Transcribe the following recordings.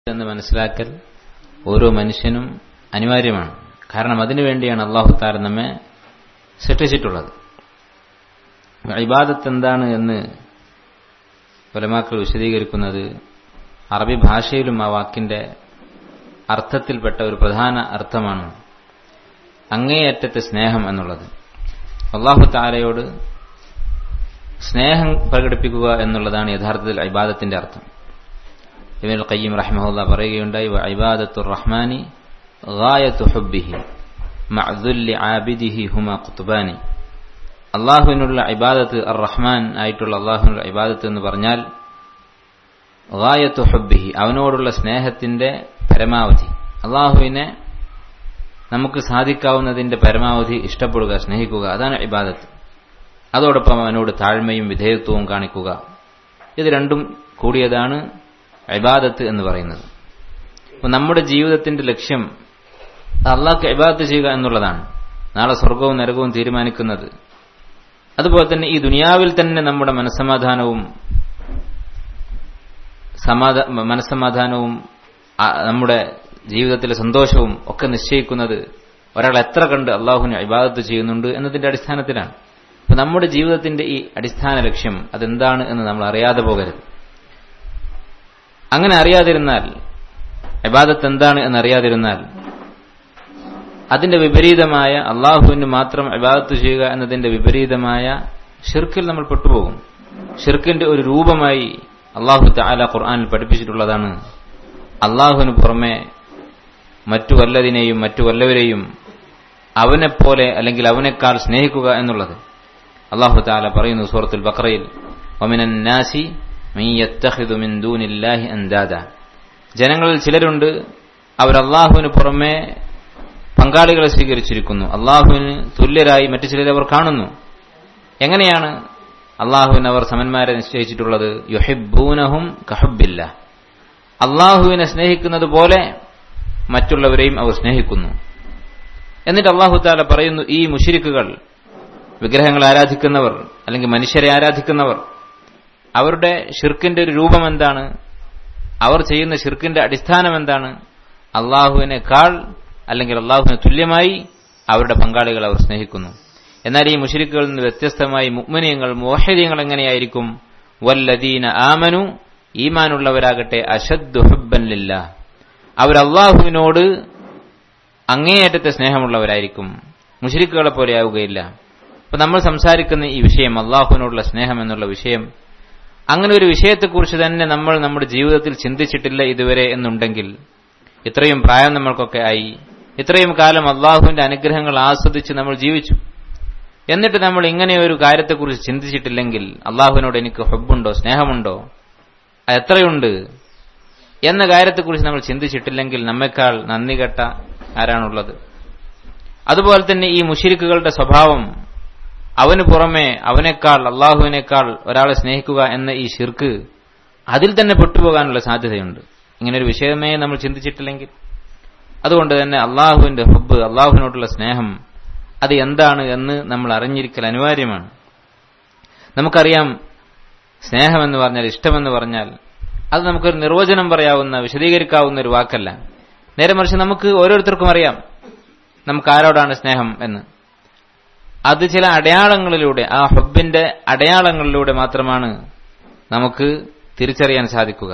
എന്ന് മനസ്സിലാക്കൽ ഓരോ മനുഷ്യനും അനിവാര്യമാണ് കാരണം അതിനുവേണ്ടിയാണ് അള്ളാഹു താര നമ്മെ സൃഷ്ടിച്ചിട്ടുള്ളത് ഇബാദത്ത് എന്താണ് എന്ന് പലമാക്കൾ വിശദീകരിക്കുന്നത് അറബി ഭാഷയിലും ആ വാക്കിന്റെ അർത്ഥത്തിൽപ്പെട്ട ഒരു പ്രധാന അർത്ഥമാണ് അങ്ങേയറ്റത്തെ സ്നേഹം എന്നുള്ളത് അള്ളാഹു താരയോട് സ്നേഹം പ്രകടിപ്പിക്കുക എന്നുള്ളതാണ് യഥാർത്ഥത്തിൽ ഇബാദത്തിന്റെ അർത്ഥം ഇബിൻ ഖയ്യിം റഹ്മഹുല്ല പറയുകയുണ്ടായി ഇബാദത്തു റഹ്മാനി ഗായത്തു ഹുബ്ബിഹി മഅദുല്ലി ആബിദിഹി ഹുമ ഖുത്ബാനി അള്ളാഹുവിനുള്ള ഇബാദത്ത് അർ റഹ്മാൻ ആയിട്ടുള്ള അള്ളാഹുവിനുള്ള ഇബാദത്ത് എന്ന് പറഞ്ഞാൽ ഗായത്തു ഹുബ്ബിഹി അവനോടുള്ള സ്നേഹത്തിന്റെ പരമാവധി അള്ളാഹുവിനെ നമുക്ക് സാധിക്കാവുന്നതിന്റെ പരമാവധി ഇഷ്ടപ്പെടുക സ്നേഹിക്കുക അതാണ് ഇബാദത്ത് അതോടൊപ്പം അവനോട് താഴ്മയും വിധേയത്വവും കാണിക്കുക ഇത് രണ്ടും കൂടിയതാണ് ഇബാദത്ത് എന്ന് പറയുന്നത് അപ്പൊ നമ്മുടെ ജീവിതത്തിന്റെ ലക്ഷ്യം അള്ളാഹ്ക്ക് ഇബാദത്ത് ചെയ്യുക എന്നുള്ളതാണ് നാളെ സ്വർഗവും നരകവും തീരുമാനിക്കുന്നത് അതുപോലെ തന്നെ ഈ ദുനിയാവിൽ തന്നെ നമ്മുടെ മനസ്സമാധാനവും സമാധാ മനസ്സമാധാനവും നമ്മുടെ ജീവിതത്തിലെ സന്തോഷവും ഒക്കെ നിശ്ചയിക്കുന്നത് ഒരാൾ എത്ര കണ്ട് അള്ളാഹുവിന് ഇബാദത്ത് ചെയ്യുന്നുണ്ട് എന്നതിന്റെ അടിസ്ഥാനത്തിലാണ് അപ്പൊ നമ്മുടെ ജീവിതത്തിന്റെ ഈ അടിസ്ഥാന ലക്ഷ്യം അതെന്താണ് എന്ന് നമ്മൾ അറിയാതെ പോകരുത് അങ്ങനെ അറിയാതിരുന്നാൽ ഇബാദത്ത് എന്താണ് എന്നറിയാതിരുന്നാൽ അതിന്റെ വിപരീതമായ അള്ളാഹുവിന് മാത്രം ഇബാദത്ത് ചെയ്യുക എന്നതിന്റെ വിപരീതമായ ഷിർക്കിൽ നമ്മൾ പെട്ടുപോകും ഷിർക്കിന്റെ ഒരു രൂപമായി അള്ളാഹു താല ഖുർആാനിൽ പഠിപ്പിച്ചിട്ടുള്ളതാണ് അള്ളാഹുവിന് പുറമെ മറ്റു വല്ലതിനെയും മറ്റു വല്ലവരെയും അവനെപ്പോലെ അല്ലെങ്കിൽ അവനേക്കാൾ സ്നേഹിക്കുക എന്നുള്ളത് അള്ളാഹു താല പറയുന്നു സൂറത്തുൽ ബക്രയിൽ ഒമിനൻ നാസി ജനങ്ങളിൽ ചിലരുണ്ട് അവർ അള്ളാഹുവിന് പുറമെ പങ്കാളികളെ സ്വീകരിച്ചിരിക്കുന്നു അള്ളാഹുവിന് തുല്യരായി മറ്റു ചിലരെ അവർ കാണുന്നു എങ്ങനെയാണ് അള്ളാഹുവിന് അവർ സമന്മാരെ നിശ്ചയിച്ചിട്ടുള്ളത് യുഹിബൂനഹും കഹബില്ല അള്ളാഹുവിനെ സ്നേഹിക്കുന്നത് പോലെ മറ്റുള്ളവരെയും അവർ സ്നേഹിക്കുന്നു എന്നിട്ട് അള്ളാഹു താല പറയുന്നു ഈ മുഷിരിക്കുകൾ വിഗ്രഹങ്ങൾ ആരാധിക്കുന്നവർ അല്ലെങ്കിൽ മനുഷ്യരെ ആരാധിക്കുന്നവർ അവരുടെ ഷിർക്കിന്റെ ഒരു രൂപം എന്താണ് അവർ ചെയ്യുന്ന ഷിർക്കിന്റെ അടിസ്ഥാനം എന്താണ് അള്ളാഹുവിനേക്കാൾ അല്ലെങ്കിൽ അള്ളാഹുവിന് തുല്യമായി അവരുടെ പങ്കാളികൾ അവർ സ്നേഹിക്കുന്നു എന്നാൽ ഈ മുഷരിക്കുകളിൽ നിന്ന് വ്യത്യസ്തമായി മുഗ്മനീയങ്ങൾ മോഹര്യങ്ങൾ എങ്ങനെയായിരിക്കും വല്ലദീന ആമനു ഈമാനുള്ളവരാകട്ടെ അശദ്ദു ഹുബൻലില്ല അവർ അള്ളാഹുവിനോട് അങ്ങേയറ്റത്തെ സ്നേഹമുള്ളവരായിരിക്കും മുഷരിക്കുകളെ പോലെ ആവുകയില്ല അപ്പൊ നമ്മൾ സംസാരിക്കുന്ന ഈ വിഷയം അള്ളാഹുവിനോടുള്ള സ്നേഹം എന്നുള്ള വിഷയം അങ്ങനെ ഒരു വിഷയത്തെക്കുറിച്ച് തന്നെ നമ്മൾ നമ്മുടെ ജീവിതത്തിൽ ചിന്തിച്ചിട്ടില്ല ഇതുവരെ എന്നുണ്ടെങ്കിൽ ഇത്രയും പ്രായം നമ്മൾക്കൊക്കെ ആയി ഇത്രയും കാലം അള്ളാഹുവിന്റെ അനുഗ്രഹങ്ങൾ ആസ്വദിച്ച് നമ്മൾ ജീവിച്ചു എന്നിട്ട് നമ്മൾ ഇങ്ങനെ ഒരു കാര്യത്തെക്കുറിച്ച് ചിന്തിച്ചിട്ടില്ലെങ്കിൽ അള്ളാഹുവിനോട് എനിക്ക് ഹബ്ബുണ്ടോ സ്നേഹമുണ്ടോ എത്രയുണ്ട് എന്ന കാര്യത്തെക്കുറിച്ച് നമ്മൾ ചിന്തിച്ചിട്ടില്ലെങ്കിൽ നമ്മെക്കാൾ നന്ദി കെട്ട ആരാണുള്ളത് അതുപോലെ തന്നെ ഈ മുഷിരിക്കുകളുടെ സ്വഭാവം അവന് പുറമെ അവനേക്കാൾ അള്ളാഹുവിനേക്കാൾ ഒരാളെ സ്നേഹിക്കുക എന്ന ഈ ഷിർക്ക് അതിൽ തന്നെ പെട്ടുപോകാനുള്ള സാധ്യതയുണ്ട് ഇങ്ങനൊരു വിഷയമേ നമ്മൾ ചിന്തിച്ചിട്ടില്ലെങ്കിൽ അതുകൊണ്ട് തന്നെ അള്ളാഹുവിന്റെ ഹബ്ബ് അള്ളാഹുവിനോടുള്ള സ്നേഹം അത് എന്താണ് എന്ന് നമ്മൾ അറിഞ്ഞിരിക്കൽ അനിവാര്യമാണ് നമുക്കറിയാം സ്നേഹമെന്ന് പറഞ്ഞാൽ ഇഷ്ടമെന്ന് പറഞ്ഞാൽ അത് നമുക്കൊരു നിർവചനം പറയാവുന്ന വിശദീകരിക്കാവുന്ന ഒരു വാക്കല്ല നേരെ മറിച്ച് നമുക്ക് ഓരോരുത്തർക്കും അറിയാം നമുക്ക് ആരോടാണ് സ്നേഹം എന്ന് അത് ചില അടയാളങ്ങളിലൂടെ ആ ഹബ്ബിന്റെ അടയാളങ്ങളിലൂടെ മാത്രമാണ് നമുക്ക് തിരിച്ചറിയാൻ സാധിക്കുക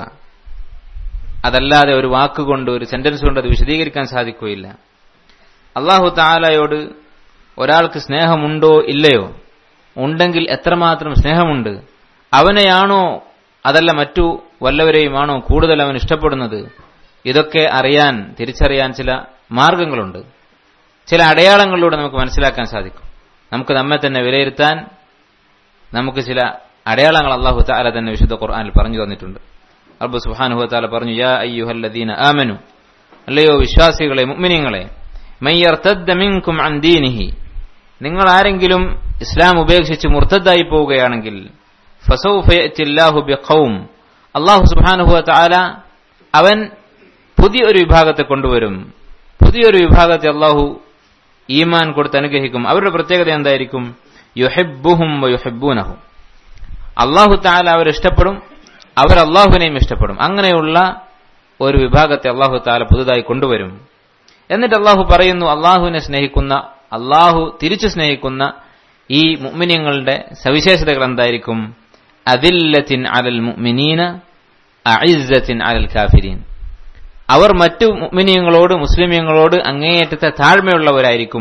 അതല്ലാതെ ഒരു വാക്കുകൊണ്ട് ഒരു സെന്റൻസ് കൊണ്ട് അത് വിശദീകരിക്കാൻ സാധിക്കുകയില്ല അള്ളാഹു താലയോട് ഒരാൾക്ക് സ്നേഹമുണ്ടോ ഇല്ലയോ ഉണ്ടെങ്കിൽ എത്രമാത്രം സ്നേഹമുണ്ട് അവനെയാണോ അതല്ല മറ്റു വല്ലവരെയുമാണോ കൂടുതൽ അവൻ ഇഷ്ടപ്പെടുന്നത് ഇതൊക്കെ അറിയാൻ തിരിച്ചറിയാൻ ചില മാർഗങ്ങളുണ്ട് ചില അടയാളങ്ങളിലൂടെ നമുക്ക് മനസ്സിലാക്കാൻ സാധിക്കും നമുക്ക് നമ്മെ തന്നെ വിലയിരുത്താൻ നമുക്ക് ചില അടയാളങ്ങൾ അള്ളാഹു താല തന്നെ വിശുദ്ധ ഖുർആാനിൽ പറഞ്ഞു തന്നിട്ടുണ്ട് അബ്ബു സുഹാനുഹു താല പറഞ്ഞു യാ അയ്യുഹല്ലദീന ആമനു അല്ലയോ വിശ്വാസികളെ മുഅ്മിനീങ്ങളെ മയ്യർത്തദ്ദമിൻകും അൻ ദീനിഹി നിങ്ങൾ ആരെങ്കിലും ഇസ്ലാം ഉപേക്ഷിച്ച് മുർത്തദ്ദായി പോവുകയാണെങ്കിൽ ഫസൗഫയത്തില്ലാഹു ബിഖൗം അള്ളാഹു സുബ്ഹാനഹു തആല അവൻ പുതിയൊരു വിഭാഗത്തെ കൊണ്ടുവരും പുതിയൊരു വിഭാഗത്തെ അള്ളാഹു ഈമാൻ കൊടുത്ത് അനുഗ്രഹിക്കും അവരുടെ പ്രത്യേകത എന്തായിരിക്കും യുഹെബുഹും യുഹെബൂനഹും അള്ളാഹു താല അവർ ഇഷ്ടപ്പെടും അവർ അള്ളാഹുവിനെയും ഇഷ്ടപ്പെടും അങ്ങനെയുള്ള ഒരു വിഭാഗത്തെ അള്ളാഹു താല പുതുതായി കൊണ്ടുവരും എന്നിട്ട് അള്ളാഹു പറയുന്നു അള്ളാഹുവിനെ സ്നേഹിക്കുന്ന അള്ളാഹു തിരിച്ചു സ്നേഹിക്കുന്ന ഈ മുഅ്മിനീങ്ങളുടെ സവിശേഷതകൾ എന്തായിരിക്കും അതില്ലത്തിൻ അലൽ മുഅ്മിനീന അഇസ്സത്തിൻ അലൽ കാഫിരീൻ അവർ മറ്റു മുഅ്മിനീങ്ങളോട് മുസ്ലിമീങ്ങളോട് അങ്ങേയറ്റത്തെ താഴ്മയുള്ളവരായിരിക്കും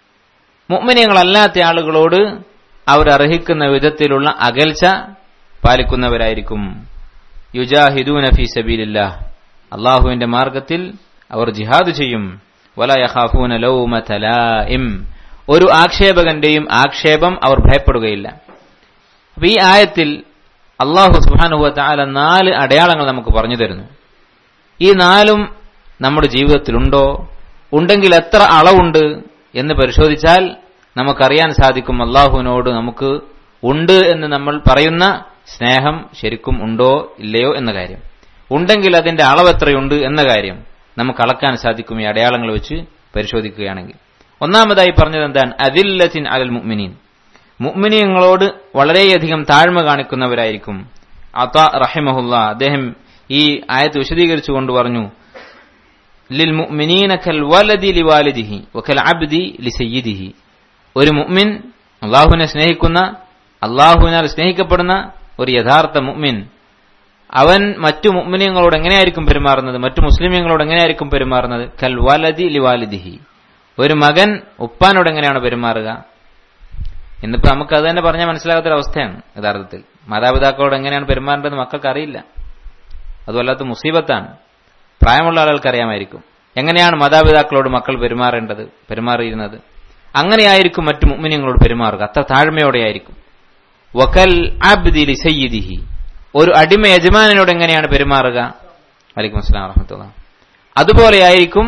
മുഅ്മിനീങ്ങളല്ലാത്ത ആളുകളോട് അവർ അർഹിക്കുന്ന വിധത്തിലുള്ള അകൽച്ച പാലിക്കുന്നവരായിരിക്കും യുജാഹിദൂന ഫീ സബീലില്ലാഹ് അള്ളാഹുവിന്റെ മാർഗത്തിൽ അവർ ജിഹാദ് ചെയ്യും വല യഖാഫൂന ലൗമത ലായിം ഒരു ആക്ഷേപകന്റെയും ആക്ഷേപം അവർ ഭയപ്പെടുകയില്ല അപ്പൊ ഈ ആയത്തിൽ അള്ളാഹു സുബാനുഹ താല നാല് അടയാളങ്ങൾ നമുക്ക് പറഞ്ഞു തരുന്നു ഈ നാലും നമ്മുടെ ജീവിതത്തിലുണ്ടോ ഉണ്ടെങ്കിൽ എത്ര അളവുണ്ട് എന്ന് പരിശോധിച്ചാൽ നമുക്കറിയാൻ സാധിക്കും അള്ളാഹുവിനോട് നമുക്ക് ഉണ്ട് എന്ന് നമ്മൾ പറയുന്ന സ്നേഹം ശരിക്കും ഉണ്ടോ ഇല്ലയോ എന്ന കാര്യം ഉണ്ടെങ്കിൽ അതിന്റെ അളവ് എത്രയുണ്ട് എന്ന കാര്യം നമുക്ക് അളക്കാൻ സാധിക്കും ഈ അടയാളങ്ങൾ വെച്ച് പരിശോധിക്കുകയാണെങ്കിൽ ഒന്നാമതായി പറഞ്ഞത് എന്താണ് അതില്ലത്തിൻ അലൽ മുഅ്മിനീൻ മുഅ്മിനീങ്ങളോട് വളരെയധികം താഴ്മ കാണിക്കുന്നവരായിരിക്കും അത റഹിമഹുല്ല അദ്ദേഹം ഈ ആയത്ത് വിശദീകരിച്ചുകൊണ്ട് പറഞ്ഞു ലിൽ മുഅ്മിനീന കൽ വലദി ലിവാലിദിഹി വകൽ അബ്ദി ലിസയ്യിദിഹി ഒരു മുഅ്മിൻ അള്ളാഹുവിനെ സ്നേഹിക്കുന്ന അള്ളാഹുവിനാൽ സ്നേഹിക്കപ്പെടുന്ന ഒരു യഥാർത്ഥ മുഅ്മിൻ അവൻ മറ്റു മുഅ്മിനീങ്ങളോട് എങ്ങനെയായിരിക്കും പെരുമാറുന്നത് മറ്റു മുസ്ലിമീങ്ങളോട് എങ്ങനെയായിരിക്കും പെരുമാറുന്നത് കൽ വലദി ലിവാലിദിഹി ഒരു മകൻ ഉപ്പാനോട് എങ്ങനെയാണ് പെരുമാറുക ഇന്നിപ്പോ നമുക്ക് അത് തന്നെ പറഞ്ഞാൽ മനസ്സിലാകാത്തൊരവസ്ഥയാണ് യഥാർത്ഥത്തിൽ മാതാപിതാക്കളോട് എങ്ങനെയാണ് പെരുമാറേണ്ടത് മക്കൾക്ക് അറിയില്ല അത് വല്ലാത്ത മുസീബത്താണ് പ്രായമുള്ള ആളുകൾക്ക് അറിയാമായിരിക്കും എങ്ങനെയാണ് മാതാപിതാക്കളോട് മക്കൾ പെരുമാറേണ്ടത് പെരുമാറിയിരുന്നത് അങ്ങനെയായിരിക്കും മറ്റു മുമ്മിനിങ്ങളോട് പെരുമാറുക അത്ര താഴ്മയോടെയായിരിക്കും വക്കൽ അബ്ദിലി സയ്യിദിഹി ഒരു അടിമ യജമാനോട് എങ്ങനെയാണ് പെരുമാറുക വലൈക്കും അസ്സലാം വറഹമത്തുള്ള അതുപോലെയായിരിക്കും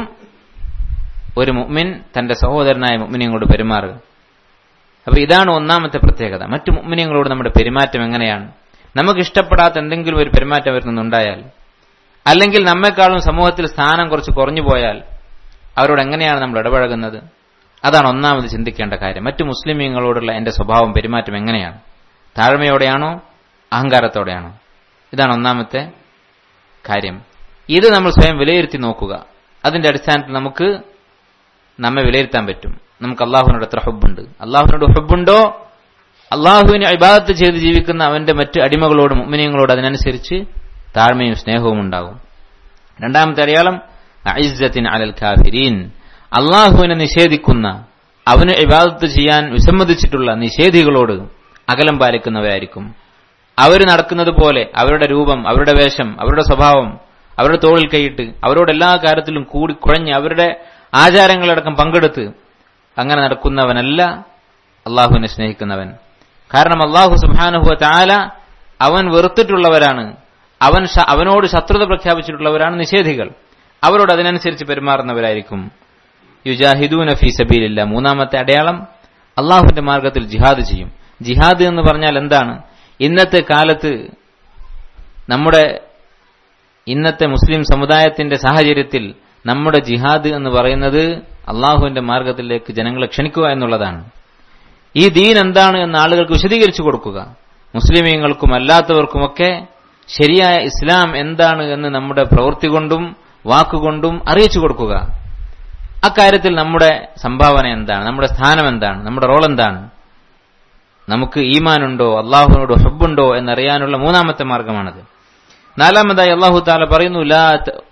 ഒരു മുഅ്മിൻ തന്റെ സഹോദരനായ മുഅ്മിനിങ്ങളോട് പെരുമാറുക അപ്പൊ ഇതാണ് ഒന്നാമത്തെ പ്രത്യേകത മറ്റു മുഅ്മിനിങ്ങളോട് നമ്മുടെ പെരുമാറ്റം എങ്ങനെയാണ് നമുക്ക് ഇഷ്ടപ്പെടാത്ത എന്തെങ്കിലും ഒരു പെരുമാറ്റം വരുന്നുണ്ടായാൽ അല്ലെങ്കിൽ നമ്മെക്കാളും സമൂഹത്തിൽ സ്ഥാനം കുറച്ച് കുറഞ്ഞു പോയാൽ അവരോട് എങ്ങനെയാണ് നമ്മൾ ഇടപഴകുന്നത് അതാണ് ഒന്നാമത് ചിന്തിക്കേണ്ട കാര്യം മറ്റു മുസ്ലിമീങ്ങളോടുള്ള എന്റെ സ്വഭാവം പെരുമാറ്റം എങ്ങനെയാണ് താഴ്മയോടെയാണോ അഹങ്കാരത്തോടെയാണോ ഇതാണ് ഒന്നാമത്തെ കാര്യം ഇത് നമ്മൾ സ്വയം വിലയിരുത്തി നോക്കുക അതിന്റെ അടിസ്ഥാനത്തിൽ നമുക്ക് നമ്മെ വിലയിരുത്താൻ പറ്റും നമുക്ക് അള്ളാഹുവിനോട് എത്ര ഹുബുണ്ട് അള്ളാഹുവിനോട് ഹുബുണ്ടോ അള്ളാഹുവിനെ അഭിബാധത്ത് ചെയ്ത് ജീവിക്കുന്ന അവന്റെ മറ്റ് അടിമകളോട് മുമ്മിനിയങ്ങളോട് അതിനനുസരിച്ച് താഴ്മയും സ്നേഹവും ഉണ്ടാകും രണ്ടാമത്തെ അടയാളം ഐസത്തിൻ അലൽ കാഫിരീൻ അള്ളാഹുവിനെ നിഷേധിക്കുന്ന അവന് ഇബാദത്ത് ചെയ്യാൻ വിസമ്മതിച്ചിട്ടുള്ള നിഷേധികളോട് അകലം പാലിക്കുന്നവരായിരിക്കും അവർ നടക്കുന്നത് പോലെ അവരുടെ രൂപം അവരുടെ വേഷം അവരുടെ സ്വഭാവം അവരുടെ തോളിൽ കൈയിട്ട് അവരോട് എല്ലാ കാര്യത്തിലും കൂടി കുഴഞ്ഞ് അവരുടെ ആചാരങ്ങളടക്കം പങ്കെടുത്ത് അങ്ങനെ നടക്കുന്നവനല്ല അള്ളാഹുവിനെ സ്നേഹിക്കുന്നവൻ കാരണം അള്ളാഹു സുബാനുഹുവ താല അവൻ വെറുത്തിട്ടുള്ളവരാണ് അവൻ അവനോട് ശത്രുത പ്രഖ്യാപിച്ചിട്ടുള്ളവരാണ് നിഷേധികൾ അവരോട് അതിനനുസരിച്ച് പെരുമാറുന്നവരായിരിക്കും യുജാഹിദൂന ഫീ സബീലില്ല മൂന്നാമത്തെ അടയാളം അള്ളാഹുവിന്റെ മാർഗത്തിൽ ജിഹാദ് ചെയ്യും ജിഹാദ് എന്ന് പറഞ്ഞാൽ എന്താണ് ഇന്നത്തെ കാലത്ത് നമ്മുടെ ഇന്നത്തെ മുസ്ലിം സമുദായത്തിന്റെ സാഹചര്യത്തിൽ നമ്മുടെ ജിഹാദ് എന്ന് പറയുന്നത് അള്ളാഹുവിന്റെ മാർഗത്തിലേക്ക് ജനങ്ങളെ ക്ഷണിക്കുക എന്നുള്ളതാണ് ഈ ദീൻ എന്താണ് എന്ന് ആളുകൾക്ക് വിശദീകരിച്ചു കൊടുക്കുക മുസ്ലിമീങ്ങൾക്കും അല്ലാത്തവർക്കുമൊക്കെ ശരിയായ ഇസ്ലാം എന്താണ് എന്ന് നമ്മുടെ പ്രവൃത്തി കൊണ്ടും വാക്കുകൊണ്ടും അറിയിച്ചു കൊടുക്കുക അക്കാര്യത്തിൽ നമ്മുടെ സംഭാവന എന്താണ് നമ്മുടെ സ്ഥാനം എന്താണ് നമ്മുടെ റോൾ എന്താണ് നമുക്ക് ഈമാനുണ്ടോ അള്ളാഹുവിനോട് ഹബ്ബുണ്ടോ എന്നറിയാനുള്ള മൂന്നാമത്തെ മാർഗമാണത് നാലാമതായി അള്ളാഹു താല പറയുന്നു ലാ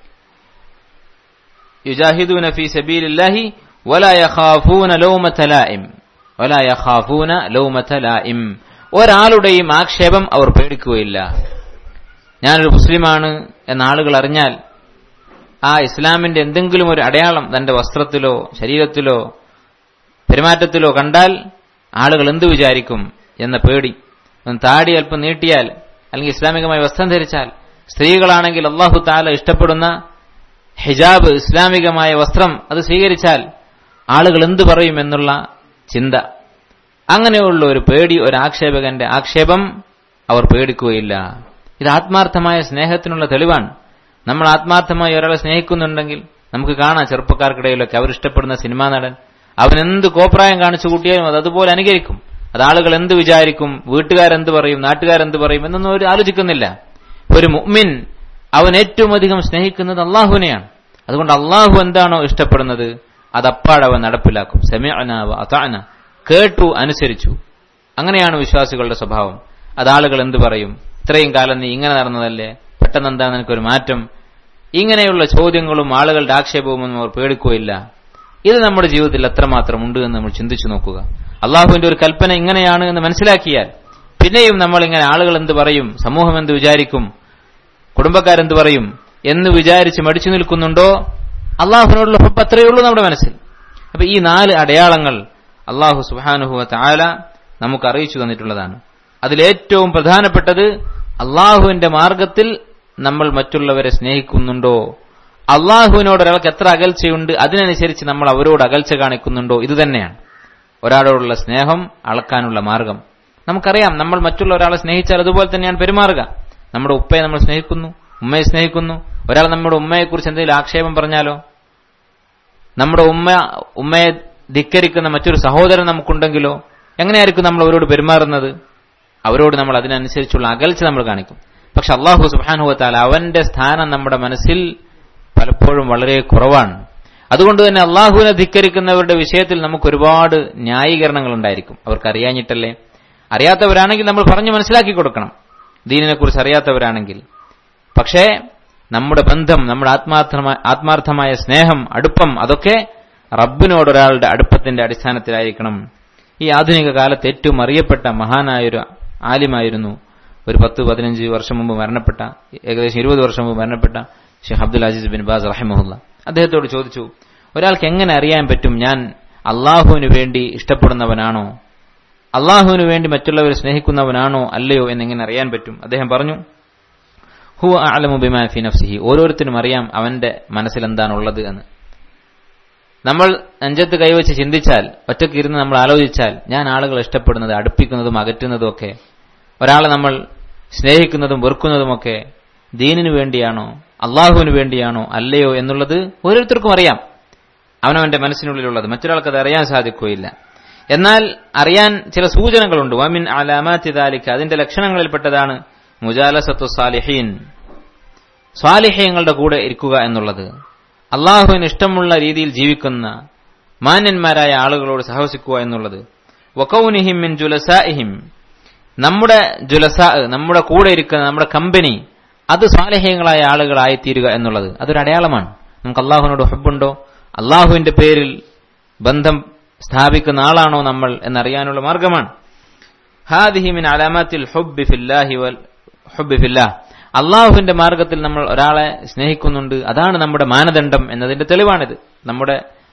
യുജാഹിദൂന ഫീ സബീലില്ലാഹി വലാ യഖാഫൂന ലൗമത ലായിം വലാ യഖാഫൂന ലൗമത ലായിം ഒരാളുടെയും ആക്ഷേപം അവർ പേടിക്കുകയില്ല ഞാനൊരു മുസ്ലിമാണ് എന്ന ആളുകൾ അറിഞ്ഞാൽ ആ ഇസ്ലാമിന്റെ എന്തെങ്കിലും ഒരു അടയാളം തന്റെ വസ്ത്രത്തിലോ ശരീരത്തിലോ പെരുമാറ്റത്തിലോ കണ്ടാൽ ആളുകൾ എന്തു വിചാരിക്കും എന്ന പേടി താടി അല്പം നീട്ടിയാൽ അല്ലെങ്കിൽ ഇസ്ലാമികമായി വസ്ത്രം ധരിച്ചാൽ സ്ത്രീകളാണെങ്കിൽ അള്ളാഹു താല ഇഷ്ടപ്പെടുന്ന ഹിജാബ് ഇസ്ലാമികമായ വസ്ത്രം അത് സ്വീകരിച്ചാൽ ആളുകൾ എന്തു പറയും എന്നുള്ള ചിന്ത അങ്ങനെയുള്ള ഒരു പേടി ഒരു ആക്ഷേപകന്റെ ആക്ഷേപം അവർ പേടിക്കുകയില്ല ഇത് ആത്മാർത്ഥമായ സ്നേഹത്തിനുള്ള തെളിവാണ് നമ്മൾ ആത്മാർത്ഥമായി ഒരാളെ സ്നേഹിക്കുന്നുണ്ടെങ്കിൽ നമുക്ക് കാണാം ചെറുപ്പക്കാർക്കിടയിലൊക്കെ അവർ ഇഷ്ടപ്പെടുന്ന സിനിമാ നടൻ അവൻ എന്ത് കോപ്രായം കാണിച്ചു കൂട്ടിയാലും അത് അതുപോലെ അനുകരിക്കും അത് ആളുകൾ എന്ത് വിചാരിക്കും വീട്ടുകാരെന്ത് പറയും നാട്ടുകാരെന്ത് പറയും എന്നൊന്നും അവർ ആലോചിക്കുന്നില്ല ഒരു മുഅ്മിൻ അവൻ ഏറ്റവും അധികം സ്നേഹിക്കുന്നത് അള്ളാഹുവിനെയാണ് അതുകൊണ്ട് അള്ളാഹു എന്താണോ ഇഷ്ടപ്പെടുന്നത് അത് അപ്പാടെ അവൻ നടപ്പിലാക്കും സെമിഅനാവ അതാന കേട്ടു അനുസരിച്ചു അങ്ങനെയാണ് വിശ്വാസികളുടെ സ്വഭാവം അത് ആളുകൾ എന്ത് പറയും ഇത്രയും കാലം നീ ഇങ്ങനെ നടന്നതല്ലേ പെട്ടെന്ന് എന്താണ് നിനക്കൊരു മാറ്റം ഇങ്ങനെയുള്ള ചോദ്യങ്ങളും ആളുകളുടെ ആക്ഷേപവും ഒന്നും അവർ പേടിക്കുകയില്ല ഇത് നമ്മുടെ ജീവിതത്തിൽ എത്രമാത്രം ഉണ്ട് എന്ന് നമ്മൾ ചിന്തിച്ചു നോക്കുക അള്ളാഹുവിന്റെ ഒരു കൽപ്പന ഇങ്ങനെയാണ് എന്ന് മനസ്സിലാക്കിയാൽ പിന്നെയും നമ്മൾ ഇങ്ങനെ ആളുകൾ എന്ത് പറയും സമൂഹം എന്ത് വിചാരിക്കും കുടുംബക്കാരെന്ത് പറയും എന്ന് വിചാരിച്ച് മടിച്ചു നിൽക്കുന്നുണ്ടോ അള്ളാഹുവിനോടുള്ള ഹുബ് അത്രയേ ഉള്ളൂ നമ്മുടെ മനസ്സിൽ അപ്പൊ ഈ നാല് അടയാളങ്ങൾ അള്ളാഹു സുബാനുഹുവ താല നമുക്ക് അറിയിച്ചു തന്നിട്ടുള്ളതാണ് അതിലേറ്റവും പ്രധാനപ്പെട്ടത് അള്ളാഹുവിന്റെ മാർഗത്തിൽ നമ്മൾ മറ്റുള്ളവരെ സ്നേഹിക്കുന്നുണ്ടോ അള്ളാഹുവിനോട് ഒരാൾക്ക് എത്ര അകൽച്ചയുണ്ട് അതിനനുസരിച്ച് നമ്മൾ അവരോട് അകൽച്ച കാണിക്കുന്നുണ്ടോ ഇത് തന്നെയാണ് ഒരാളോടുള്ള സ്നേഹം അളക്കാനുള്ള മാർഗം നമുക്കറിയാം നമ്മൾ മറ്റുള്ള ഒരാളെ സ്നേഹിച്ചാൽ അതുപോലെ തന്നെയാണ് പെരുമാറുക നമ്മുടെ ഉപ്പയെ നമ്മൾ സ്നേഹിക്കുന്നു ഉമ്മയെ സ്നേഹിക്കുന്നു ഒരാൾ നമ്മുടെ ഉമ്മയെക്കുറിച്ച് എന്തെങ്കിലും ആക്ഷേപം പറഞ്ഞാലോ നമ്മുടെ ഉമ്മ ഉമ്മയെ ധിക്കരിക്കുന്ന മറ്റൊരു സഹോദരൻ നമുക്കുണ്ടെങ്കിലോ എങ്ങനെയായിരിക്കും നമ്മൾ അവരോട് പെരുമാറുന്നത് അവരോട് നമ്മൾ അതിനനുസരിച്ചുള്ള അകൽച്ച നമ്മൾ കാണിക്കും പക്ഷെ അള്ളാഹു സുബാനുഹത്താൽ അവന്റെ സ്ഥാനം നമ്മുടെ മനസ്സിൽ പലപ്പോഴും വളരെ കുറവാണ് അതുകൊണ്ട് തന്നെ അള്ളാഹുവിനെ ധിക്കരിക്കുന്നവരുടെ വിഷയത്തിൽ നമുക്ക് ഒരുപാട് ന്യായീകരണങ്ങൾ ഉണ്ടായിരിക്കും അവർക്ക് അറിയാഞ്ഞിട്ടല്ലേ അറിയാത്തവരാണെങ്കിൽ നമ്മൾ പറഞ്ഞു മനസ്സിലാക്കി കൊടുക്കണം ദീനിനെ കുറിച്ച് അറിയാത്തവരാണെങ്കിൽ പക്ഷേ നമ്മുടെ ബന്ധം നമ്മുടെ ആത്മാർത്ഥമായ ആത്മാർത്ഥമായ സ്നേഹം അടുപ്പം അതൊക്കെ റബ്ബിനോട് ഒരാളുടെ അടുപ്പത്തിന്റെ അടിസ്ഥാനത്തിലായിരിക്കണം ഈ ആധുനിക കാലത്ത് ഏറ്റവും അറിയപ്പെട്ട മഹാനായൊരു ആലിമായിരുന്നു ഒരു പത്ത് പതിനഞ്ച് വർഷം മുമ്പ് മരണപ്പെട്ട ഏകദേശം ഇരുപത് വർഷം മുമ്പ് മരണപ്പെട്ട ഷെയ്ഖ് അബ്ദുൽ അസീസ് ബിൻ ബാസ് റഹിമഹുല്ല അദ്ദേഹത്തോട് ചോദിച്ചു ഒരാൾക്ക് എങ്ങനെ അറിയാൻ പറ്റും ഞാൻ അള്ളാഹുവിന് വേണ്ടി ഇഷ്ടപ്പെടുന്നവനാണോ അള്ളാഹുവിന് വേണ്ടി മറ്റുള്ളവരെ സ്നേഹിക്കുന്നവനാണോ അല്ലയോ എന്നെങ്ങനെ അറിയാൻ പറ്റും അദ്ദേഹം പറഞ്ഞു ഹുവ അലമു ബിമാ ഫി നഫ്സിഹി ഓരോരുത്തരും അറിയാം അവന്റെ മനസ്സിൽ എന്താണുള്ളത് എന്ന് നമ്മൾ നെഞ്ചത്ത് കൈവച്ച് ചിന്തിച്ചാൽ ഒറ്റയ്ക്ക് ഇരുന്ന് നമ്മൾ ആലോചിച്ചാൽ ഞാൻ ആളുകളെ ഇഷ്ടപ്പെടുന്നത് അടുപ്പിക്കുന്നതും അകറ്റുന്നതും ഒക്കെ ഒരാളെ നമ്മൾ സ്നേഹിക്കുന്നതും വെറുക്കുന്നതുമൊക്കെ ദീനിനു വേണ്ടിയാണോ അള്ളാഹുവിന് വേണ്ടിയാണോ അല്ലയോ എന്നുള്ളത് ഓരോരുത്തർക്കും അറിയാം അവനവന്റെ മനസ്സിനുള്ളിലുള്ളത് മറ്റൊരാൾക്ക് അത് അറിയാൻ സാധിക്കുകയില്ല എന്നാൽ അറിയാൻ ചില സൂചനകളുണ്ട് വമിൻ അലാമാത്തി ദാലിക്ക് അതിന്റെ ലക്ഷണങ്ങളിൽപ്പെട്ടതാണ് മുജാലസത്തു സാലിഹീൻ സ്വാലിഹ്യങ്ങളുടെ കൂടെ ഇരിക്കുക എന്നുള്ളത് അള്ളാഹുവിന് ഇഷ്ടമുള്ള രീതിയിൽ ജീവിക്കുന്ന മാന്യന്മാരായ ആളുകളോട് സഹവസിക്കുക എന്നുള്ളത് വക്കൗനിഹിം മിൻ ജുലസാഹിം നമ്മുടെ ജുലസ നമ്മുടെ കൂടെ ഇരിക്കുന്ന നമ്മുടെ കമ്പനി അത് സ്വാലഹ്യങ്ങളായ ആളുകളായിത്തീരുക എന്നുള്ളത് അതൊരു അടയാളമാണ് നമുക്ക് അള്ളാഹുവിനോട് ഹബ്ബുണ്ടോ അള്ളാഹുവിന്റെ പേരിൽ ബന്ധം സ്ഥാപിക്കുന്ന ആളാണോ നമ്മൾ എന്നറിയാനുള്ള മാർഗമാണ് ഹാദിഹിമിൻ അലാമാത്തിൽ ഹുബ് ഫില്ലാഹി വൽ ഹുബ് ഫില്ലാഹ് അള്ളാഹുവിന്റെ മാർഗത്തിൽ നമ്മൾ ഒരാളെ സ്നേഹിക്കുന്നുണ്ട് അതാണ് നമ്മുടെ മാനദണ്ഡം എന്നതിന്റെ തെളിവാണിത് നമ്മുടെ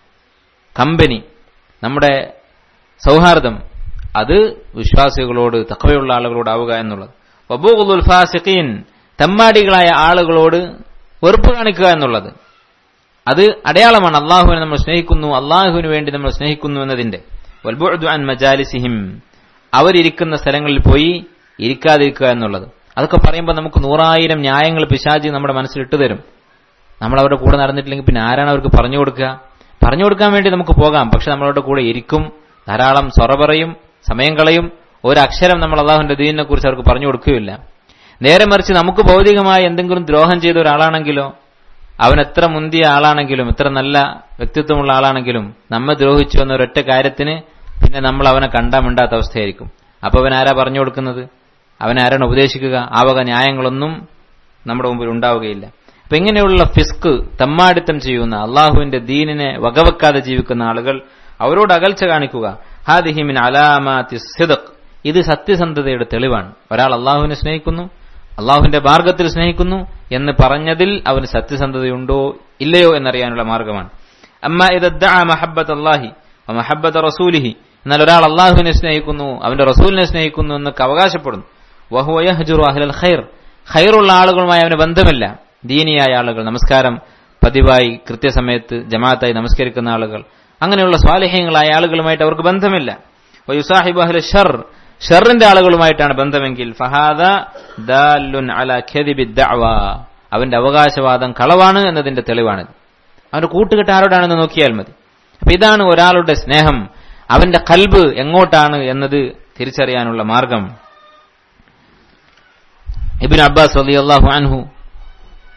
കമ്പനി നമ്മുടെ സൗഹാർദ്ദം അത് വിശ്വാസികളോട് തക്കവയുള്ള ആളുകളോടാവുക എന്നുള്ളത് വബൂഖുൽ ഫാസിഖീൻ തമ്മാടികളായ ആളുകളോട് വെറുപ്പ് കാണിക്കുക എന്നുള്ളത് അത് അടയാളമാണ് അള്ളാഹുവിനെ നമ്മൾ സ്നേഹിക്കുന്നു അള്ളാഹുവിന് വേണ്ടി നമ്മൾ സ്നേഹിക്കുന്നു എന്നതിന്റെ വൽബുഅദു അൻ മജാലിസിഹിം അവരിയ്ക്കുന്ന സ്ഥലങ്ങളിൽ പോയി ഇരിക്കാതിരിക്കുക എന്നുള്ളത് അതൊക്കെ പറയുമ്പോൾ നമുക്ക് നൂറായിരം ന്യായങ്ങൾ പിശാചി നമ്മുടെ മനസ്സിൽ ഇട്ടുതരും നമ്മൾ അവരുടെ കൂടെ നടന്നിട്ടില്ലെങ്കിൽ പിന്നെ ആരാണ് അവർക്ക് പറഞ്ഞു കൊടുക്കുക പറഞ്ഞു കൊടുക്കാൻ വേണ്ടി നമുക്ക് പോകാം പക്ഷെ നമ്മളവരുടെ കൂടെ ഇരിക്കും ധാരാളം സൊറ പറയും സമയം കളയും ഒരക്ഷരം നമ്മൾ അള്ളാഹുവിന്റെ ദീനിനെ കുറിച്ച് അവർക്ക് പറഞ്ഞു കൊടുക്കുകയില്ല നേരെ മറിച്ച് നമുക്ക് ഭൗതികമായി എന്തെങ്കിലും ദ്രോഹം ചെയ്ത ഒരാളാണെങ്കിലോ അവൻ എത്ര മുന്തിയ ആളാണെങ്കിലും എത്ര നല്ല വ്യക്തിത്വമുള്ള ആളാണെങ്കിലും നമ്മെ ദ്രോഹിച്ചു എന്ന ഒരൊറ്റ കാര്യത്തിന് പിന്നെ നമ്മൾ അവനെ കണ്ടാ മിണ്ടാത്ത അവസ്ഥയായിരിക്കും അപ്പൊ അവൻ ആരാ പറഞ്ഞു കൊടുക്കുന്നത് അവൻ ആരാണ് ഉപദേശിക്കുക ആ വക ന്യായങ്ങളൊന്നും നമ്മുടെ മുമ്പിൽ ഉണ്ടാവുകയില്ല അപ്പൊ ഇങ്ങനെയുള്ള ഫിസ്ക് തമ്മാടിത്തം ചെയ്യുന്ന അള്ളാഹുവിന്റെ ദീനിനെ വകവെക്കാതെ ജീവിക്കുന്ന ആളുകൾ അവരോട് അകൽച്ച കാണിക്കുക ഹാദിഹിമിൻ അലാമാതി സിദക് ഇത് സത്യസന്ധതയുടെ തെളിവാണ് ഒരാൾ അള്ളാഹുവിനെ സ്നേഹിക്കുന്നു അള്ളാഹുവിന്റെ മാർഗത്തിൽ സ്നേഹിക്കുന്നു എന്ന് പറഞ്ഞതിൽ അവന് സത്യസന്ധതയുണ്ടോ ഇല്ലയോ എന്നറിയാനുള്ള മാർഗമാണ് അമ്മ ഇത് മഹബത്ത് അള്ളാഹി മഹബത്ത് റസൂലിഹി എന്നാൽ ഒരാൾ അള്ളാഹുവിനെ സ്നേഹിക്കുന്നു അവന്റെ റസൂലിനെ സ്നേഹിക്കുന്നു എന്നൊക്കെ അവകാശപ്പെടുന്നു വഹുവയഹ്ജുറു അഹ്ലൽ ഖൈർ ഖൈറുള്ള ആളുകളുമായി അവന് ബന്ധമില്ല ദീനിയായ ആളുകൾ നമസ്കാരം പതിവായി കൃത്യസമയത്ത് ജമാഅത്തായി നമസ്കരിക്കുന്ന ആളുകൾ അങ്ങനെയുള്ള സ്വാലിഹ്യങ്ങളായ ആളുകളുമായിട്ട് അവർക്ക് ബന്ധമില്ല വയുസാഹിബ് അഹ്ല ഷർ ഷറിന്റെ ആളുകളുമായിട്ടാണ് ബന്ധമെങ്കിൽ ഫഹാദ ദാലുൻ അല ഖദിബി ദഅവ അവന്റെ അവകാശവാദം കളവാണ് എന്നതിന്റെ തെളിവാണിത് അവന്റെ കൂട്ടുകെട്ട് ആരോടാണെന്ന് നോക്കിയാൽ മതി അപ്പൊ ഇതാണ് ഒരാളുടെ സ്നേഹം അവന്റെ കൽബ് എങ്ങോട്ടാണ് എന്നത് തിരിച്ചറിയാനുള്ള മാർഗം ഇബിൻ അബ്ബാസ് റളിയല്ലാഹു അൻഹു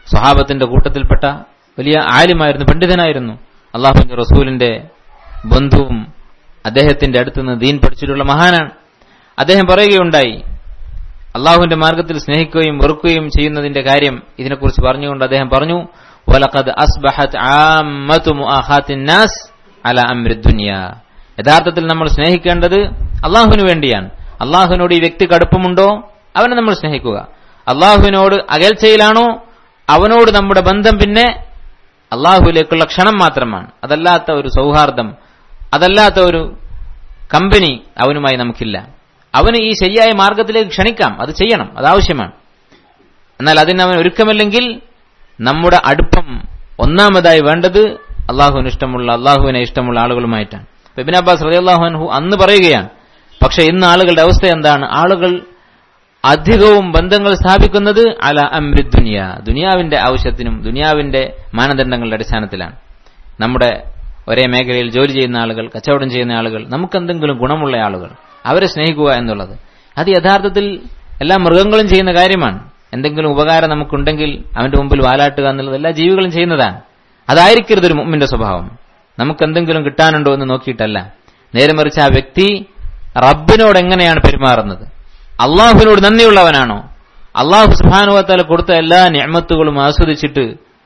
സ്വഹാബത്തിന്റെ കൂട്ടത്തിൽപ്പെട്ട വലിയ ആലിമായിരുന്നു പണ്ഡിതനായിരുന്നു അള്ളാഹുവിന്റെ റസൂലിന്റെ ബന്ധുവും അദ്ദേഹത്തിന്റെ അടുത്തുനിന്ന് ദീൻ പഠിച്ചിട്ടുള്ള മഹാനാണ് അദ്ദേഹം പറയുകയുണ്ടായി അള്ളാഹുവിന്റെ മാർഗത്തിൽ സ്നേഹിക്കുകയും വെറുക്കുകയും ചെയ്യുന്നതിന്റെ കാര്യം ഇതിനെക്കുറിച്ച് പറഞ്ഞുകൊണ്ട് അദ്ദേഹം പറഞ്ഞു വലഖദ് അസ്ബഹത് ആമ്മതു മുആഖാത്തിൻ നാസ് അല അംരി ദുനിയ യഥാർത്ഥത്തിൽ നമ്മൾ സ്നേഹിക്കേണ്ടത് അള്ളാഹുവിന് വേണ്ടിയാണ് അള്ളാഹുവിനോട് ഈ വ്യക്തി കടുപ്പമുണ്ടോ അവനെ നമ്മൾ സ്നേഹിക്കുക അള്ളാഹുവിനോട് അകൽച്ചയിലാണോ അവനോട് നമ്മുടെ ബന്ധം പിന്നെ അള്ളാഹുവിലേക്കുള്ള ക്ഷണം മാത്രമാണ് അതല്ലാത്ത ഒരു സൗഹാർദ്ദം അതല്ലാത്ത ഒരു കമ്പനി അവനുമായി നമുക്കില്ല അവന് ഈ ശരിയായ മാർഗത്തിലേക്ക് ക്ഷണിക്കാം അത് ചെയ്യണം അത് ആവശ്യമാണ് എന്നാൽ അതിന് അവൻ ഒരുക്കമില്ലെങ്കിൽ നമ്മുടെ അടുപ്പം ഒന്നാമതായി വേണ്ടത് അള്ളാഹുവിന് ഇഷ്ടമുള്ള അള്ളാഹുവിനെ ഇഷ്ടമുള്ള ആളുകളുമായിട്ടാണ് ബിബിൻ അബ്ബാസ് റളിയല്ലാഹു അൻഹു അന്ന് പറയുകയാണ് പക്ഷെ ഇന്ന് ആളുകളുടെ അവസ്ഥ എന്താണ് ആളുകൾ അധികവും ബന്ധങ്ങൾ സ്ഥാപിക്കുന്നത് അല അമ്രി ദുനിയ ദുനിയാവിന്റെ ആവശ്യത്തിനും ദുനിയാവിന്റെ മാനദണ്ഡങ്ങളുടെ അടിസ്ഥാനത്തിലാണ് നമ്മുടെ ഒരേ മേഖലയിൽ ജോലി ചെയ്യുന്ന ആളുകൾ കച്ചവടം ചെയ്യുന്ന ആളുകൾ നമുക്കെന്തെങ്കിലും ഗുണമുള്ള ആളുകൾ അവരെ സ്നേഹിക്കുക എന്നുള്ളത് അത് യഥാർത്ഥത്തിൽ എല്ലാ മൃഗങ്ങളും ചെയ്യുന്ന കാര്യമാണ് എന്തെങ്കിലും ഉപകാരം നമുക്കുണ്ടെങ്കിൽ അവന്റെ മുമ്പിൽ വാലാട്ടുക എന്നുള്ളത് എല്ലാ ജീവികളും ചെയ്യുന്നതാണ് അതായിരിക്കരുത് ഒരു മുമ്മിന്റെ സ്വഭാവം നമുക്ക് എന്തെങ്കിലും കിട്ടാനുണ്ടോ എന്ന് നോക്കിയിട്ടല്ല നേരെ മറിച്ച് ആ വ്യക്തി റബ്ബിനോട് എങ്ങനെയാണ് പെരുമാറുന്നത് അള്ളാഹുവിനോട് നന്ദിയുള്ളവനാണോ അള്ളാഹു സുഹാനുവത്താൽ കൊടുത്ത എല്ലാ ഞാമത്തുകളും ആസ്വദിച്ചിട്ട്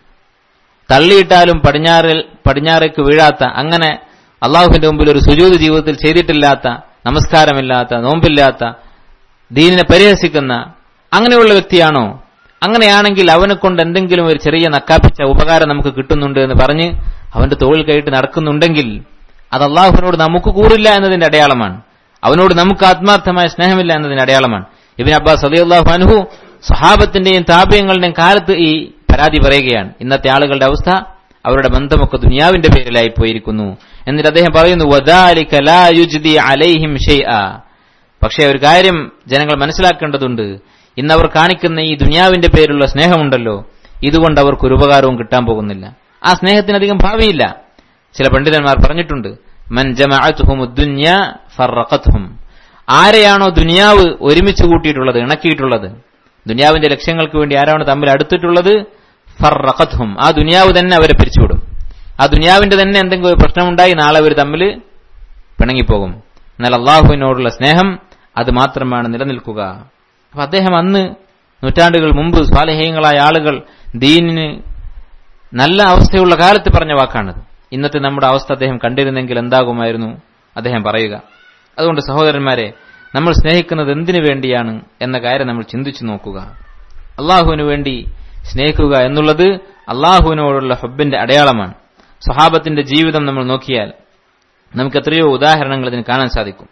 തള്ളിയിട്ടാലും പടിഞ്ഞാറിൽ പടിഞ്ഞാറേക്ക് വീഴാത്ത അങ്ങനെ അള്ളാഹുവിന്റെ മുമ്പിൽ ഒരു സുജൂത് ജീവിതത്തിൽ ചെയ്തിട്ടില്ലാത്ത നമസ്കാരമില്ലാത്ത നോമ്പില്ലാത്ത ദീനിനെ പരിഹസിക്കുന്ന അങ്ങനെയുള്ള വ്യക്തിയാണോ അങ്ങനെയാണെങ്കിൽ അവനെ കൊണ്ട് എന്തെങ്കിലും ഒരു ചെറിയ നക്കാപ്പിച്ച ഉപകാരം നമുക്ക് കിട്ടുന്നുണ്ട് എന്ന് പറഞ്ഞ് അവന്റെ തോളിൽ കൈയിട്ട് നടക്കുന്നുണ്ടെങ്കിൽ അത് അള്ളാഹുവിനോട് നമുക്ക് കൂറില്ല എന്നതിന്റെ അടയാളമാണ് അവനോട് നമുക്ക് ആത്മാർത്ഥമായ സ്നേഹമില്ല എന്നതിന്റെ അടയാളമാണ് ഇബിൻ അബ്ബാസ് അലി അള്ളാഹു അനുഹു സ്വഹാബത്തിന്റെയും താപ്യങ്ങളുടെയും കാലത്ത് ഈ പരാതി പറയുകയാണ് ഇന്നത്തെ ആളുകളുടെ അവസ്ഥ അവരുടെ ബന്ധമൊക്കെ ദുനിയാവിന്റെ പേരിലായി പോയിരിക്കുന്നു എന്നിട്ട് അദ്ദേഹം പറയുന്നു വദാലിക ലാ യുജ്ദി അലൈഹിം ഷൈഅ പക്ഷേ ഒരു കാര്യം ജനങ്ങൾ മനസ്സിലാക്കേണ്ടതുണ്ട് ഇന്നവർ കാണിക്കുന്ന ഈ ദുനിയാവിന്റെ പേരിലുള്ള സ്നേഹമുണ്ടല്ലോ ഇതുകൊണ്ട് അവർക്ക് ഒരു ഉപകാരവും കിട്ടാൻ പോകുന്നില്ല ആ സ്നേഹത്തിനധികം ഭാവിയില്ല ചില പണ്ഡിതന്മാർ പറഞ്ഞിട്ടുണ്ട് മൻ ജമഅത്തുഹുമുദ്ദുന്യ ഫറഖത്ഹും ആരെയാണോ ദുനിയാവ് ഒരുമിച്ച് കൂട്ടിയിട്ടുള്ളത് ഇണക്കിയിട്ടുള്ളത് ദുനിയാവിന്റെ ലക്ഷ്യങ്ങൾക്ക് വേണ്ടി ആരാണ് തമ്മിൽ അടുത്തിട്ടുള്ളത് ഫറഖത്ഹും ആ ദുനിയാവ് തന്നെ അവരെ പിരിച്ചുവിടും ആ ദുനിയാവിന്റെ തന്നെ എന്തെങ്കിലും ഒരു പ്രശ്നമുണ്ടായി നാളെ അവർ തമ്മിൽ പിണങ്ങിപ്പോകും എന്നാൽ അള്ളാഹുവിനോടുള്ള സ്നേഹം അത് മാത്രമാണ് നിലനിൽക്കുക അപ്പൊ അദ്ദേഹം അന്ന് നൂറ്റാണ്ടുകൾ മുമ്പ് സ്വാലഹ്യങ്ങളായ ആളുകൾ ദീനിന് നല്ല അവസ്ഥയുള്ള കാലത്ത് പറഞ്ഞ വാക്കാണത് ഇന്നത്തെ നമ്മുടെ അവസ്ഥ അദ്ദേഹം കണ്ടിരുന്നെങ്കിൽ എന്താകുമായിരുന്നു അദ്ദേഹം പറയുക അതുകൊണ്ട് സഹോദരന്മാരെ നമ്മൾ സ്നേഹിക്കുന്നത് എന്തിനു വേണ്ടിയാണ് എന്ന കാര്യം നമ്മൾ ചിന്തിച്ചു നോക്കുക അള്ളാഹുവിനു വേണ്ടി സ്നേഹിക്കുക എന്നുള്ളത് അള്ളാഹുവിനോടുള്ള ഹബ്ബിന്റെ അടയാളമാണ് സ്വഹാബത്തിന്റെ ജീവിതം നമ്മൾ നോക്കിയാൽ നമുക്ക് എത്രയോ ഉദാഹരണങ്ങൾ ഇതിന് കാണാൻ സാധിക്കും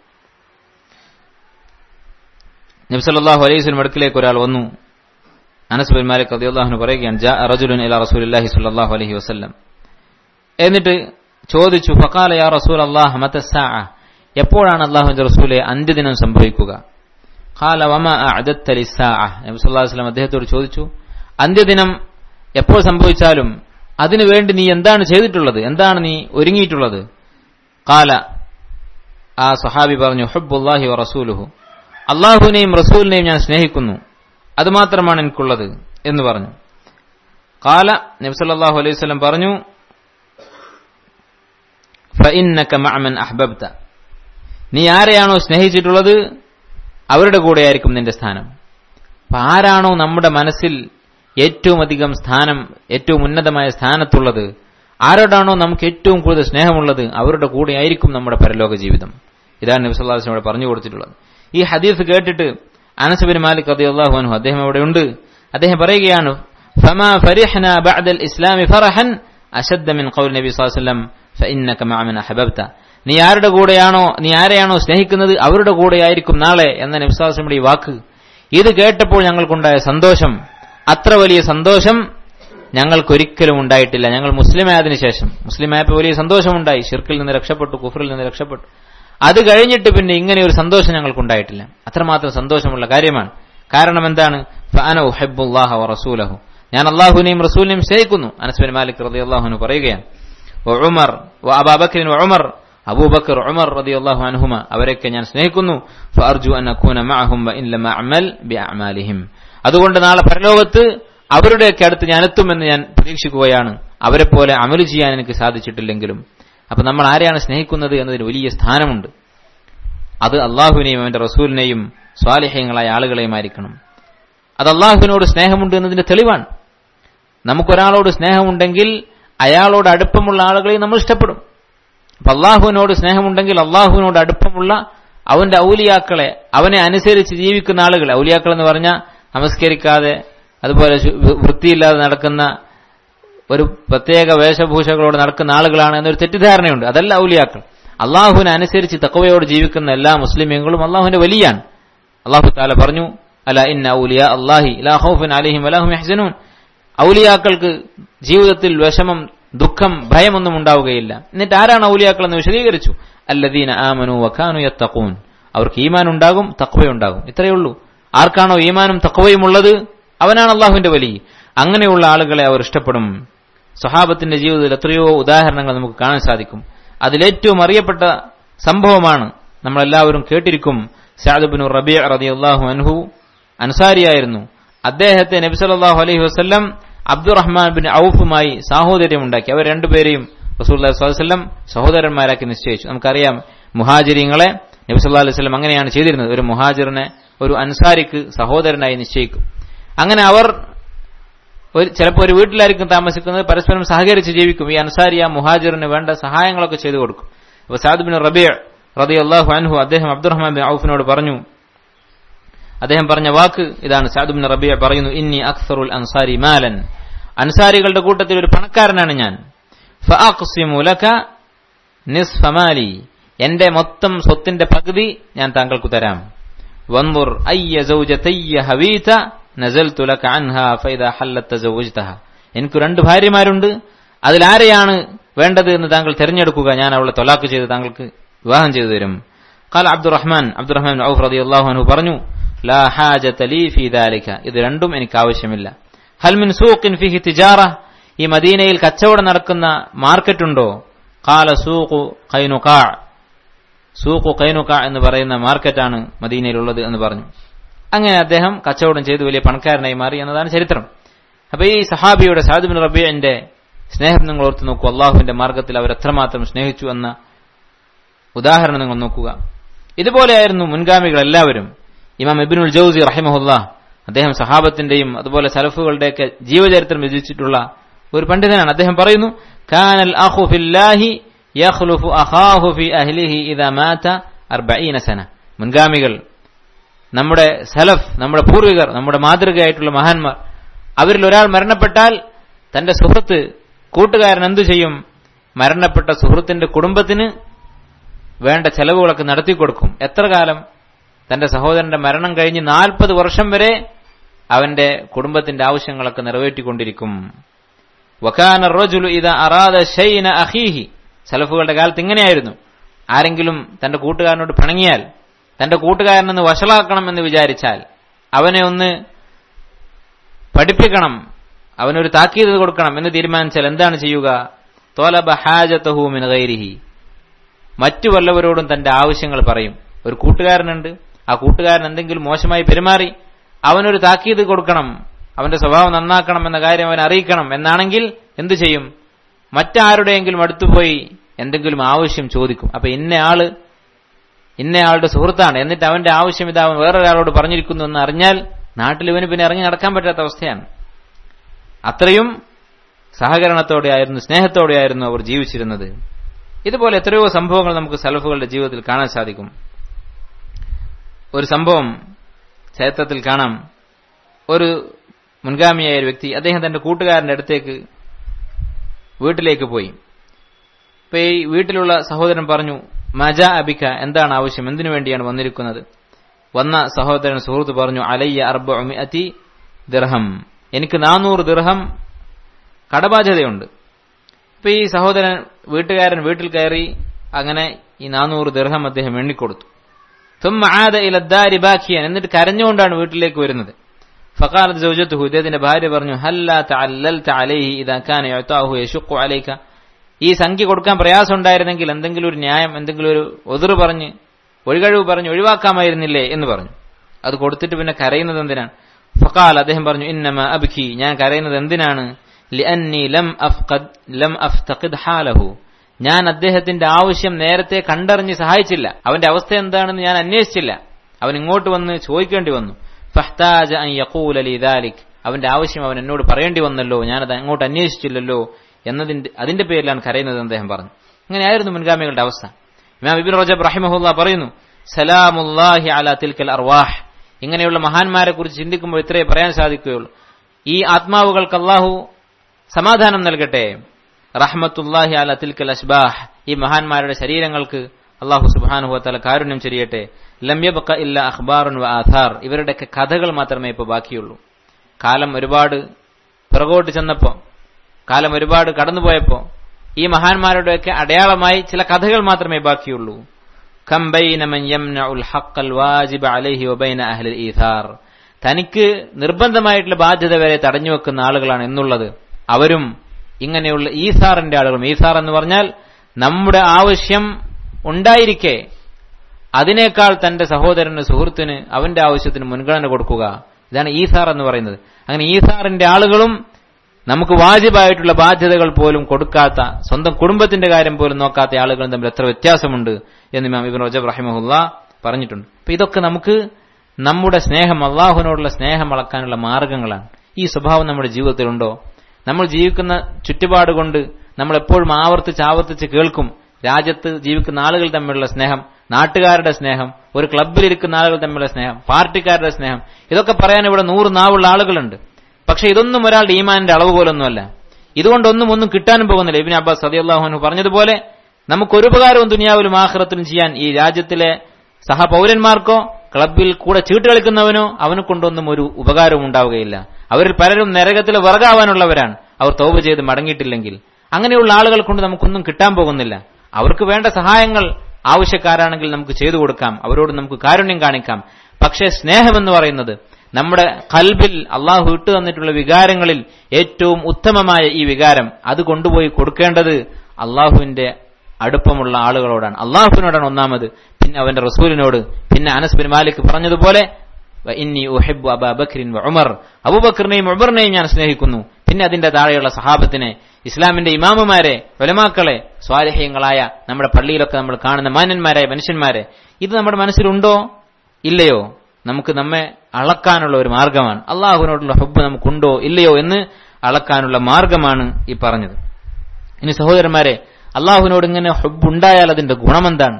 നബ്സല്ലാഹു അലൈഹി സ്വലം അടുക്കിലേക്ക് ഒരാൾ വന്നു അനസ് ബിൻ മാലിക് റളിയല്ലാഹു പറയുകയാണ് ജാ റജുലുൻ ഇലാ റസൂലില്ലാഹി സ്വല്ലല്ലാഹു അലൈഹി വസല്ലം എന്നിട്ട് ചോദിച്ചു ഫഖാല യാ റസൂൽ അല്ലാഹ് മതസ്സാ എപ്പോഴാണ് അള്ളാഹുവിന്റെ റസൂലെ അന്ത്യദിനം സംഭവിക്കുക ഖാല വമ അഅദത്ത ലിസ്സാ നബി സല്ലല്ലാഹു അലൈഹി വസല്ലം അദ്ദേഹത്തോട് ചോദിച്ചു അന്ത്യദിനം എപ്പോൾ സംഭവിച്ചാലും അതിനു വേണ്ടി നീ എന്താണ് ചെയ്തിട്ടുള്ളത് എന്താണ് നീ ഒരുങ്ങിയിട്ടുള്ളത് ഖാല ആ സഹാബി പറഞ്ഞു ഹുബ്ബുല്ലാഹി വ റസൂലുഹു അള്ളാഹുവിനെയും റസൂലിനെയും ഞാൻ സ്നേഹിക്കുന്നു അതുമാത്രമാണ് എനിക്കുള്ളത് എന്ന് പറഞ്ഞു കാല നബ്സല്ലാഹു അലൈഹി സ്വലം പറഞ്ഞു ഫഇന്നക മഅമൻ അഹ്ബബ്ത നീ ആരെയാണോ സ്നേഹിച്ചിട്ടുള്ളത് അവരുടെ കൂടെയായിരിക്കും നിന്റെ സ്ഥാനം അപ്പൊ ആരാണോ നമ്മുടെ മനസ്സിൽ ഏറ്റവും അധികം സ്ഥാനം ഏറ്റവും ഉന്നതമായ സ്ഥാനത്തുള്ളത് ആരോടാണോ നമുക്ക് ഏറ്റവും കൂടുതൽ സ്നേഹമുള്ളത് അവരുടെ കൂടെയായിരിക്കും നമ്മുടെ പരലോക ജീവിതം ഇതാണ് നബി സല്ലല്ലാഹു അലൈഹി വസല്ലം പറഞ്ഞു കൊടുത്തിട്ടുള്ളത് ഈ ഹദീസ് കേട്ടിട്ട് അനസുബിൻ മാലിക് റളിയല്ലാഹു അൻഹു അദ്ദേഹം അവിടെയുണ്ട് അദ്ദേഹം പറയുകയാണ് ഫമാ ഫരിഹ്ന ബഅദൽ ഇസ്ലാമി ഫറഹൻ അശദ്ദ മിൻ ഖൗൽ നബി സ്വല്ലല്ലാഹു അലൈഹി വസല്ലം ഫഇന്നക മഅ മൻ അഹബബ്ത നീ ആരുടെ കൂടെയാണോ നീ ആരെയാണോ സ്നേഹിക്കുന്നത് അവരുടെ കൂടെയായിരിക്കും നാളെ എന്ന നബി സ്വല്ലല്ലാഹു അലൈഹി വസല്ലം ഈ വാക്ക് ഇത് കേട്ടപ്പോൾ ഞങ്ങൾക്കുണ്ടായ സന്തോഷം അത്ര വലിയ സന്തോഷം ഞങ്ങൾക്കൊരിക്കലും ഉണ്ടായിട്ടില്ല ഞങ്ങൾ മുസ്ലിമായതിനു ശേഷം മുസ്ലിമായപ്പോൾ വലിയ സന്തോഷമുണ്ടായി ഷിർക്കിൽ നിന്ന് രക്ഷപ്പെട്ടു കുഫറിൽ നിന്ന് രക്ഷപ്പെട്ടു അത് കഴിഞ്ഞിട്ട് പിന്നെ ഇങ്ങനെ ഒരു സന്തോഷം ഞങ്ങൾക്കുണ്ടായിട്ടില്ല അത്രമാത്രം സന്തോഷമുള്ള കാര്യമാണ് കാരണം എന്താണ് ഫഅന ഉഹിബ്ബുല്ലാഹ വ റസൂലഹു ഞാൻ അള്ളാഹുവിനെയും റസൂലിനെയും സ്നേഹിക്കുന്നു അനസ്ബിൻ മാലിക് റളിയല്ലാഹു പറയുകയാണ് ഉമർ വ അബൂബക്കർ ഉമർ അബൂബക്കർ ഉമർ റളിയല്ലാഹു അൻഹുമ അവരൊക്കെ ഞാൻ സ്നേഹിക്കുന്നു ഫഅർജു അൻ അകൂന മഅഹും വ ഇൻ ലം അഅമൽ ബിഅഅമാലിഹിം അതുകൊണ്ട് നാളെ പരലോകത്ത് അവരുടെയൊക്കെ അടുത്ത് ഞാൻ എത്തുമെന്ന് ഞാൻ പ്രതീക്ഷിക്കുകയാണ് അവരെ പോലെ അമല് ചെയ്യാൻ എനിക്ക് സാധിച്ചിട്ടില്ലെങ്കിലും അപ്പൊ നമ്മൾ ആരെയാണ് സ്നേഹിക്കുന്നത് എന്നതിന് വലിയ സ്ഥാനമുണ്ട് അത് അള്ളാഹുവിനെയും അവന്റെ റസൂലിനെയും സ്വാലിഹ്യങ്ങളായ ആളുകളെയുമായിരിക്കണം അത് അള്ളാഹുവിനോട് സ്നേഹമുണ്ട് എന്നതിന്റെ തെളിവാണ് നമുക്കൊരാളോട് സ്നേഹമുണ്ടെങ്കിൽ അയാളോട് അടുപ്പമുള്ള ആളുകളെ നമ്മൾ ഇഷ്ടപ്പെടും അപ്പൊ അള്ളാഹുവിനോട് സ്നേഹമുണ്ടെങ്കിൽ അള്ളാഹുവിനോട് അടുപ്പമുള്ള അവന്റെ ഔലിയാക്കളെ അവനെ അനുസരിച്ച് ജീവിക്കുന്ന ആളുകൾ ഔലിയാക്കൾ എന്ന് പറഞ്ഞാൽ നമസ്കരിക്കാതെ അതുപോലെ വൃത്തിയില്ലാതെ നടക്കുന്ന ഒരു പ്രത്യേക വേഷഭൂഷകളോട് നടക്കുന്ന ആളുകളാണ് എന്നൊരു തെറ്റിദ്ധാരണയുണ്ട് അതല്ല ഔലിയാക്കൾ അള്ളാഹുവിനെ അനുസരിച്ച് തക്കവയോട് ജീവിക്കുന്ന എല്ലാ മുസ്ലിമീങ്ങളും അള്ളാഹുവിന്റെ വലിയാണ് അള്ളാഹു താല പറഞ്ഞു അല ഇന്ന ഔലിയ അള്ളാഹി ലാ ഖൗഫുൻ അലൈഹിം വലാഹും യഹ്സനൂൻ ഔലിയാക്കൾക്ക് ജീവിതത്തിൽ വിഷമം ദുഃഖം ഭയമൊന്നും ഉണ്ടാവുകയില്ല എന്നിട്ട് ആരാണ് ഔലിയാക്കൾ എന്ന് വിശദീകരിച്ചു അല്ലദീന ആമനു വഖാനു യത്തഖൂൻ അവർക്ക് ഈമാൻ ഉണ്ടാകും തക്വയുണ്ടാകും ഇത്രയേ ഉള്ളൂ ആർക്കാണോ ഈമാനും തക്വയും ഉള്ളത് അവനാണ് അള്ളാഹുവിന്റെ വലിയ അങ്ങനെയുള്ള ആളുകളെ അവർ ഇഷ്ടപ്പെടും സ്വഹാബത്തിന്റെ ജീവിതത്തിൽ എത്രയോ ഉദാഹരണങ്ങൾ നമുക്ക് കാണാൻ സാധിക്കും അതിലേറ്റവും അറിയപ്പെട്ട സംഭവമാണ് നമ്മളെല്ലാവരും കേട്ടിരിക്കും സാദുബിനു റബി റതി അള്ളാഹു അൻഹു അൻസാരിയായിരുന്നു അദ്ദേഹത്തെ നബി സല്ലല്ലാഹു അലൈഹി വസല്ലം അബ്ദുറഹ്മാൻ ബിൻ ഔഫുമായി സാഹോദര്യമുണ്ടാക്കി അവർ രണ്ടുപേരെയും റസൂല്ലി സ്വലം സഹോദരന്മാരാക്കി നിശ്ചയിച്ചു നമുക്കറിയാം മുഹാജിരിങ്ങളെ നബി സല്ലാ അലൈഹി സ്വലം അങ്ങനെയാണ് ചെയ്തിരുന്നത് ഒരു മുഹാജിറിനെ ഒരു അൻസാരിക്ക് സഹോദരനായി നിശ്ചയിക്കും അങ്ങനെ അവർ ഒരു ചിലപ്പോൾ ഒരു വീട്ടിലായിരിക്കും താമസിക്കുന്നത് പരസ്പരം സഹകരിച്ച് ജീവിക്കും ഈ അൻസാരി ആ മുഹാജിറിന് വേണ്ട സഹായങ്ങളൊക്കെ ചെയ്തു കൊടുക്കും അപ്പൊ സാദ് ബിൻ റബിയ റതി അള്ളാഹു അൻഹു അദ്ദേഹം അബ്ദുറഹ്മാൻ ബിൻ ഔഫിനോട് പറഞ്ഞു അദ്ദേഹം പറഞ്ഞ വാക്ക് ഇതാണ് സാദ് ബിൻ റബിയ പറയുന്നു ഇന്നി അക്സറുൽ അൻസാരി മാലൻ അൻസാരികളുടെ കൂട്ടത്തിൽ ഒരു പണക്കാരനാണ് ഞാൻ നിസ്ഫമാലി എന്റെ മൊത്തം സ്വത്തിന്റെ പകുതി ഞാൻ താങ്കൾക്ക് തരാം വൻദുർ അയ്യ സൗജതയ്യ ഹവീത നസൽതു ലക അൻഹാ ഫൈദാ ഹല്ലത്ത തസവ്വജ്തഹ എനിക്ക് രണ്ട് ഭാര്യമാരുണ്ട് അതിലാരെയാണ് വേണ്ടത് എന്ന് താങ്കൾ തിരഞ്ഞെടുക്കുക ഞാൻ അവളെ തൊലാക്ക് ചെയ്ത് താങ്കൾക്ക് വിവാഹം ചെയ്തു തരും قال عبد الرحمن عبد الرحمن ഔഫ് റളിയല്ലാഹു അൻഹു പറഞ്ഞു ലാ ഹാജത ലീ ഫീ ദാലിക ഇത് രണ്ടും എനിക്ക് ആവശ്യമില്ല ഹൽ മിൻ സൂഖിൻ ഫീഹി തിജാറ ഈ മദീനയിൽ കച്ചവടം നടക്കുന്ന മാർക്കറ്റ് ഉണ്ടോ ഖാല സൂഖു ഖൈനുഖാ സൂഖു ഖൈനുഖാ എന്ന് പറയുന്ന മാർക്കറ്റാണ് മദീനയിലുള്ളത് എന്ന് പറഞ്ഞു അങ്ങനെ അദ്ദേഹം കച്ചവടം ചെയ്ത് വലിയ പണക്കാരനായി മാറി എന്നതാണ് ചരിത്രം അപ്പൊ ഈ സഹാബിയുടെ സാദിബിൻ റബിയന്റെ സ്നേഹം നിങ്ങൾ ഓർത്തു നോക്കൂ അള്ളാഹുവിന്റെ മാർഗത്തിൽ അവർ എത്രമാത്രം സ്നേഹിച്ചു എന്ന ഉദാഹരണം നിങ്ങൾ നോക്കുക ഇതുപോലെയായിരുന്നു മുൻഗാമികൾ എല്ലാവരും ഇമാം ഇബിനുൽ ജൌസി റഹിമഹുല്ല അദ്ദേഹം സഹാബത്തിന്റെയും അതുപോലെ സലഫുകളുടെയൊക്കെ ജീവചരിത്രം രചിച്ചിട്ടുള്ള ഒരു പണ്ഡിതനാണ് അദ്ദേഹം പറയുന്നു കാനൽ അഖു ഫില്ലാഹി യഖ്ലുഫു അഖാഹു ഫി അഹ്ലിഹി ഇദാ മാത 40 സന മുൻഗാമികൾ നമ്മുടെ സലഫ് നമ്മുടെ പൂർവികർ നമ്മുടെ മാതൃകയായിട്ടുള്ള മഹാന്മാർ അവരിൽ ഒരാൾ മരണപ്പെട്ടാൽ തന്റെ സുഹൃത്ത് കൂട്ടുകാരൻ എന്തു ചെയ്യും മരണപ്പെട്ട സുഹൃത്തിന്റെ കുടുംബത്തിന് വേണ്ട ചെലവുകളൊക്കെ നടത്തിക്കൊടുക്കും എത്ര കാലം തന്റെ സഹോദരന്റെ മരണം കഴിഞ്ഞ് നാൽപ്പത് വർഷം വരെ അവന്റെ കുടുംബത്തിന്റെ ആവശ്യങ്ങളൊക്കെ നിറവേറ്റിക്കൊണ്ടിരിക്കും വക്കാന റജുലു ഇത് അറാദ ഷൈന അഹീഹി സലഫുകളുടെ കാലത്ത് ഇങ്ങനെയായിരുന്നു ആരെങ്കിലും തന്റെ കൂട്ടുകാരനോട് പിണങ്ങിയാൽ തന്റെ കൂട്ടുകാരനൊന്ന് വഷളാക്കണം എന്ന് വിചാരിച്ചാൽ അവനെ ഒന്ന് പഠിപ്പിക്കണം അവനൊരു താക്കീത് കൊടുക്കണം എന്ന് തീരുമാനിച്ചാൽ എന്താണ് ചെയ്യുക തോലബ ഹാജത്തഹു മിൻ ഗൈരിഹി മറ്റു വല്ലവരോടും തന്റെ ആവശ്യങ്ങൾ പറയും ഒരു കൂട്ടുകാരനുണ്ട് ആ കൂട്ടുകാരൻ എന്തെങ്കിലും മോശമായി പെരുമാറി അവനൊരു താക്കീത് കൊടുക്കണം അവന്റെ സ്വഭാവം നന്നാക്കണം എന്ന കാര്യം അവൻ അറിയിക്കണം എന്നാണെങ്കിൽ എന്തു ചെയ്യും മറ്റാരുടെയെങ്കിലും അടുത്തുപോയി എന്തെങ്കിലും ആവശ്യം ചോദിക്കും അപ്പൊ ഇന്നയാള് ഇന്നയാളുടെ സുഹൃത്താണ് എന്നിട്ട് അവന്റെ ആവശ്യം ഇത് അവൻ വേറൊരാളോട് പറഞ്ഞിരിക്കുന്നു എന്ന് അറിഞ്ഞാൽ നാട്ടിൽ ഇവന് പിന്നെ ഇറങ്ങി നടക്കാൻ പറ്റാത്ത അവസ്ഥയാണ് അത്രയും സഹകരണത്തോടെയായിരുന്നു സ്നേഹത്തോടെയായിരുന്നു അവർ ജീവിച്ചിരുന്നത് ഇതുപോലെ എത്രയോ സംഭവങ്ങൾ നമുക്ക് സലഫുകളുടെ ജീവിതത്തിൽ കാണാൻ സാധിക്കും ഒരു സംഭവം ചരിത്രത്തിൽ കാണാം ഒരു മുൻഗാമിയായ ഒരു വ്യക്തി അദ്ദേഹം തന്റെ കൂട്ടുകാരന്റെ അടുത്തേക്ക് വീട്ടിലേക്ക് പോയി ഇപ്പൊ ഈ വീട്ടിലുള്ള സഹോദരൻ പറഞ്ഞു മജ അബിക്ക എന്താണ് ആവശ്യം എന്തിനു വേണ്ടിയാണ് വന്നിരിക്കുന്നത് വന്ന സഹോദരൻ സുഹൃത്ത് പറഞ്ഞു അലയ്യ അർബ അതി ദിർഹം എനിക്ക് നാനൂറ് ദിർഹം കടബാധ്യതയുണ്ട് ഇപ്പൊ ഈ സഹോദരൻ വീട്ടുകാരൻ വീട്ടിൽ കയറി അങ്ങനെ ഈ നാനൂറ് ദിർഹം അദ്ദേഹം എണ്ണിക്കൊടുത്തു തുമ്മ ആദ ഇലദ്ദാരി ബാക്കിയാൻ എന്നിട്ട് കരഞ്ഞുകൊണ്ടാണ് വീട്ടിലേക്ക് വരുന്നത് ഫക്കാലത്ത് സൗജത്തുഹു ഇദ്ദേഹത്തിന്റെ ഭാര്യ പറഞ്ഞു ഹല്ലാ തഅല്ലൽത അലൈഹി ഇദാ കാന യഅതാഹു യശുഖു അലൈക ഈ സംഖ്യ കൊടുക്കാൻ പ്രയാസം ഉണ്ടായിരുന്നെങ്കിൽ എന്തെങ്കിലും ഒരു ന്യായം എന്തെങ്കിലും ഒരു ഒതിറ് പറഞ്ഞ് ഒഴികഴിവ് പറഞ്ഞ് ഒഴിവാക്കാമായിരുന്നില്ലേ എന്ന് പറഞ്ഞു അത് കൊടുത്തിട്ട് പിന്നെ കരയുന്നത് എന്തിനാണ് ഫഖാൽ അദ്ദേഹം പറഞ്ഞു ഇന്നമ അബ്ഖി ഞാൻ കരയുന്നത് എന്തിനാണ് ലിഅന്നി ലം അഫ്ഖദ് ലം അഫ്തഖിദ് ഹാലഹു ഞാൻ അദ്ദേഹത്തിന്റെ ആവശ്യം നേരത്തെ കണ്ടറിഞ്ഞ് സഹായിച്ചില്ല അവന്റെ അവസ്ഥ എന്താണെന്ന് ഞാൻ അന്വേഷിച്ചില്ല അവൻ ഇങ്ങോട്ട് വന്ന് ചോദിക്കേണ്ടി വന്നു ഫഹ്താജ അൻ യഖൂല ലി ദാലിക് അവന്റെ ആവശ്യം അവൻ എന്നോട് പറയേണ്ടി വന്നല്ലോ ഞാനത് അങ്ങോട്ട് അന്വേഷിച്ചില്ലല്ലോ എന്നതിന്റെ അതിന്റെ പേരിലാണ് കരയുന്നത് എന്ന് അദ്ദേഹം പറഞ്ഞു അങ്ങനെയായിരുന്നു മുൻഗാമികളുടെ അവസ്ഥ ഇമാം ഇബിൻ റജബ് റഹിമഹുല്ല പറയുന്നു സലാമുല്ലാഹി അല തിൽക്കൽ അർവാഹ് ഇങ്ങനെയുള്ള മഹാന്മാരെ കുറിച്ച് ചിന്തിക്കുമ്പോൾ ഇത്രയേ പറയാൻ സാധിക്കുകയുള്ളൂ ഈ ആത്മാവുകൾക്ക് അള്ളാഹു സമാധാനം നൽകട്ടെ റഹ്മത്തുല്ലാഹി അല തിൽക്കൽ അഷ്ബാഹ് ഈ മഹാന്മാരുടെ ശരീരങ്ങൾക്ക് അള്ളാഹു സുബാനുഹത്തല കാരുണ്യം ചെരിയട്ടെ ലംയബക്ക ഇല്ല അഖ്ബാറുൻ വ ആധാർ ഇവരുടെയൊക്കെ കഥകൾ മാത്രമേ ഇപ്പോൾ ബാക്കിയുള്ളൂ കാലം ഒരുപാട് പിറകോട്ട് ചെന്നപ്പോ കാലം ഒരുപാട് കടന്നുപോയപ്പോ ഈ മഹാന്മാരുടെയൊക്കെ അടയാളമായി ചില കഥകൾ മാത്രമേ ബാക്കിയുള്ളൂ തനിക്ക് നിർബന്ധമായിട്ടുള്ള ബാധ്യത വരെ തടഞ്ഞു വെക്കുന്ന ആളുകളാണ് എന്നുള്ളത് അവരും ഇങ്ങനെയുള്ള ഈസാറിന്റെ ആളുകളും ഈസാർ എന്ന് പറഞ്ഞാൽ നമ്മുടെ ആവശ്യം ഉണ്ടായിരിക്കെ അതിനേക്കാൾ തന്റെ സഹോദരന് സുഹൃത്തിന് അവന്റെ ആവശ്യത്തിന് മുൻഗണന കൊടുക്കുക ഇതാണ് ഈസാർ എന്ന് പറയുന്നത് അങ്ങനെ ഈസാറിന്റെ ആളുകളും നമുക്ക് വാജിബായിട്ടുള്ള ബാധ്യതകൾ പോലും കൊടുക്കാത്ത സ്വന്തം കുടുംബത്തിന്റെ കാര്യം പോലും നോക്കാത്ത ആളുകളും തമ്മിൽ എത്ര വ്യത്യാസമുണ്ട് എന്ന് ഇമാം ഇബിൻ റജബ് റഹിമഹുല്ല പറഞ്ഞിട്ടുണ്ട് അപ്പൊ ഇതൊക്കെ നമുക്ക് നമ്മുടെ സ്നേഹം അള്ളാഹുവിനോടുള്ള സ്നേഹം അളക്കാനുള്ള മാർഗങ്ങളാണ് ഈ സ്വഭാവം നമ്മുടെ ജീവിതത്തിലുണ്ടോ നമ്മൾ ജീവിക്കുന്ന ചുറ്റുപാട് കൊണ്ട് നമ്മൾ എപ്പോഴും ആവർത്തിച്ച് ആവർത്തിച്ച് കേൾക്കും രാജ്യത്ത് ജീവിക്കുന്ന ആളുകൾ തമ്മിലുള്ള സ്നേഹം നാട്ടുകാരുടെ സ്നേഹം ഒരു ക്ലബിലിരിക്കുന്ന ആളുകൾ തമ്മിലുള്ള സ്നേഹം പാർട്ടിക്കാരുടെ സ്നേഹം ഇതൊക്കെ പറയാൻ ഇവിടെ നൂറ് നാവുള്ള ആളുകളുണ്ട് പക്ഷെ ഇതൊന്നും ഒരാളുടെ ഈമാനിന്റെ അളവ് പോലൊന്നുമല്ല ഇതുകൊണ്ടൊന്നും ഒന്നും കിട്ടാനും പോകുന്നില്ല ഇബിൻ അബ്ബാസ് സദിയല്ലാഹുനു പറഞ്ഞതുപോലെ നമുക്ക് ഒരു ഉപകാരവും ദുനിയാവിലും ആഹ്റത്തിലും ചെയ്യാൻ ഈ രാജ്യത്തിലെ സഹപൗരന്മാർക്കോ ക്ലബിൽ കൂടെ ചീട്ട് കളിക്കുന്നവനോ അവനെ കൊണ്ടൊന്നും ഒരു ഉപകാരവും ഉണ്ടാവുകയില്ല അവരിൽ പലരും നരകത്തിൽ വിറകാവാനുള്ളവരാണ് അവർ തോപ് ചെയ്ത് മടങ്ങിയിട്ടില്ലെങ്കിൽ അങ്ങനെയുള്ള ആളുകൾ കൊണ്ട് നമുക്കൊന്നും കിട്ടാൻ പോകുന്നില്ല അവർക്ക് വേണ്ട സഹായങ്ങൾ ആവശ്യക്കാരാണെങ്കിൽ നമുക്ക് ചെയ്തു കൊടുക്കാം അവരോട് നമുക്ക് കാരുണ്യം കാണിക്കാം പക്ഷേ സ്നേഹമെന്ന് പറയുന്നത് നമ്മുടെ കൽബിൽ അള്ളാഹു ഇട്ടു തന്നിട്ടുള്ള വികാരങ്ങളിൽ ഏറ്റവും ഉത്തമമായ ഈ വികാരം അത് കൊണ്ടുപോയി കൊടുക്കേണ്ടത് അള്ളാഹുവിന്റെ അടുപ്പമുള്ള ആളുകളോടാണ് അള്ളാഹുവിനോടാണ് ഒന്നാമത് പിന്നെ അവന്റെ റസൂലിനോട് പിന്നെ അനസ് ബിൻ മാലിക് പറഞ്ഞതുപോലെ ഇന്നി ഉഹിബ് അബാ ബക്രിൻ ഉമർ അബൂബക്കറിനെയും ഉമറിനെയും ഞാൻ സ്നേഹിക്കുന്നു പിന്നെ അതിന്റെ താഴെയുള്ള സഹാബത്തിനെ ഇസ്ലാമിന്റെ ഇമാമുമാരെ ഒലമാക്കളെ സ്വാരഹ്യങ്ങളായ നമ്മുടെ പള്ളിയിലൊക്കെ നമ്മൾ കാണുന്ന മാന്യന്മാരായ മനുഷ്യന്മാരെ ഇത് നമ്മുടെ മനസ്സിലുണ്ടോ ഇല്ലയോ നമുക്ക് നമ്മെ അളക്കാനുള്ള ഒരു മാർഗമാണ് അള്ളാഹുവിനോടുള്ള ഹബ്ബ് നമുക്കുണ്ടോ ഇല്ലയോ എന്ന് അളക്കാനുള്ള മാർഗമാണ് ഈ പറഞ്ഞത് ഇനി സഹോദരന്മാരെ അള്ളാഹുവിനോട് ഇങ്ങനെ ഹബ്ബ് ഉണ്ടായാൽ അതിന്റെ ഗുണമെന്താണ്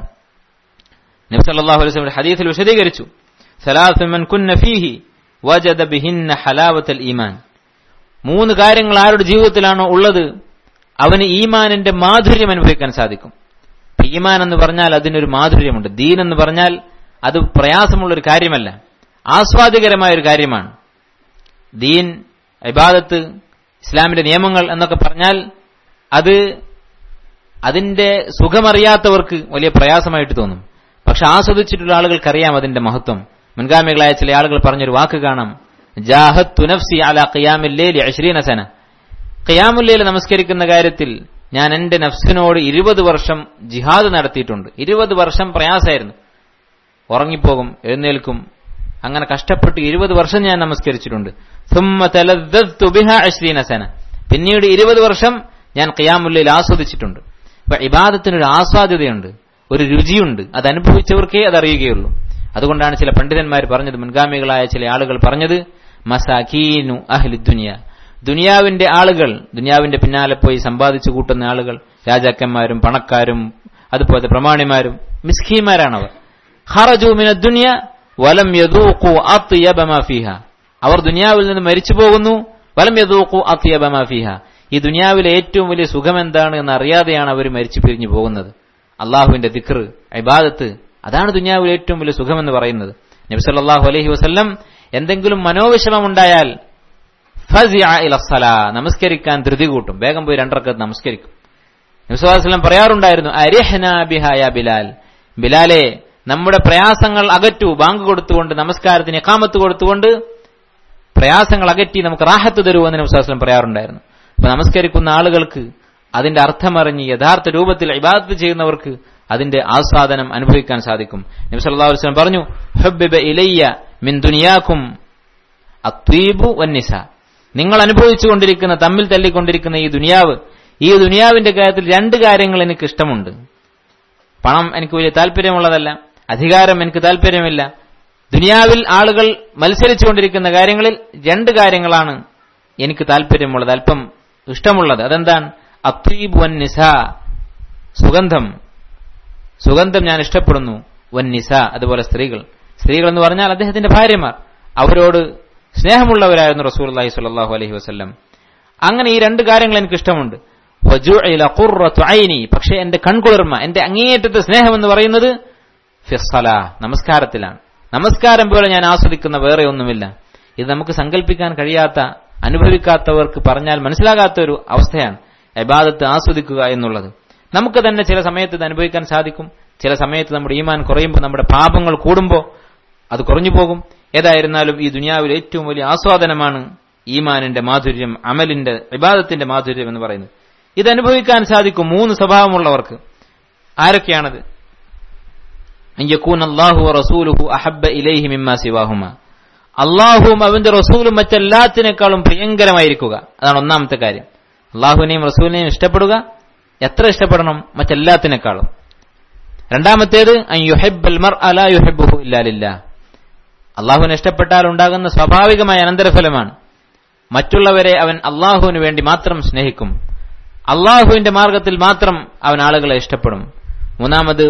നബി സല്ലല്ലാഹു അലൈഹി വസല്ലം ഹദീസിൽ വിശദീകരിച്ചു സലാസു മൻ കുന്ന ഫീഹി വജദ ബിഹിന്ന ഹലാവത്തൽ ഈമാൻ മൂന്ന് കാര്യങ്ങൾ ആരുടെ ജീവിതത്തിലാണോ ഉള്ളത് അവന് ഈമാനിന്റെ മാധുര്യം അനുഭവിക്കാൻ സാധിക്കും ഈമാൻ എന്ന് പറഞ്ഞാൽ അതിനൊരു മാധുര്യമുണ്ട് ദീൻ എന്ന് പറഞ്ഞാൽ അത് പ്രയാസമുള്ള ഒരു കാര്യമല്ല ആസ്വാദികരമായ ഒരു കാര്യമാണ് ദീൻ ഇബാദത്ത് ഇസ്ലാമിന്റെ നിയമങ്ങൾ എന്നൊക്കെ പറഞ്ഞാൽ അത് അതിന്റെ സുഖമറിയാത്തവർക്ക് വലിയ പ്രയാസമായിട്ട് തോന്നും പക്ഷെ ആസ്വദിച്ചിട്ടുള്ള ആളുകൾക്കറിയാം അതിന്റെ മഹത്വം മുൻഗാമികളായ ചില ആളുകൾ പറഞ്ഞൊരു വാക്ക് കാണാം ജാഹത്തു നഫ്സി അല ഖിയാമില്ലേലി അശ്രീന സന ഖിയാമുല്ലേൽ നമസ്കരിക്കുന്ന കാര്യത്തിൽ ഞാൻ എന്റെ നഫ്സിനോട് ഇരുപത് വർഷം ജിഹാദ് നടത്തിയിട്ടുണ്ട് ഇരുപത് വർഷം പ്രയാസമായിരുന്നു ഉറങ്ങിപ്പോകും എഴുന്നേൽക്കും അങ്ങനെ കഷ്ടപ്പെട്ട് ഇരുപത് വർഷം ഞാൻ നമസ്കരിച്ചിട്ടുണ്ട് സന പിന്നീട് ഇരുപത് വർഷം ഞാൻ ഖിയാമുല്ലയിൽ ആസ്വദിച്ചിട്ടുണ്ട് അപ്പൊ ഇബാദത്തിനൊരു ആസ്വാദ്യതയുണ്ട് ഒരു രുചിയുണ്ട് അത് അനുഭവിച്ചവർക്കേ അത് അറിയുകയുള്ളൂ അതുകൊണ്ടാണ് ചില പണ്ഡിതന്മാർ പറഞ്ഞത് മുൻഗാമികളായ ചില ആളുകൾ പറഞ്ഞത് മസാഖീനു അഹ്ലി ദുനിയ ദുനിയാവിന്റെ ആളുകൾ ദുനിയാവിന്റെ പിന്നാലെ പോയി സമ്പാദിച്ചു കൂട്ടുന്ന ആളുകൾ രാജാക്കന്മാരും പണക്കാരും അതുപോലെ പ്രമാണിമാരും മിസ്കീമാരാണവർ ഹറജൂമിന ദുനിയ വലം യദൂഖു അത്യബ മാ ഫീഹ അവർ ദുനിയാവിൽ നിന്ന് മരിച്ചു പോകുന്നു വലം യദൂഖു അത്യബ മാ ഫീഹ ഈ ദുനിയാവിലെ ഏറ്റവും വലിയ സുഖം എന്താണ് എന്ന് അറിയാതെയാണ് അവർ മരിച്ചു പിരിഞ്ഞു പോകുന്നത് അള്ളാഹുവിന്റെ ദിക്ർ ഇബാദത്ത് അതാണ് ദുനിയാവിലെ ഏറ്റവും വലിയ സുഖമെന്ന് പറയുന്നത് നബി സല്ലല്ലാഹു അലൈഹി വസല്ലം എന്തെങ്കിലും മനോവിഷമമുണ്ടായാൽ നമസ്കരിക്കാൻ ധൃതി കൂട്ടും വേഗം പോയി രണ്ടരക്കത്ത് നമസ്കരിക്കും നബിസ്വലം പറയാറുണ്ടായിരുന്നു അരിഹന ബിഹായ ബിലാൽ ബിലാലെ നമ്മുടെ പ്രയാസങ്ങൾ അകറ്റു ബാങ്ക് കൊടുത്തുകൊണ്ട് നമസ്കാരത്തിന് എക്കാമത്ത് കൊടുത്തുകൊണ്ട് പ്രയാസങ്ങൾ അകറ്റി നമുക്ക് റാഹത്ത് തരൂ എന്ന് നബിസ്വലം പറയാറുണ്ടായിരുന്നു അപ്പൊ നമസ്കരിക്കുന്ന ആളുകൾക്ക് അതിന്റെ അർത്ഥമറിഞ്ഞ് യഥാർത്ഥ രൂപത്തിൽ ഇബാദത്ത് ചെയ്യുന്നവർക്ക് അതിന്റെ ആസ്വാദനം അനുഭവിക്കാൻ സാധിക്കും നബി സല്ലല്ലാഹു അലൈഹി വസല്ലം പറഞ്ഞു ഹബ്ബിബ ഇലയ്യ മിൻ ദുനിയാക്കും അത്വീബു വന്നിസ നിങ്ങൾ അനുഭവിച്ചുകൊണ്ടിരിക്കുന്ന തമ്മിൽ തല്ലിക്കൊണ്ടിരിക്കുന്ന ഈ ദുനിയാവ് ഈ ദുനിയാവിന്റെ കാര്യത്തിൽ രണ്ട് കാര്യങ്ങൾ എനിക്ക് ഇഷ്ടമുണ്ട് പണം എനിക്ക് വലിയ താല്പര്യമുള്ളതല്ല അധികാരം എനിക്ക് താല്പര്യമില്ല ദുനിയാവിൽ ആളുകൾ മത്സരിച്ചുകൊണ്ടിരിക്കുന്ന കാര്യങ്ങളിൽ രണ്ട് കാര്യങ്ങളാണ് എനിക്ക് താല്പര്യമുള്ളത് അല്പം ഇഷ്ടമുള്ളത് അതെന്താണ് അത്വീബ് വൻ നിസ സുഗന്ധം സുഗന്ധം ഞാൻ ഇഷ്ടപ്പെടുന്നു വൻ നിസ അതുപോലെ സ്ത്രീകൾ സ്ത്രീകൾ എന്ന് പറഞ്ഞാൽ അദ്ദേഹത്തിന്റെ ഭാര്യമാർ അവരോട് സ്നേഹമുള്ളവരായിരുന്നു റസൂൽ അള്ളാഹി സ്വല്ലല്ലാഹു അലൈഹി വസല്ലം അങ്ങനെ ഈ രണ്ട് കാര്യങ്ങൾ എനിക്ക് ഇഷ്ടമുണ്ട് വജുഇല ഖുർറത്തു ഐനി പക്ഷേ എന്റെ കൺകുളിർമ എന്റെ അങ്ങേയറ്റത്തെ സ്നേഹം എന്ന് പറയുന്നത് ഫിസ്സല നമസ്കാരത്തിലാണ് നമസ്കാരം പോലെ ഞാൻ ആസ്വദിക്കുന്ന വേറെ ഒന്നുമില്ല ഇത് നമുക്ക് സങ്കല്പിക്കാൻ കഴിയാത്ത അനുഭവിക്കാത്തവർക്ക് പറഞ്ഞാൽ മനസ്സിലാകാത്ത ഒരു അവസ്ഥയാണ് എബാദത്ത് ആസ്വദിക്കുക എന്നുള്ളത് നമുക്ക് തന്നെ ചില സമയത്ത് ഇത് അനുഭവിക്കാൻ സാധിക്കും ചില സമയത്ത് നമ്മുടെ ഈമാൻ കുറയുമ്പോൾ നമ്മുടെ പാപങ്ങൾ കൂടുമ്പോൾ അത് കുറഞ്ഞു പോകും ഏതായിരുന്നാലും ഈ ദുനിയാവിൽ ഏറ്റവും വലിയ ആസ്വാദനമാണ് ഈമാനിന്റെ മാധുര്യം അമലിന്റെ വിവാദത്തിന്റെ മാധുര്യം എന്ന് പറയുന്നത് ഇത് അനുഭവിക്കാൻ സാധിക്കും മൂന്ന് സ്വഭാവമുള്ളവർക്ക് ആരൊക്കെയാണത് റസൂലുഹു അഹബ്ബ ഇലൈഹി മിമ്മ സിവാഹുമ അള്ളാഹുവും അവന്റെ റസൂലും മറ്റെല്ലാത്തിനേക്കാളും പ്രിയങ്കരമായിരിക്കുക അതാണ് ഒന്നാമത്തെ കാര്യം അള്ളാഹുവിനെയും റസൂലിനെയും ഇഷ്ടപ്പെടുക എത്ര ഇഷ്ടപ്പെടണം മറ്റെല്ലാത്തിനേക്കാളും രണ്ടാമത്തേത് അള്ളാഹുവിനെ ഇഷ്ടപ്പെട്ടാൽ ഉണ്ടാകുന്ന സ്വാഭാവികമായ അനന്തരഫലമാണ് മറ്റുള്ളവരെ അവൻ അള്ളാഹുവിന് വേണ്ടി മാത്രം സ്നേഹിക്കും അള്ളാഹുവിന്റെ മാർഗത്തിൽ മാത്രം അവൻ ആളുകളെ ഇഷ്ടപ്പെടും മൂന്നാമത്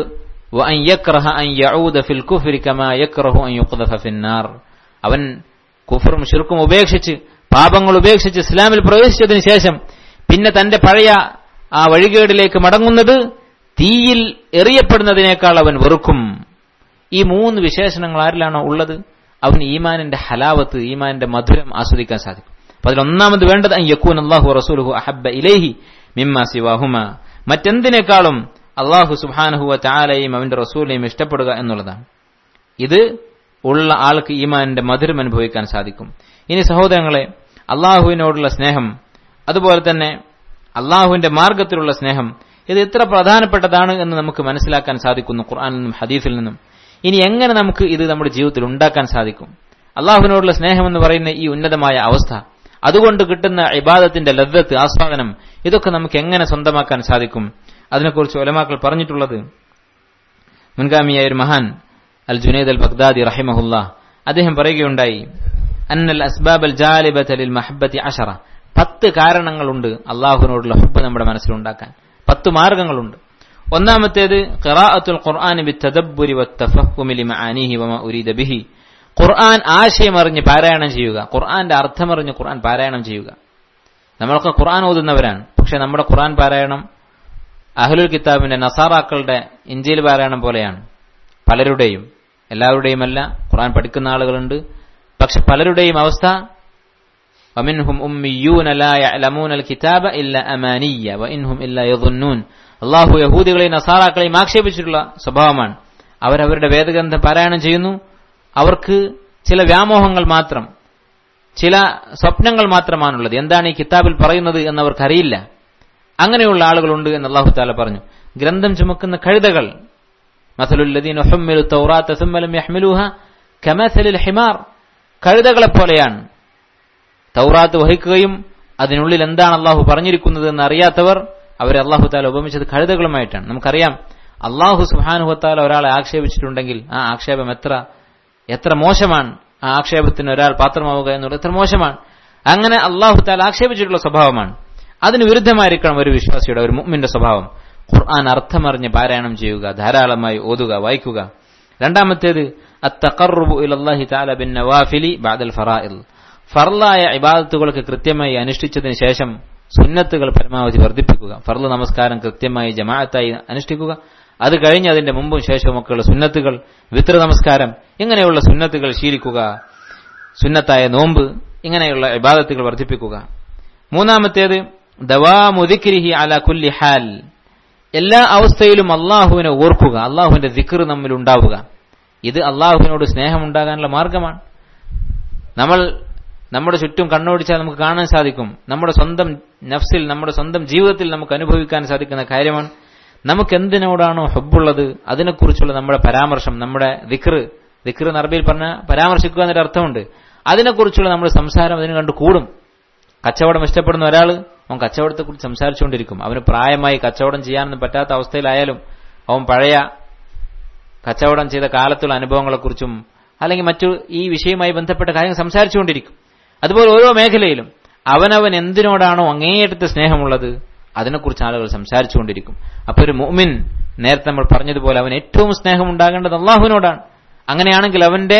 അവൻ കുഫറും ഷിർക്കും ഉപേക്ഷിച്ച് പാപങ്ങൾ ഉപേക്ഷിച്ച് ഇസ്ലാമിൽ പ്രവേശിച്ചതിന് ശേഷം പിന്നെ തന്റെ പഴയ ആ വഴികേടിലേക്ക് മടങ്ങുന്നത് തീയിൽ എറിയപ്പെടുന്നതിനേക്കാൾ അവൻ വെറുക്കും ഈ മൂന്ന് വിശേഷണങ്ങൾ ആരിലാണോ ഉള്ളത് അവൻ ഈമാനിന്റെ ഹലാവത്ത് ഈമാനിന്റെ മധുരം ആസ്വദിക്കാൻ സാധിക്കും അപ്പൊ അതിലൊന്നാമത് വേണ്ടത് യക്കൂൻ അള്ളാഹു റസൂലുഹു അഹബ്ബ ഇലൈഹി മിമ്മ സിവാഹുമ മറ്റെന്തിനേക്കാളും അള്ളാഹു സുബാനഹുവ ചാലയും അവന്റെ റസൂലിനെയും ഇഷ്ടപ്പെടുക എന്നുള്ളതാണ് ഇത് ഉള്ള ആൾക്ക് ഈമാനിന്റെ മധുരം അനുഭവിക്കാൻ സാധിക്കും ഇനി സഹോദരങ്ങളെ അള്ളാഹുവിനോടുള്ള സ്നേഹം അതുപോലെ തന്നെ അള്ളാഹുവിന്റെ മാർഗത്തിലുള്ള സ്നേഹം ഇത് എത്ര പ്രധാനപ്പെട്ടതാണ് എന്ന് നമുക്ക് മനസ്സിലാക്കാൻ സാധിക്കുന്നു ഖുർആാനിൽ നിന്നും ഹദീഫിൽ നിന്നും ഇനി എങ്ങനെ നമുക്ക് ഇത് നമ്മുടെ ജീവിതത്തിൽ ഉണ്ടാക്കാൻ സാധിക്കും അള്ളാഹുവിനോടുള്ള സ്നേഹം എന്ന് പറയുന്ന ഈ ഉന്നതമായ അവസ്ഥ അതുകൊണ്ട് കിട്ടുന്ന ഇബാദത്തിന്റെ ലദ്ദത്ത് ആസ്വാദനം ഇതൊക്കെ നമുക്ക് എങ്ങനെ സ്വന്തമാക്കാൻ സാധിക്കും അതിനെക്കുറിച്ച് ഒലമാക്കൾ പറഞ്ഞിട്ടുള്ളത് മുൻഗാമിയായ ഒരു മഹാൻ അൽ ജുനൈദ് അൽ ബഗ്ദാദി റഹിമഹുല്ല അദ്ദേഹം പറയുകയുണ്ടായി അന്നൽ അസ്ബാബ് അൽ ജാലിബത്തലിൽ മഹബത്തി അഷറ പത്ത് കാരണങ്ങളുണ്ട് അള്ളാഹുവിനോടുള്ള ഹുബ് നമ്മുടെ മനസ്സിലുണ്ടാക്കാൻ പത്ത് മാർഗങ്ങളുണ്ട് ഒന്നാമത്തേത് ഖിറാഅത്തുൽ ഖുർആൻ ബിത്തദബ്ബുരി വത്തഫഹുമി ലിമആനിഹി വമാ ഉരീദ ബിഹി ഖുർആൻ ആശയമറിഞ്ഞ് പാരായണം ചെയ്യുക ഖുർആന്റെ അർത്ഥമറിഞ്ഞ് ഖുർആൻ പാരായണം ചെയ്യുക നമ്മളൊക്കെ ഖുർആൻ ഓതുന്നവരാണ് പക്ഷെ നമ്മുടെ ഖുർആൻ പാരായണം അഹ്ലുൽ കിതാബിന്റെ നസാറാക്കളുടെ ഇഞ്ചിൽ പാരായണം പോലെയാണ് പലരുടെയും എല്ലാവരുടെയുമല്ല ഖുർആൻ പഠിക്കുന്ന ആളുകളുണ്ട് പക്ഷെ പലരുടെയും അവസ്ഥ ومنهم أميون لا يعلمون الكتاب إلا أمانية وإنهم إلا يظنون അള്ളാഹു യഹൂദികളെയും നസാറാക്കളെയും ആക്ഷേപിച്ചിട്ടുള്ള സ്വഭാവമാണ് അവരവരുടെ വേദഗ്രന്ഥം പാരായണം ചെയ്യുന്നു അവർക്ക് ചില വ്യാമോഹങ്ങൾ മാത്രം ചില സ്വപ്നങ്ങൾ മാത്രമാണുള്ളത് എന്താണ് ഈ കിതാബിൽ പറയുന്നത് എന്നവർക്കറിയില്ല അങ്ങനെയുള്ള ആളുകളുണ്ട് എന്ന് അള്ളാഹു താല പറഞ്ഞു ഗ്രന്ഥം ചുമക്കുന്ന കഴുതകൾ ഹിമാർ കഴുതകളെ പോലെയാണ് തൗറാത്ത് വഹിക്കുകയും അതിനുള്ളിൽ എന്താണ് അള്ളാഹു പറഞ്ഞിരിക്കുന്നത് എന്ന് അറിയാത്തവർ അവരെ അള്ളാഹു താല ഉപമിച്ചത് കഴുതകളുമായിട്ടാണ് നമുക്കറിയാം അള്ളാഹു സുഹാനുഹത്താല ഒരാളെ ആക്ഷേപിച്ചിട്ടുണ്ടെങ്കിൽ ആ ആക്ഷേപം എത്ര എത്ര മോശമാണ് ആ ആക്ഷേപത്തിന് ഒരാൾ പാത്രമാവുക എന്നുള്ളത് എത്ര മോശമാണ് അങ്ങനെ അള്ളാഹു താല ആക്ഷേപിച്ചിട്ടുള്ള സ്വഭാവമാണ് അതിന് വിരുദ്ധമായിരിക്കണം ഒരു വിശ്വാസിയുടെ ഒരു മുമ്മിന്റെ സ്വഭാവം ഖുർആൻ അർത്ഥമറിഞ്ഞ് പാരായണം ചെയ്യുക ധാരാളമായി ഓതുക വായിക്കുക രണ്ടാമത്തേത് അത്തഖറുബു ഇലല്ലാഹി തആല ബിൻ നവാഫിലി ബഅദൽ ഫറാഇൽ ഫർലായ ഇബാദത്തുകൾക്ക് കൃത്യമായി അനുഷ്ഠിച്ചതിന് ശേഷം സുന്നത്തുകൾ പരമാവധി വർദ്ധിപ്പിക്കുക ഫർള് നമസ്കാരം കൃത്യമായി ജമാഅത്തായി അനുഷ്ഠിക്കുക അത് കഴിഞ്ഞ് അതിന്റെ മുമ്പും ശേഷവുമൊക്കെയുള്ള സുന്നത്തുകൾ വിത്ര നമസ്കാരം ഇങ്ങനെയുള്ള സുന്നത്തുകൾ ശീലിക്കുക സുന്നത്തായ നോമ്പ് ഇങ്ങനെയുള്ള ഇബാദത്തുകൾ വർദ്ധിപ്പിക്കുക മൂന്നാമത്തേത് ദവാമുദിക്രിഹി അല കുല്ലി ഹാൽ എല്ലാ അവസ്ഥയിലും അള്ളാഹുവിനെ ഓർക്കുക അള്ളാഹുവിന്റെ ദിക്ർ നമ്മിൽ ഉണ്ടാവുക ഇത് അള്ളാഹുവിനോട് സ്നേഹമുണ്ടാകാനുള്ള മാർഗമാണ് നമ്മൾ നമ്മുടെ ചുറ്റും കണ്ണോടിച്ചാൽ നമുക്ക് കാണാൻ സാധിക്കും നമ്മുടെ സ്വന്തം നഫ്സിൽ നമ്മുടെ സ്വന്തം ജീവിതത്തിൽ നമുക്ക് അനുഭവിക്കാൻ സാധിക്കുന്ന കാര്യമാണ് നമുക്ക് എന്തിനോടാണോ ഹബ്ബുള്ളത് അതിനെക്കുറിച്ചുള്ള നമ്മുടെ പരാമർശം നമ്മുടെ ദിക്ർ ദിക്ർ നർബിയിൽ പറഞ്ഞ പരാമർശിക്കുക എന്നൊരു അർത്ഥമുണ്ട് അതിനെക്കുറിച്ചുള്ള നമ്മുടെ സംസാരം അതിന് കണ്ട് കൂടും കച്ചവടം ഇഷ്ടപ്പെടുന്ന ഒരാൾ അവൻ കച്ചവടത്തെക്കുറിച്ച് സംസാരിച്ചുകൊണ്ടിരിക്കും അവന് പ്രായമായി കച്ചവടം ചെയ്യാനൊന്നും പറ്റാത്ത അവസ്ഥയിലായാലും അവൻ പഴയ കച്ചവടം ചെയ്ത കാലത്തുള്ള അനുഭവങ്ങളെക്കുറിച്ചും അല്ലെങ്കിൽ മറ്റു ഈ വിഷയവുമായി ബന്ധപ്പെട്ട കാര്യങ്ങൾ സംസാരിച്ചുകൊണ്ടിരിക്കും അതുപോലെ ഓരോ മേഖലയിലും അവനവൻ എന്തിനോടാണോ അങ്ങേയറ്റത്തെ സ്നേഹമുള്ളത് അതിനെക്കുറിച്ച് ആളുകൾ സംസാരിച്ചുകൊണ്ടിരിക്കും അപ്പൊ ഒരു മുഅ്മിൻ നേരത്തെ നമ്മൾ പറഞ്ഞതുപോലെ അവൻ ഏറ്റവും സ്നേഹം ഉണ്ടാകേണ്ടത് അള്ളാഹുവിനോടാണ് അങ്ങനെയാണെങ്കിൽ അവന്റെ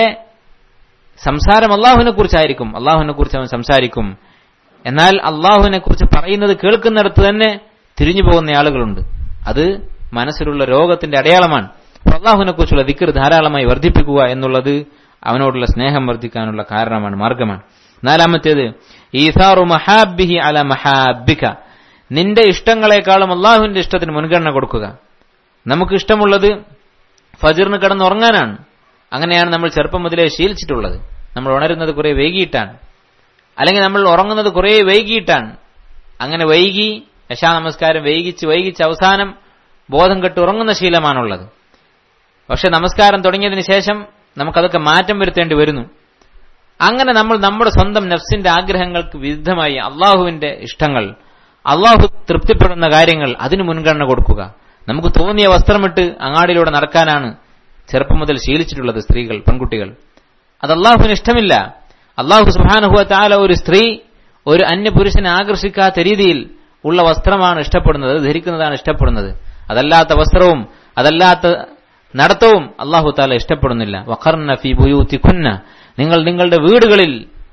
സംസാരം അള്ളാഹുവിനെ കുറിച്ചായിരിക്കും അള്ളാഹുവിനെ കുറിച്ച് അവൻ സംസാരിക്കും എന്നാൽ അള്ളാഹുവിനെ കുറിച്ച് പറയുന്നത് കേൾക്കുന്നിടത്ത് തന്നെ തിരിഞ്ഞു പോകുന്ന ആളുകളുണ്ട് അത് മനസ്സിലുള്ള രോഗത്തിന്റെ അടയാളമാണ് അപ്പൊ അള്ളാഹുവിനെ കുറിച്ചുള്ള ദിക്കർ ധാരാളമായി വർദ്ധിപ്പിക്കുക എന്നുള്ളത് അവനോടുള്ള സ്നേഹം വർദ്ധിക്കാനുള്ള കാരണമാണ് മാർഗമാണ് നാലാമത്തേത് ഈസാറു മഹാബിഹി അല മഹാബിക നിന്റെ ഇഷ്ടങ്ങളെക്കാളും അള്ളാഹുവിന്റെ ഇഷ്ടത്തിന് മുൻഗണന കൊടുക്കുക നമുക്ക് ഇഷ്ടമുള്ളത് ഫജിറിന് കിടന്നുറങ്ങാനാണ് അങ്ങനെയാണ് നമ്മൾ ചെറുപ്പം മുതലേ ശീലിച്ചിട്ടുള്ളത് നമ്മൾ ഉണരുന്നത് കുറെ വൈകിയിട്ടാണ് അല്ലെങ്കിൽ നമ്മൾ ഉറങ്ങുന്നത് കുറെ വൈകിയിട്ടാണ് അങ്ങനെ വൈകി യശാ നമസ്കാരം വൈകിച്ച് വൈകിച്ച് അവസാനം ബോധം കെട്ട് ഉറങ്ങുന്ന ശീലമാണുള്ളത് പക്ഷെ നമസ്കാരം തുടങ്ങിയതിന് ശേഷം നമുക്കതൊക്കെ മാറ്റം വരുത്തേണ്ടി വരുന്നു അങ്ങനെ നമ്മൾ നമ്മുടെ സ്വന്തം നഫ്സിന്റെ ആഗ്രഹങ്ങൾക്ക് വിരുദ്ധമായി അള്ളാഹുവിന്റെ ഇഷ്ടങ്ങൾ അള്ളാഹു തൃപ്തിപ്പെടുന്ന കാര്യങ്ങൾ അതിന് മുൻഗണന കൊടുക്കുക നമുക്ക് തോന്നിയ വസ്ത്രമിട്ട് അങ്ങാടിയിലൂടെ നടക്കാനാണ് ചെറുപ്പം മുതൽ ശീലിച്ചിട്ടുള്ളത് സ്ത്രീകൾ പെൺകുട്ടികൾ അത് അള്ളാഹുവിന് ഇഷ്ടമില്ല അള്ളാഹു സുഹാനുഹുവ താല ഒരു സ്ത്രീ ഒരു അന്യപുരുഷനെ ആകർഷിക്കാത്ത രീതിയിൽ ഉള്ള വസ്ത്രമാണ് ഇഷ്ടപ്പെടുന്നത് അത് ധരിക്കുന്നതാണ് ഇഷ്ടപ്പെടുന്നത് അതല്ലാത്ത വസ്ത്രവും അതല്ലാത്ത നടത്തവും അള്ളാഹു താല ഇഷ്ടപ്പെടുന്നില്ല വഖർന ഫി ബുയൂത്തികുന്ന നിങ്ങൾ നിങ്ങളുടെ വീടുകളിൽ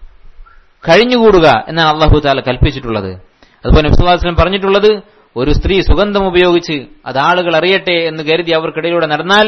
കഴിഞ്ഞുകൂടുക എന്നാണ് അള്ളാഹു താല കൽപ്പിച്ചിട്ടുള്ളത് അതുപോലെ നബ്സുല്ലാസ്ലം പറഞ്ഞിട്ടുള്ളത് ഒരു സ്ത്രീ സുഗന്ധം ഉപയോഗിച്ച് അത് ആളുകൾ അറിയട്ടെ എന്ന് കരുതി അവർക്കിടയിലൂടെ നടന്നാൽ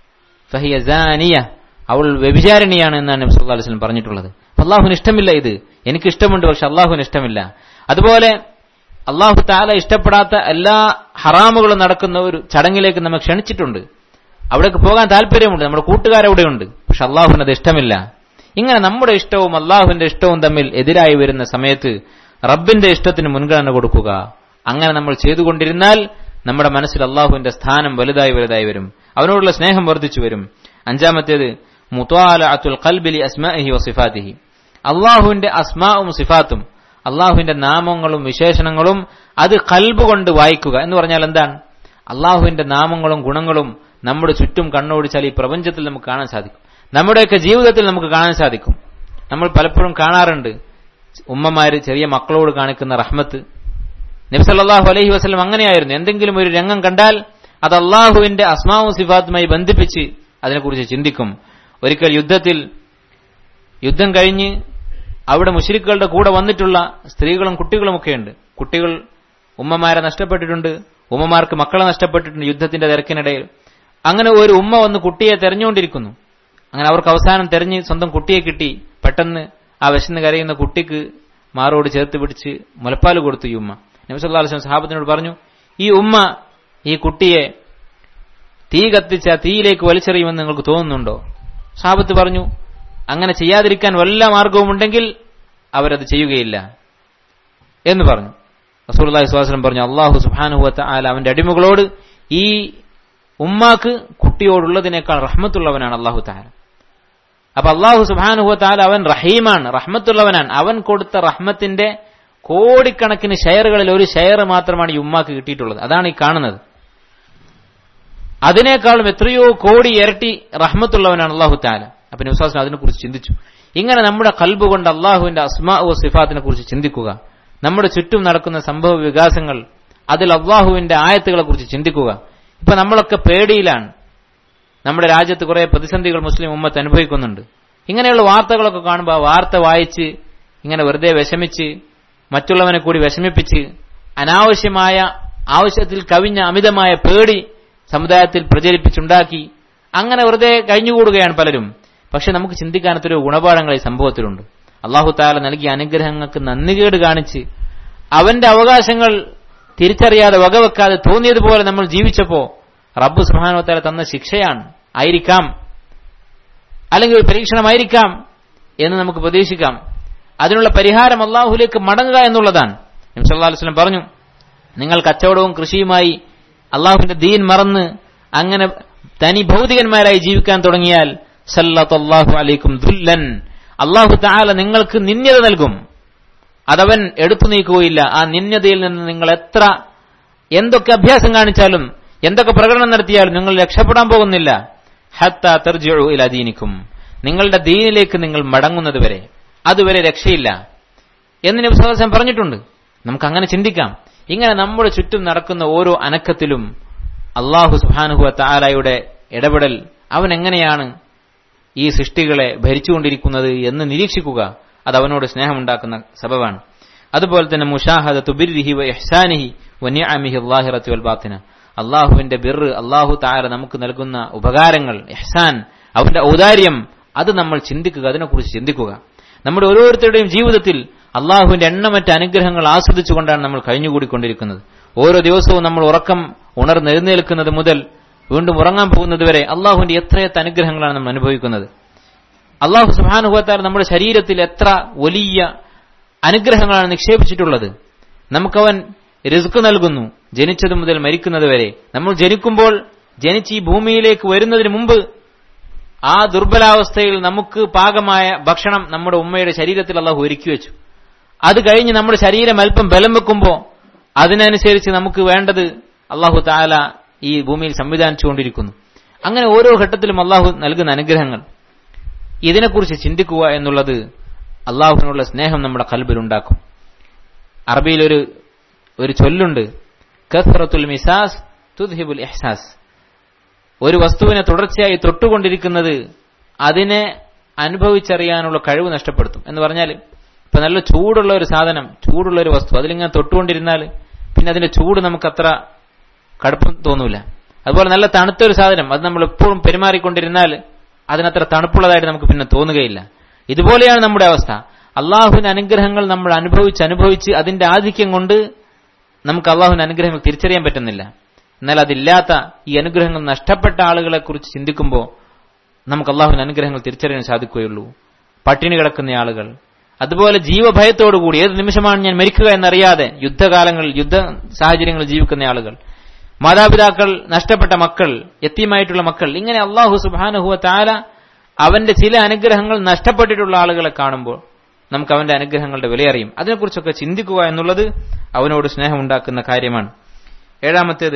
ഫഹിയ സാനിയ അവൾ വ്യഭിചാരിണിയാണ് എന്നാണ് നബി സല്ലല്ലാഹു അലൈഹി വസല്ലം പറഞ്ഞിട്ടുള്ളത് അള്ളാഹുവിന് ഇഷ്ടമില്ല ഇത് എനിക്ക് ഇഷ്ടമുണ്ട് പക്ഷെ അള്ളാഹുവിന് ഇഷ്ടമില്ല അതുപോലെ അള്ളാഹു താല ഇഷ്ടപ്പെടാത്ത എല്ലാ ഹറാമുകളും നടക്കുന്ന ഒരു ചടങ്ങിലേക്ക് നമ്മെ ക്ഷണിച്ചിട്ടുണ്ട് അവിടേക്ക് പോകാൻ താല്പര്യമുണ്ട് നമ്മുടെ കൂട്ടുകാരവിടെയുണ്ട് പക്ഷെ അള്ളാഹുവിന് അത് ഇഷ്ടമില്ല ഇങ്ങനെ നമ്മുടെ ഇഷ്ടവും അള്ളാഹുവിന്റെ ഇഷ്ടവും തമ്മിൽ എതിരായി വരുന്ന സമയത്ത് റബ്ബിന്റെ ഇഷ്ടത്തിന് മുൻഗണന കൊടുക്കുക അങ്ങനെ നമ്മൾ ചെയ്തുകൊണ്ടിരുന്നാൽ നമ്മുടെ മനസ്സിൽ അള്ളാഹുവിന്റെ സ്ഥാനം വലുതായി വലുതായി വരും അവനോടുള്ള സ്നേഹം വർദ്ധിച്ചു വരും അഞ്ചാമത്തേത് മുത്വാലഅത്തുൽ ഖൽബിലി അസ്മാഇഹി വസിഫാത്തിഹി അള്ളാഹുവിന്റെ അസ്മാവും സിഫാത്തും അള്ളാഹുവിന്റെ നാമങ്ങളും വിശേഷണങ്ങളും അത് കൽബ് കൊണ്ട് വായിക്കുക എന്ന് പറഞ്ഞാൽ എന്താണ് അള്ളാഹുവിന്റെ നാമങ്ങളും ഗുണങ്ങളും നമ്മുടെ ചുറ്റും കണ്ണോടിച്ചാൽ ഈ പ്രപഞ്ചത്തിൽ നമുക്ക് കാണാൻ സാധിക്കും നമ്മുടെയൊക്കെ ജീവിതത്തിൽ നമുക്ക് കാണാൻ സാധിക്കും നമ്മൾ പലപ്പോഴും കാണാറുണ്ട് ഉമ്മമാര് ചെറിയ മക്കളോട് കാണിക്കുന്ന റഹ്മത്ത് നബ്സല്ലാഹു അലൈഹി വസ്ലം അങ്ങനെയായിരുന്നു എന്തെങ്കിലും ഒരു രംഗം കണ്ടാൽ അത് അള്ളാഹുവിന്റെ അസ്മാവും സിഫാത്തുമായി ബന്ധിപ്പിച്ച് അതിനെക്കുറിച്ച് ചിന്തിക്കും ഒരിക്കൽ യുദ്ധത്തിൽ യുദ്ധം കഴിഞ്ഞ് അവിടെ മുഷരിക്കുകളുടെ കൂടെ വന്നിട്ടുള്ള സ്ത്രീകളും കുട്ടികളുമൊക്കെയുണ്ട് കുട്ടികൾ ഉമ്മമാരെ നഷ്ടപ്പെട്ടിട്ടുണ്ട് ഉമ്മമാർക്ക് മക്കളെ നഷ്ടപ്പെട്ടിട്ടുണ്ട് യുദ്ധത്തിന്റെ തിരക്കിനിടയിൽ അങ്ങനെ ഒരു ഉമ്മ വന്ന് കുട്ടിയെ തെരഞ്ഞുകൊണ്ടിരിക്കുന്നു അങ്ങനെ അവർക്ക് അവസാനം തെരഞ്ഞ് സ്വന്തം കുട്ടിയെ കിട്ടി പെട്ടെന്ന് ആ വിശന്ന് കരയുന്ന കുട്ടിക്ക് മാറോട് ചേർത്ത് പിടിച്ച് മുലപ്പാൽ കൊടുത്തു ഈ ഉമ്മ നബിസല്ലാ അലൈഹി സഹാബത്തിനോട് പറഞ്ഞു ഈ ഉമ്മ ഈ കുട്ടിയെ തീ കത്തിച്ച തീയിലേക്ക് വലിച്ചെറിയുമെന്ന് നിങ്ങൾക്ക് തോന്നുന്നുണ്ടോ സാബത്ത് പറഞ്ഞു അങ്ങനെ ചെയ്യാതിരിക്കാൻ വല്ല മാർഗവുമുണ്ടെങ്കിൽ അവരത് ചെയ്യുകയില്ല എന്ന് പറഞ്ഞു റസൂലി സ്വാസ്ലം പറഞ്ഞു അള്ളാഹു സുബാനുഹത്ത ആല അവന്റെ അടിമകളോട് ഈ ഉമ്മാക്ക് കുട്ടിയോടുള്ളതിനേക്കാൾ റഹ്മത്തുള്ളവനാണ് അള്ളാഹു താല അപ്പൊ അള്ളാഹു സുബാനുഹത്ത ആല അവൻ റഹീമാണ് റഹ്മത്തുള്ളവനാണ് അവൻ കൊടുത്ത റഹ്മത്തിന്റെ കോടിക്കണക്കിന് ഷെയറുകളിൽ ഒരു ഷെയർ മാത്രമാണ് ഈ ഉമ്മാക്ക് കിട്ടിയിട്ടുള്ളത് അതാണ് ഈ കാണുന്നത് അതിനേക്കാളും എത്രയോ കോടി ഇരട്ടി റഹ്മത്തുള്ളവനാണ് അള്ളാഹു താല അപ്പൊ നിസ്വാസം അതിനെക്കുറിച്ച് ചിന്തിച്ചു ഇങ്ങനെ നമ്മുടെ കൽബ് കൊണ്ട് അള്ളാഹുവിന്റെ അസ്മാ ഓ സിഫാത്തിനെ കുറിച്ച് ചിന്തിക്കുക നമ്മുടെ ചുറ്റും നടക്കുന്ന സംഭവ വികാസങ്ങൾ അതിൽ അള്ളാഹുവിന്റെ ആയത്തുകളെ കുറിച്ച് ചിന്തിക്കുക ഇപ്പൊ നമ്മളൊക്കെ പേടിയിലാണ് നമ്മുടെ രാജ്യത്ത് കുറെ പ്രതിസന്ധികൾ മുസ്ലിം ഉമ്മത്ത് അനുഭവിക്കുന്നുണ്ട് ഇങ്ങനെയുള്ള വാർത്തകളൊക്കെ കാണുമ്പോൾ ആ വാർത്ത വായിച്ച് ഇങ്ങനെ വെറുതെ വിഷമിച്ച് മറ്റുള്ളവനെ കൂടി വിഷമിപ്പിച്ച് അനാവശ്യമായ ആവശ്യത്തിൽ കവിഞ്ഞ അമിതമായ പേടി സമുദായത്തിൽ പ്രചരിപ്പിച്ചുണ്ടാക്കി അങ്ങനെ വെറുതെ കഴിഞ്ഞുകൂടുകയാണ് പലരും പക്ഷെ നമുക്ക് ചിന്തിക്കാൻ എത്രയോ ഗുണപാഠങ്ങൾ ഈ സംഭവത്തിലുണ്ട് അള്ളാഹു താല നൽകിയ അനുഗ്രഹങ്ങൾക്ക് നന്ദികേട് കാണിച്ച് അവന്റെ അവകാശങ്ങൾ തിരിച്ചറിയാതെ വകവെക്കാതെ തോന്നിയതുപോലെ നമ്മൾ ജീവിച്ചപ്പോ റബ്ബ് സുഹാനുവത്താല തന്ന ശിക്ഷയാണ് ആയിരിക്കാം അല്ലെങ്കിൽ ഒരു പരീക്ഷണമായിരിക്കാം എന്ന് നമുക്ക് പ്രതീക്ഷിക്കാം അതിനുള്ള പരിഹാരം അള്ളാഹുലേക്ക് മടങ്ങുക എന്നുള്ളതാണ് നിംസല്ലാസ്ലം പറഞ്ഞു നിങ്ങൾ കച്ചവടവും കൃഷിയുമായി അള്ളാഹുവിന്റെ ദീൻ മറന്ന് അങ്ങനെ തനി ഭൗതികന്മാരായി ജീവിക്കാൻ തുടങ്ങിയാൽ സല്ലല്ലാഹു അലൈക്കും ദുല്ലൻ അള്ളാഹു താല നിങ്ങൾക്ക് നിന്യത നൽകും അതവൻ എടുത്തു നീക്കുകയില്ല ആ നിന്യതയിൽ നിന്ന് നിങ്ങൾ എത്ര എന്തൊക്കെ അഭ്യാസം കാണിച്ചാലും എന്തൊക്കെ പ്രകടനം നടത്തിയാലും നിങ്ങൾ രക്ഷപ്പെടാൻ പോകുന്നില്ല ഹത്ത തെർജിഴു ഇലദീനിക്കും നിങ്ങളുടെ ദീനിലേക്ക് നിങ്ങൾ മടങ്ങുന്നത് വരെ അതുവരെ രക്ഷയില്ല എന്ന് നബിസ്വലം പറഞ്ഞിട്ടുണ്ട് നമുക്ക് അങ്ങനെ ചിന്തിക്കാം ഇങ്ങനെ നമ്മുടെ ചുറ്റും നടക്കുന്ന ഓരോ അനക്കത്തിലും അള്ളാഹു സുഹാനുഹുവ താലായുടെ ഇടപെടൽ അവൻ എങ്ങനെയാണ് ഈ സൃഷ്ടികളെ ഭരിച്ചുകൊണ്ടിരിക്കുന്നത് എന്ന് നിരീക്ഷിക്കുക അത് അവനോട് സ്നേഹമുണ്ടാക്കുന്ന സബബാണ് അതുപോലെ തന്നെ മുഷാഹദ തുബിർഹി വ ഇഹ്സാനിഹി വന്യാമിഹി അള്ളാഹിറത്തി വൽബാത്തിന അള്ളാഹുവിന്റെ ബിർ അള്ളാഹു താര നമുക്ക് നൽകുന്ന ഉപകാരങ്ങൾ ഇഹ്സാൻ അവന്റെ ഔദാര്യം അത് നമ്മൾ ചിന്തിക്കുക അതിനെക്കുറിച്ച് ചിന്തിക്കുക നമ്മുടെ ഓരോരുത്തരുടെയും ജീവിതത്തിൽ അള്ളാഹുവിന്റെ എണ്ണമറ്റ അനുഗ്രഹങ്ങൾ ആസ്വദിച്ചുകൊണ്ടാണ് നമ്മൾ കഴിഞ്ഞുകൂടിക്കൊണ്ടിരിക്കുന്നത് ഓരോ ദിവസവും നമ്മൾ ഉറക്കം ഉണർന്നെഴുന്നേൽക്കുന്നത് മുതൽ വീണ്ടും ഉറങ്ങാൻ പോകുന്നത് വരെ അള്ളാഹുവിന്റെ എത്രയെത്ര അനുഗ്രഹങ്ങളാണ് നമ്മൾ അനുഭവിക്കുന്നത് അള്ളാഹു സുഹാനുഭവത്താൽ നമ്മുടെ ശരീരത്തിൽ എത്ര വലിയ അനുഗ്രഹങ്ങളാണ് നിക്ഷേപിച്ചിട്ടുള്ളത് നമുക്കവൻ റിസ്ക് നൽകുന്നു ജനിച്ചതു മുതൽ മരിക്കുന്നത് വരെ നമ്മൾ ജനിക്കുമ്പോൾ ജനിച്ച് ഈ ഭൂമിയിലേക്ക് വരുന്നതിന് മുമ്പ് ആ ദുർബലാവസ്ഥയിൽ നമുക്ക് പാകമായ ഭക്ഷണം നമ്മുടെ ഉമ്മയുടെ ശരീരത്തിൽ അള്ളാഹു ഒരുക്കി വെച്ചു അത് കഴിഞ്ഞ് നമ്മുടെ ശരീരം അല്പം ബലം വെക്കുമ്പോൾ അതിനനുസരിച്ച് നമുക്ക് വേണ്ടത് അള്ളാഹു താല ഈ ഭൂമിയിൽ സംവിധാനിച്ചുകൊണ്ടിരിക്കുന്നു അങ്ങനെ ഓരോ ഘട്ടത്തിലും അള്ളാഹു നൽകുന്ന അനുഗ്രഹങ്ങൾ ഇതിനെക്കുറിച്ച് ചിന്തിക്കുക എന്നുള്ളത് അള്ളാഹുവിനുള്ള സ്നേഹം നമ്മുടെ കൽബിൽ ഉണ്ടാക്കും അറബിയിൽ ഒരു ഒരു ചൊല്ലുണ്ട് കസ്റത്തുൽ മിസാസ് തുദ്ഹിബുൽ ഇഹ്സാസ് ഒരു വസ്തുവിനെ തുടർച്ചയായി തൊട്ടുകൊണ്ടിരിക്കുന്നത് അതിനെ അനുഭവിച്ചറിയാനുള്ള കഴിവ് നഷ്ടപ്പെടുത്തും എന്ന് പറഞ്ഞാൽ ഇപ്പൊ നല്ല ചൂടുള്ള ഒരു സാധനം ചൂടുള്ള ഒരു വസ്തു അതിലിങ്ങനെ തൊട്ടുകൊണ്ടിരുന്നാൽ പിന്നെ അതിന്റെ ചൂട് നമുക്ക് അത്ര കടുപ്പം തോന്നൂല അതുപോലെ നല്ല തണുത്ത ഒരു സാധനം അത് നമ്മൾ എപ്പോഴും പെരുമാറിക്കൊണ്ടിരുന്നാൽ അതിനത്ര തണുപ്പുള്ളതായിട്ട് നമുക്ക് പിന്നെ തോന്നുകയില്ല ഇതുപോലെയാണ് നമ്മുടെ അവസ്ഥ അള്ളാഹുവിന്റെ അനുഗ്രഹങ്ങൾ നമ്മൾ അനുഭവിച്ച് അനുഭവിച്ച് അതിന്റെ ആധിക്യം കൊണ്ട് നമുക്ക് അള്ളാഹുവിന്റെ അനുഗ്രഹങ്ങൾ തിരിച്ചറിയാൻ പറ്റുന്നില്ല എന്നാൽ അതില്ലാത്ത ഈ അനുഗ്രഹങ്ങൾ നഷ്ടപ്പെട്ട ആളുകളെ കുറിച്ച് ചിന്തിക്കുമ്പോൾ നമുക്ക് അള്ളാഹുവിന്റെ അനുഗ്രഹങ്ങൾ തിരിച്ചറിയാൻ സാധിക്കുകയുള്ളൂ പട്ടിണി കിടക്കുന്ന ആളുകൾ അതുപോലെ ജീവഭയത്തോടുകൂടി ഏത് നിമിഷമാണ് ഞാൻ മരിക്കുക എന്നറിയാതെ യുദ്ധകാലങ്ങളിൽ യുദ്ധ സാഹചര്യങ്ങളിൽ ജീവിക്കുന്ന ആളുകൾ മാതാപിതാക്കൾ നഷ്ടപ്പെട്ട മക്കൾ എത്തിയുമായിട്ടുള്ള മക്കൾ ഇങ്ങനെ അള്ളാഹു സുബാനുഹുവ താല അവന്റെ ചില അനുഗ്രഹങ്ങൾ നഷ്ടപ്പെട്ടിട്ടുള്ള ആളുകളെ കാണുമ്പോൾ നമുക്ക് അവന്റെ അനുഗ്രഹങ്ങളുടെ വിലയറിയും അതിനെക്കുറിച്ചൊക്കെ ചിന്തിക്കുക എന്നുള്ളത് അവനോട് സ്നേഹമുണ്ടാക്കുന്ന കാര്യമാണ് ഏഴാമത്തേത്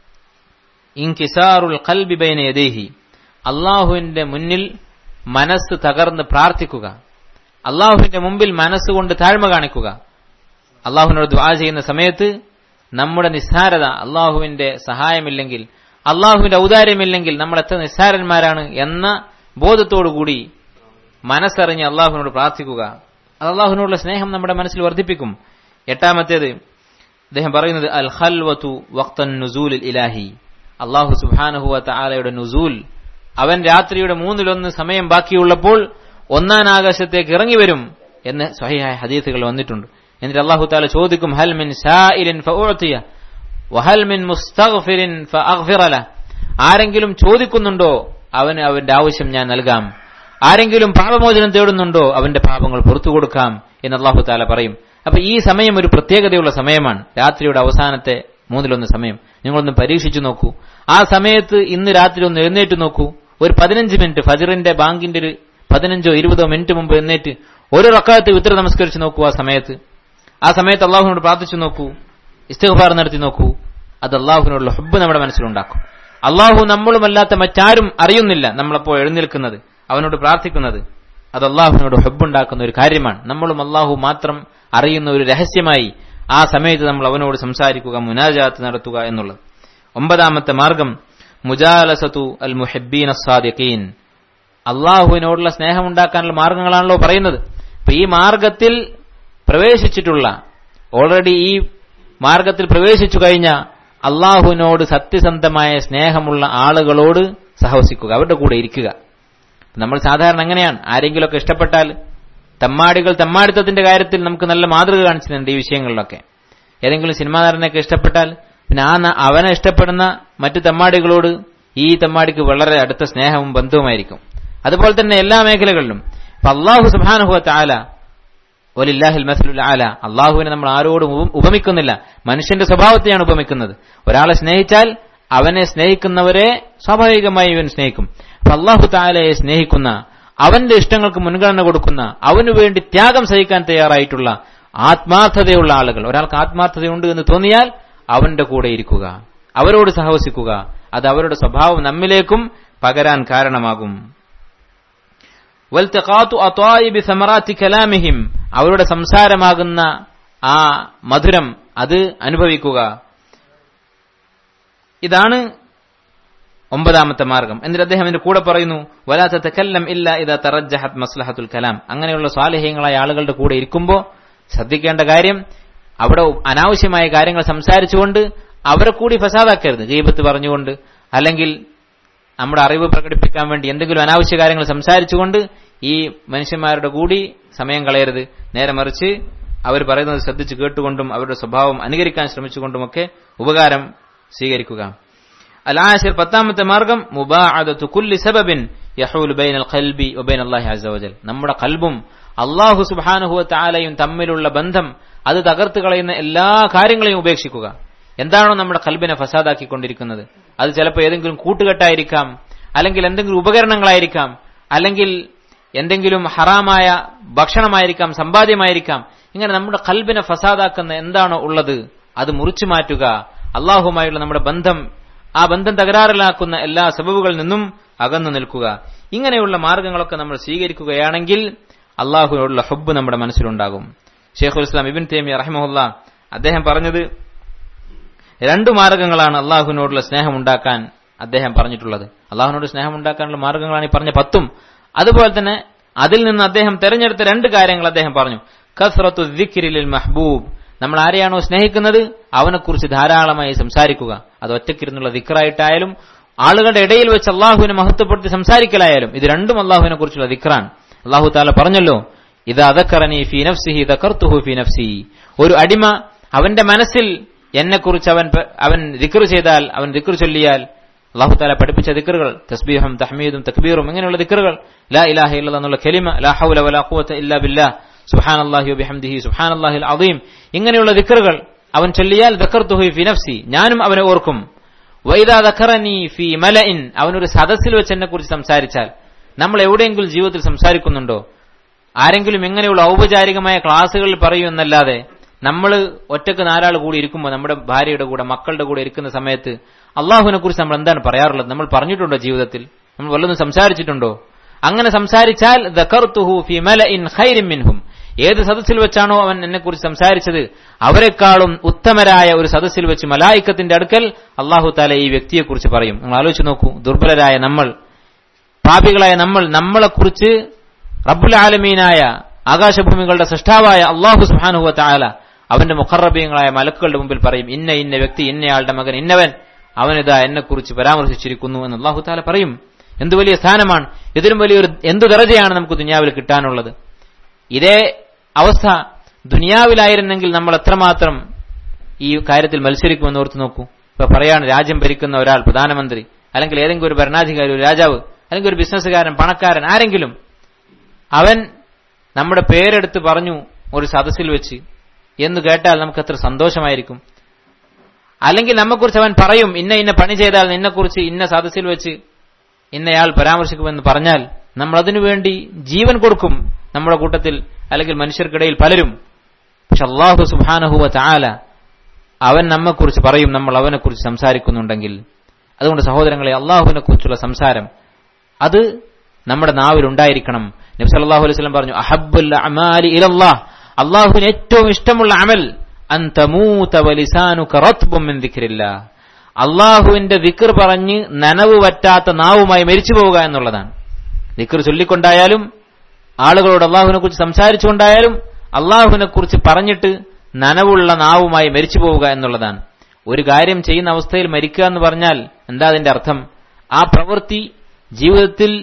ഇൻകിസാറുൽ കൽബി ബൈന യദേഹി അള്ളാഹുവിന്റെ മുന്നിൽ മനസ്സ് തകർന്ന് പ്രാർത്ഥിക്കുക അള്ളാഹുവിന്റെ മുമ്പിൽ മനസ്സുകൊണ്ട് താഴ്മ കാണിക്കുക അള്ളാഹുവിനോട് ദ്വാ ചെയ്യുന്ന സമയത്ത് നമ്മുടെ നിസ്സാരത അള്ളാഹുവിന്റെ സഹായമില്ലെങ്കിൽ അള്ളാഹുവിന്റെ ഔദാര്യമില്ലെങ്കിൽ നമ്മൾ എത്ര നിസ്സാരന്മാരാണ് എന്ന ബോധത്തോടുകൂടി മനസ്സറിഞ്ഞ് അള്ളാഹുവിനോട് പ്രാർത്ഥിക്കുക അത് അള്ളാഹുവിനോടുള്ള സ്നേഹം നമ്മുടെ മനസ്സിൽ വർദ്ധിപ്പിക്കും എട്ടാമത്തേത് അദ്ദേഹം പറയുന്നത് അൽ ഖൽവതു വക്തൻ നുസൂൽ ഇലാഹി അള്ളാഹു സുബാനഹുവ താലയുടെ നുസൂൽ അവൻ രാത്രിയുടെ മൂന്നിലൊന്ന് സമയം ബാക്കിയുള്ളപ്പോൾ ഒന്നാം ആകാശത്തേക്ക് ഇറങ്ങി വരും എന്ന് സ്വഹിയായ ഹദീസുകൾ വന്നിട്ടുണ്ട് എന്നിട്ട് അള്ളാഹു താല ചോദിക്കും ഹൽ മിൻ സായിലിൻ ഫഉഅതിയ വഹൽ മിൻ മുസ്തഗ്ഫിരിൻ ഫഅഗ്ഫിറല ആരെങ്കിലും ചോദിക്കുന്നുണ്ടോ അവന് അവന്റെ ആവശ്യം ഞാൻ നൽകാം ആരെങ്കിലും പാപമോചനം തേടുന്നുണ്ടോ അവന്റെ പാപങ്ങൾ പുറത്തു കൊടുക്കാം എന്ന് അള്ളാഹു താല പറയും അപ്പൊ ഈ സമയം ഒരു പ്രത്യേകതയുള്ള സമയമാണ് രാത്രിയുടെ അവസാനത്തെ മൂന്നിലൊന്ന് സമയം നിങ്ങളൊന്ന് പരീക്ഷിച്ചു നോക്കൂ ആ സമയത്ത് ഇന്ന് രാത്രി ഒന്ന് എഴുന്നേറ്റ് നോക്കൂ ഒരു പതിനഞ്ച് മിനിറ്റ് ഫജറിന്റെ ബാങ്കിന്റെ ഒരു പതിനഞ്ചോ ഇരുപതോ മിനിറ്റ് മുമ്പ് എഴുന്നേറ്റ് ഒരു റക്കാലത്ത് വിത്ര നമസ്കരിച്ച് നോക്കൂ ആ സമയത്ത് ആ സമയത്ത് അള്ളാഹുവിനോട് പ്രാർത്ഥിച്ചു നോക്കൂ ഇസ്തിഗ്ഫാർ നടത്തി നോക്കൂ അത് അള്ളാഹുവിനോടുള്ള ഹബ്ബ് നമ്മുടെ മനസ്സിലുണ്ടാക്കും അള്ളാഹു നമ്മളുമല്ലാത്ത മറ്റാരും അറിയുന്നില്ല നമ്മളപ്പോൾ എഴുന്നേൽക്കുന്നത് അവനോട് പ്രാർത്ഥിക്കുന്നത് അത് അള്ളാഹുവിനോട് ഹബ്ബുണ്ടാക്കുന്ന ഒരു കാര്യമാണ് നമ്മളും അള്ളാഹു മാത്രം അറിയുന്ന ഒരു രഹസ്യമായി ആ സമയത്ത് നമ്മൾ അവനോട് സംസാരിക്കുക മുനാജാത്ത് നടത്തുക എന്നുള്ളത് ഒമ്പതാമത്തെ മാർഗം മുജാലസത്തു അൽ മുഹബ്ബീൻ അസാദിഖീൻ അള്ളാഹുവിനോടുള്ള സ്നേഹമുണ്ടാക്കാനുള്ള മാർഗങ്ങളാണല്ലോ പറയുന്നത് അപ്പൊ ഈ മാർഗത്തിൽ പ്രവേശിച്ചിട്ടുള്ള ഓൾറെഡി ഈ മാർഗത്തിൽ പ്രവേശിച്ചു കഴിഞ്ഞ അള്ളാഹുവിനോട് സത്യസന്ധമായ സ്നേഹമുള്ള ആളുകളോട് സഹവസിക്കുക അവരുടെ കൂടെ ഇരിക്കുക നമ്മൾ സാധാരണ എങ്ങനെയാണ് ആരെങ്കിലുമൊക്കെ ഇഷ്ടപ്പെട്ടാൽ തമ്മാടികൾ തമ്മാടിത്തത്തിന്റെ കാര്യത്തിൽ നമുക്ക് നല്ല മാതൃക കാണിച്ചിട്ടുണ്ട് ഈ വിഷയങ്ങളിലൊക്കെ ഏതെങ്കിലും സിനിമാ നടനെയൊക്കെ ഇഷ്ടപ്പെട്ടാൽ പിന്നെ ആ അവനെ ഇഷ്ടപ്പെടുന്ന മറ്റു തമ്മാടികളോട് ഈ തമ്മാടിക്ക് വളരെ അടുത്ത സ്നേഹവും ബന്ധവുമായിരിക്കും അതുപോലെ തന്നെ എല്ലാ മേഖലകളിലും ഇപ്പൊ അള്ളാഹു സുബാനുഹുവ താല ഒലില്ലാഹിൽ മസലുൽ ആല അള്ളാഹുവിനെ നമ്മൾ ആരോടും ഉപമിക്കുന്നില്ല മനുഷ്യന്റെ സ്വഭാവത്തെയാണ് ഉപമിക്കുന്നത് ഒരാളെ സ്നേഹിച്ചാൽ അവനെ സ്നേഹിക്കുന്നവരെ സ്വാഭാവികമായി ഇവൻ സ്നേഹിക്കും അപ്പൊ അള്ളാഹു താലയെ സ്നേഹിക്കുന്ന അവന്റെ ഇഷ്ടങ്ങൾക്ക് മുൻഗണന കൊടുക്കുന്ന അവനു വേണ്ടി ത്യാഗം സഹിക്കാൻ തയ്യാറായിട്ടുള്ള ആത്മാർത്ഥതയുള്ള ആളുകൾ ഒരാൾക്ക് ആത്മാർത്ഥതയുണ്ട് എന്ന് തോന്നിയാൽ അവന്റെ കൂടെ ഇരിക്കുക അവരോട് സഹവസിക്കുക അത് അവരുടെ സ്വഭാവം നമ്മിലേക്കും പകരാൻ കാരണമാകും വൽത്തഖാത്തു അത്വായിബി സമറാത്തി കലാമിഹിം അവരുടെ സംസാരമാകുന്ന ആ മധുരം അത് അനുഭവിക്കുക ഇതാണ് ഒമ്പതാമത്തെ മാർഗം എന്നിട്ട് അദ്ദേഹം ഇതിന്റെ കൂടെ പറയുന്നു വലാത്ത തെക്കല്ലം ഇല്ല ഇതാ തറജഹത് മസ്ലഹത്തുൽ കലാം അങ്ങനെയുള്ള സ്വാലഹ്യങ്ങളായ ആളുകളുടെ കൂടെ ഇരിക്കുമ്പോൾ ശ്രദ്ധിക്കേണ്ട കാര്യം അവിടെ അനാവശ്യമായ കാര്യങ്ങൾ സംസാരിച്ചുകൊണ്ട് അവരെ കൂടി ഫസാദാക്കരുത് ഗീബത്ത് പറഞ്ഞുകൊണ്ട് അല്ലെങ്കിൽ നമ്മുടെ അറിവ് പ്രകടിപ്പിക്കാൻ വേണ്ടി എന്തെങ്കിലും അനാവശ്യ കാര്യങ്ങൾ സംസാരിച്ചുകൊണ്ട് ഈ മനുഷ്യന്മാരുടെ കൂടി സമയം കളയരുത് നേരെ മറിച്ച് അവർ പറയുന്നത് ശ്രദ്ധിച്ച് കേട്ടുകൊണ്ടും അവരുടെ സ്വഭാവം അനുകരിക്കാൻ ശ്രമിച്ചുകൊണ്ടുമൊക്കെ ഉപകാരം സ്വീകരിക്കുക അലാശിർ പത്താമത്തെ മാർഗം മുബാഅദത്തു കുല്ലി സബബിൻ യഹൂൽ ബൈനൽ ഖൽബി വബൈൻ അല്ലാഹി അസ്സവജൽ നമ്മുടെ കൽബും അള്ളാഹു സുബ്ഹാനഹു വതആലയും തമ്മിലുള്ള ബന്ധം അത് തകർത്ത് കളയുന്ന എല്ലാ കാര്യങ്ങളെയും ഉപേക്ഷിക്കുക എന്താണോ നമ്മുടെ കൽബിനെ ഫസാദാക്കിക്കൊണ്ടിരിക്കുന്നത് അത് ചിലപ്പോൾ ഏതെങ്കിലും കൂട്ടുകെട്ടായിരിക്കാം അല്ലെങ്കിൽ എന്തെങ്കിലും ഉപകരണങ്ങളായിരിക്കാം അല്ലെങ്കിൽ എന്തെങ്കിലും ഹറാമായ ഭക്ഷണമായിരിക്കാം സമ്പാദ്യമായിരിക്കാം ഇങ്ങനെ നമ്മുടെ കൽബിനെ ഫസാദാക്കുന്ന എന്താണോ ഉള്ളത് അത് മുറിച്ചു മാറ്റുക അള്ളാഹുമായുള്ള നമ്മുടെ ബന്ധം ആ ബന്ധം തകരാറിലാക്കുന്ന എല്ലാ സബബുകളിൽ നിന്നും അകന്നു നിൽക്കുക ഇങ്ങനെയുള്ള മാർഗങ്ങളൊക്കെ നമ്മൾ സ്വീകരിക്കുകയാണെങ്കിൽ അള്ളാഹുവിനോടുള്ള ഹബ്ബ് നമ്മുടെ മനസ്സിലുണ്ടാകും ഷെയ്ഖുൽ ഇസ്ലാം ഇബിൻ തേമിയ റഹ്മുല്ല അദ്ദേഹം പറഞ്ഞത് രണ്ടു മാർഗങ്ങളാണ് അള്ളാഹുവിനോടുള്ള സ്നേഹം ഉണ്ടാക്കാൻ അദ്ദേഹം പറഞ്ഞിട്ടുള്ളത് അള്ളാഹുവിനോട് സ്നേഹം ഉണ്ടാക്കാനുള്ള മാർഗങ്ങളാണ് ഈ പറഞ്ഞ പത്തും അതുപോലെ തന്നെ അതിൽ നിന്ന് അദ്ദേഹം തെരഞ്ഞെടുത്ത രണ്ട് കാര്യങ്ങൾ അദ്ദേഹം പറഞ്ഞു കസ്റത്തു ദിക്രിലിൽ മഹ്ബൂബ് നമ്മൾ ആരെയാണോ സ്നേഹിക്കുന്നത് അവനെക്കുറിച്ച് ധാരാളമായി സംസാരിക്കുക അത് ഒറ്റയ്ക്കിരുന്നുള്ള ദിക്റായിട്ടായാലും ആളുകളുടെ ഇടയിൽ വെച്ച് അള്ളാഹുവിനെ മഹത്വപ്പെടുത്തി സംസാരിക്കലായാലും ഇത് രണ്ടും അള്ളാഹുവിനെ കുറിച്ചുള്ള ദിക്റാൻ അള്ളാഹു താല പറഞ്ഞല്ലോ ഇത് അതക്കറനി ഫി നഫ്സിഹി ദക്കർത്തുഹു ഫി നഫ്സി ഒരു അടിമ അവന്റെ മനസ്സിൽ എന്നെക്കുറിച്ച് അവൻ അവൻ ദിക്ർ ചെയ്താൽ അവൻ ദിക്ർ ചൊല്ലിയാൽ അള്ളാഹു താല പഠിപ്പിച്ച ദിക്കറുകൾ തസ്ബീഹും തഹ്മീദും തക്ബീറും ഇങ്ങനെയുള്ള ദിക്കറുകൾ ലാ ഇലാഹ ഇല്ല എന്നുള്ള കെലിമ ലാ ഹൗല വലാ ഖുവത ഇല്ലാ ബില്ലാ സുബ്ഹാനല്ലാഹി വബിഹംദിഹി സുബ്ഹാനല്ലാഹിൽ അദീം ഇങ്ങനെയുള്ള ദിക്കറുകൾ അവൻ ചൊല്ലിയാൽ ദക്കർത്തുഹു ഫി നഫ്സി ഞാനും അവനെ ഓർക്കും വൈദാ ദഖറനി ഫി മലഇൻ അവനൊരു സദസ്സിൽ വെച്ച് എന്നെ കുറിച്ച് സംസാരിച്ചാൽ നമ്മൾ എവിടെയെങ്കിലും ജീവിതത്തിൽ സംസാരിക്കുന്നുണ്ടോ ആരെങ്കിലും ഇങ്ങനെയുള്ള ഔപചാരികമായ ക്ലാസ്സുകളിൽ പറയൂ എന്നല്ലാതെ നമ്മൾ ഒറ്റക്ക് നാലാൾ കൂടി ഇരിക്കുമ്പോൾ നമ്മുടെ ഭാര്യയുടെ കൂടെ മക്കളുടെ കൂടെ ഇരിക്കുന്ന സമയത്ത് അള്ളാഹുവിനെ കുറിച്ച് നമ്മൾ എന്താണ് പറയാറുള്ളത് നമ്മൾ പറഞ്ഞിട്ടുണ്ടോ ജീവിതത്തിൽ നമ്മൾ വല്ലതും സംസാരിച്ചിട്ടുണ്ടോ അങ്ങനെ സംസാരിച്ചാൽ ദക്കർത്തുഹു ഫി മലഇൻ ഖൈരിൻ മിൻഹും ഏത് സദസ്സിൽ വെച്ചാണോ അവൻ എന്നെക്കുറിച്ച് സംസാരിച്ചത് അവരെക്കാളും ഉത്തമരായ ഒരു സദസ്സിൽ വെച്ച് മലായിക്കത്തിന്റെ അടുക്കൽ അള്ളാഹു താല ഈ വ്യക്തിയെക്കുറിച്ച് പറയും നിങ്ങൾ ആലോചിച്ച് നോക്കൂ ദുർബലരായ നമ്മൾ പാപികളായ നമ്മൾ നമ്മളെക്കുറിച്ച് റബ്ബുൽ ആലമീനായ ആകാശഭൂമികളുടെ സൃഷ്ടാവായ അള്ളാഹു സുഹാനുഹ താല അവന്റെ മുഖറബീയങ്ങളായ മലക്കുകളുടെ മുമ്പിൽ പറയും ഇന്ന ഇന്ന വ്യക്തി ഇന്നയാളുടെ മകൻ ഇന്നവൻ അവനിതാ എന്നെക്കുറിച്ച് പരാമർശിച്ചിരിക്കുന്നു എന്ന് അള്ളാഹു താല പറയും എന്ത് വലിയ സ്ഥാനമാണ് ഇതിലും വലിയൊരു എന്തു ദറജയാണ് നമുക്ക് ദുനിയാവിൽ കിട്ടാനുള്ളത് ഇതേ അവസ്ഥ ദുനിയാവിലായിരുന്നെങ്കിൽ നമ്മൾ എത്രമാത്രം ഈ കാര്യത്തിൽ മത്സരിക്കുമെന്ന് ഓർത്ത് നോക്കൂ ഇപ്പൊ പറയാണ് രാജ്യം ഭരിക്കുന്ന ഒരാൾ പ്രധാനമന്ത്രി അല്ലെങ്കിൽ ഏതെങ്കിലും ഒരു ഭരണാധികാരി ഒരു രാജാവ് അല്ലെങ്കിൽ ഒരു ബിസിനസ്സുകാരൻ പണക്കാരൻ ആരെങ്കിലും അവൻ നമ്മുടെ പേരെടുത്ത് പറഞ്ഞു ഒരു സദസ്സിൽ വെച്ച് എന്ന് കേട്ടാൽ നമുക്ക് എത്ര സന്തോഷമായിരിക്കും അല്ലെങ്കിൽ നമ്മെക്കുറിച്ച് അവൻ പറയും ഇന്ന ഇന്ന പണി ചെയ്താൽ നിന്നെക്കുറിച്ച് ഇന്ന സദസ്സിൽ വെച്ച് ഇന്നയാൾ പരാമർശിക്കുമെന്ന് പറഞ്ഞാൽ നമ്മൾ അതിനുവേണ്ടി ജീവൻ കൊടുക്കും നമ്മുടെ കൂട്ടത്തിൽ അല്ലെങ്കിൽ മനുഷ്യർക്കിടയിൽ പലരും പക്ഷെ അള്ളാഹു സുബാനഹുവ ചാല അവൻ നമ്മെക്കുറിച്ച് പറയും നമ്മൾ അവനെക്കുറിച്ച് സംസാരിക്കുന്നുണ്ടെങ്കിൽ അതുകൊണ്ട് സഹോദരങ്ങളെ അള്ളാഹുവിനെ കുറിച്ചുള്ള സംസാരം അത് നമ്മുടെ നാവിൽ ഉണ്ടായിരിക്കണം നബി സല്ലല്ലാഹു അലൈഹി വസല്ലം പറഞ്ഞു അഹബ്ബുൽ അമാലി ഇലല്ലാഹ് അള്ളാഹുവിന് ഏറ്റവും ഇഷ്ടമുള്ള അമൽ അൻ തമൂത വലിസാനുക റത്ബും മിൻ ദിക്രില്ലാ അള്ളാഹുവിന്റെ ദിക്ർ പറഞ്ഞ് നനവ് പറ്റാത്ത നാവുമായി മരിച്ചു പോവുക എന്നുള്ളതാണ് ദിക്ർ ചൊല്ലിക്കൊണ്ടായാലും ആളുകളോട് അള്ളാഹുവിനെ കുറിച്ച് സംസാരിച്ചുകൊണ്ടായാലും അള്ളാഹുവിനെ കുറിച്ച് പറഞ്ഞിട്ട് നനവുള്ള നാവുമായി മരിച്ചു പോവുക എന്നുള്ളതാണ് ഒരു കാര്യം ചെയ്യുന്ന അവസ്ഥയിൽ മരിക്കുക എന്ന് പറഞ്ഞാൽ എന്താ അതിന്റെ അർത്ഥം ആ പ്രവൃത്തി ജീവിതത്തിൽ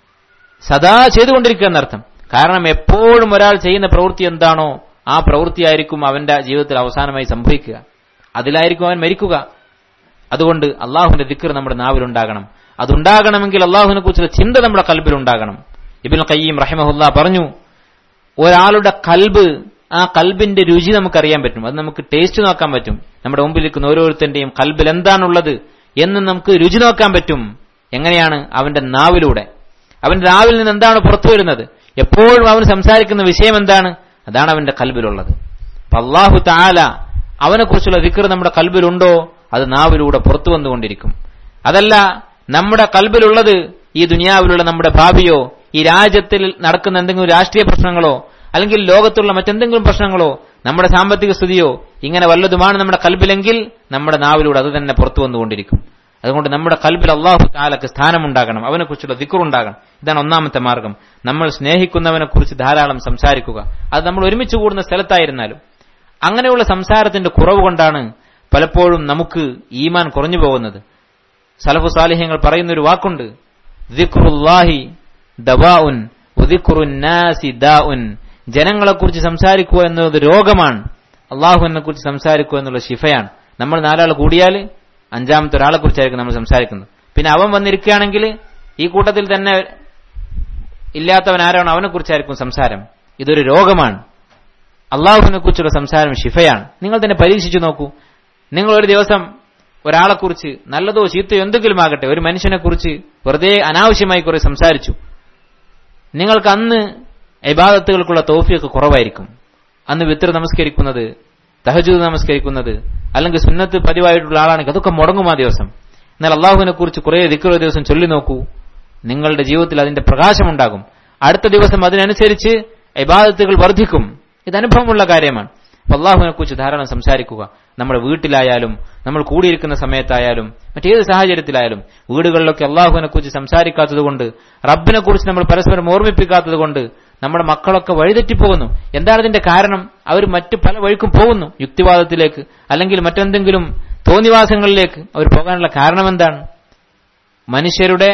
സദാ ചെയ്തുകൊണ്ടിരിക്കുക എന്നർത്ഥം കാരണം എപ്പോഴും ഒരാൾ ചെയ്യുന്ന പ്രവൃത്തി എന്താണോ ആ പ്രവൃത്തിയായിരിക്കും അവന്റെ ജീവിതത്തിൽ അവസാനമായി സംഭവിക്കുക അതിലായിരിക്കും അവൻ മരിക്കുക അതുകൊണ്ട് അള്ളാഹുവിന്റെ ദിക്കർ നമ്മുടെ നാവിലുണ്ടാകണം അതുണ്ടാകണമെങ്കിൽ അള്ളാഹുവിനെ കുറിച്ചുള്ള ചിന്ത നമ്മുടെ കൽബിലുണ്ടാകണം ഇബിൻ കയ്യം റഹിമഹുല്ല പറഞ്ഞു ഒരാളുടെ കൽബ് ആ കൽബിന്റെ രുചി നമുക്കറിയാൻ പറ്റും അത് നമുക്ക് ടേസ്റ്റ് നോക്കാൻ പറ്റും നമ്മുടെ മുമ്പിലിരിക്കുന്ന ഓരോരുത്തന്റെയും കൽബിൽ എന്താണുള്ളത് എന്ന് നമുക്ക് രുചി നോക്കാൻ പറ്റും എങ്ങനെയാണ് അവന്റെ നാവിലൂടെ അവന്റെ നാവിൽ നിന്ന് എന്താണ് പുറത്തു വരുന്നത് എപ്പോഴും അവൻ സംസാരിക്കുന്ന വിഷയം എന്താണ് അതാണ് അവന്റെ കൽബിലുള്ളത് അപ്പൊ അള്ളാഹു താല അവനെക്കുറിച്ചുള്ള ദിക്കർ നമ്മുടെ കൽബിലുണ്ടോ അത് നാവിലൂടെ പുറത്തു വന്നുകൊണ്ടിരിക്കും അതല്ല നമ്മുടെ കൽബിലുള്ളത് ഈ ദുനിയാവിലുള്ള നമ്മുടെ ഭാവിയോ ഈ രാജ്യത്തിൽ നടക്കുന്ന എന്തെങ്കിലും രാഷ്ട്രീയ പ്രശ്നങ്ങളോ അല്ലെങ്കിൽ ലോകത്തുള്ള മറ്റെന്തെങ്കിലും പ്രശ്നങ്ങളോ നമ്മുടെ സാമ്പത്തിക സ്ഥിതിയോ ഇങ്ങനെ വല്ലതുമാണ് നമ്മുടെ കൽബിലെങ്കിൽ നമ്മുടെ നാവിലൂടെ അത് തന്നെ പുറത്തു വന്നുകൊണ്ടിരിക്കും അതുകൊണ്ട് നമ്മുടെ കൽബിൽ അള്ളാഹു താലക്ക് സ്ഥാനമുണ്ടാകണം അവനെക്കുറിച്ചുള്ള ദിക്കുറുണ്ടാകണം ഇതാണ് ഒന്നാമത്തെ മാർഗം നമ്മൾ സ്നേഹിക്കുന്നവനെ കുറിച്ച് ധാരാളം സംസാരിക്കുക അത് നമ്മൾ ഒരുമിച്ച് കൂടുന്ന സ്ഥലത്തായിരുന്നാലും അങ്ങനെയുള്ള സംസാരത്തിന്റെ കുറവ് കൊണ്ടാണ് പലപ്പോഴും നമുക്ക് ഈമാൻ കുറഞ്ഞു പോകുന്നത് സലഫു സാലിഹ്യങ്ങൾ പറയുന്ന ഒരു വാക്കുണ്ട് ദിക്റുല്ലാഹി ദവാഉൻ ഉദിഖുറുന്നാസി ദാഉൻ ജനങ്ങളെക്കുറിച്ച് സംസാരിക്കുക എന്നത് രോഗമാണ് അള്ളാഹുവിനെ കുറിച്ച് സംസാരിക്കുക എന്നുള്ള ശിഫയാണ് നമ്മൾ നാലാൾ കൂടിയാൽ അഞ്ചാമത്തെ ഒരാളെ കുറിച്ചായിരിക്കും നമ്മൾ സംസാരിക്കുന്നത് പിന്നെ അവൻ വന്നിരിക്കുകയാണെങ്കിൽ ഈ കൂട്ടത്തിൽ തന്നെ ഇല്ലാത്തവൻ ആരാണോ അവനെ കുറിച്ചായിരിക്കും സംസാരം ഇതൊരു രോഗമാണ് അള്ളാഹുവിനെ കുറിച്ചുള്ള സംസാരം ഷിഫയാണ് നിങ്ങൾ തന്നെ പരീക്ഷിച്ചു നോക്കൂ നിങ്ങൾ ഒരു ദിവസം ഒരാളെക്കുറിച്ച് നല്ലതോ ചീത്തയോ എന്തെങ്കിലും ആകട്ടെ ഒരു മനുഷ്യനെ കുറിച്ച് വെറുതെ അനാവശ്യമായി കുറെ സംസാരിച്ചു നിങ്ങൾക്ക് അന്ന് ഇബാദത്തുകൾക്കുള്ള തോഫിയൊക്കെ കുറവായിരിക്കും അന്ന് വിത്ര നമസ്കരിക്കുന്നത് തഹജൂദ് നമസ്കരിക്കുന്നത് അല്ലെങ്കിൽ സുന്നത്ത് പതിവായിട്ടുള്ള ആളാണെങ്കിൽ അതൊക്കെ മുടങ്ങും ആ ദിവസം എന്നാൽ അള്ളാഹുവിനെ കുറിച്ച് കുറെ ദിക്കറോ ദിവസം ചൊല്ലി നോക്കൂ നിങ്ങളുടെ ജീവിതത്തിൽ അതിന്റെ പ്രകാശമുണ്ടാകും അടുത്ത ദിവസം അതിനനുസരിച്ച് ഇബാദത്തുകൾ വർദ്ധിക്കും ഇത് അനുഭവമുള്ള കാര്യമാണ് അപ്പൊ അള്ളാഹുവിനെ കുറിച്ച് ധാരാളം സംസാരിക്കുക നമ്മുടെ വീട്ടിലായാലും നമ്മൾ കൂടിയിരിക്കുന്ന സമയത്തായാലും മറ്റേത് സാഹചര്യത്തിലായാലും വീടുകളിലൊക്കെ അള്ളാഹുവിനെ കുറിച്ച് സംസാരിക്കാത്തത് കൊണ്ട് റബ്ബിനെ കുറിച്ച് നമ്മൾ പരസ്പരം ഓർമ്മിപ്പിക്കാത്തത് കൊണ്ട് നമ്മുടെ മക്കളൊക്കെ വഴിതെറ്റിപ്പോകുന്നു എന്താണ് ഇതിന്റെ കാരണം അവർ മറ്റു പല വഴിക്കും പോകുന്നു യുക്തിവാദത്തിലേക്ക് അല്ലെങ്കിൽ മറ്റെന്തെങ്കിലും തോന്നിവാസങ്ങളിലേക്ക് അവർ പോകാനുള്ള കാരണം എന്താണ് മനുഷ്യരുടെ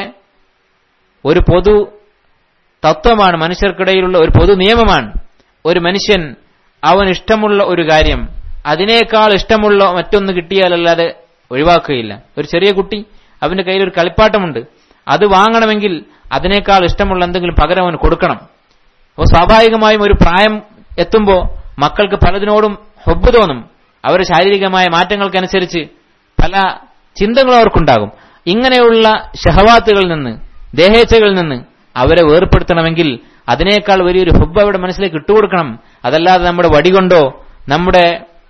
ഒരു പൊതു തത്വമാണ് മനുഷ്യർക്കിടയിലുള്ള ഒരു പൊതു നിയമമാണ് ഒരു മനുഷ്യൻ അവൻ ഇഷ്ടമുള്ള ഒരു കാര്യം അതിനേക്കാൾ ഇഷ്ടമുള്ള മറ്റൊന്ന് കിട്ടിയാലല്ലാതെ ഒഴിവാക്കുകയില്ല ഒരു ചെറിയ കുട്ടി അവന്റെ കയ്യിൽ ഒരു കളിപ്പാട്ടമുണ്ട് അത് വാങ്ങണമെങ്കിൽ അതിനേക്കാൾ ഇഷ്ടമുള്ള എന്തെങ്കിലും പകരം അവന് കൊടുക്കണം അപ്പോൾ സ്വാഭാവികമായും ഒരു പ്രായം എത്തുമ്പോൾ മക്കൾക്ക് പലതിനോടും ഹൊബ് തോന്നും അവരുടെ ശാരീരികമായ മാറ്റങ്ങൾക്കനുസരിച്ച് പല ചിന്തകളും അവർക്കുണ്ടാകും ഇങ്ങനെയുള്ള ഷഹവാത്തുകളിൽ നിന്ന് ദേഹേച്ഛകളിൽ നിന്ന് അവരെ വേർപ്പെടുത്തണമെങ്കിൽ അതിനേക്കാൾ വലിയൊരു ഹുബ് അവരുടെ മനസ്സിലേക്ക് ഇട്ടുകൊടുക്കണം അതല്ലാതെ നമ്മുടെ വടി കൊണ്ടോ നമ്മുടെ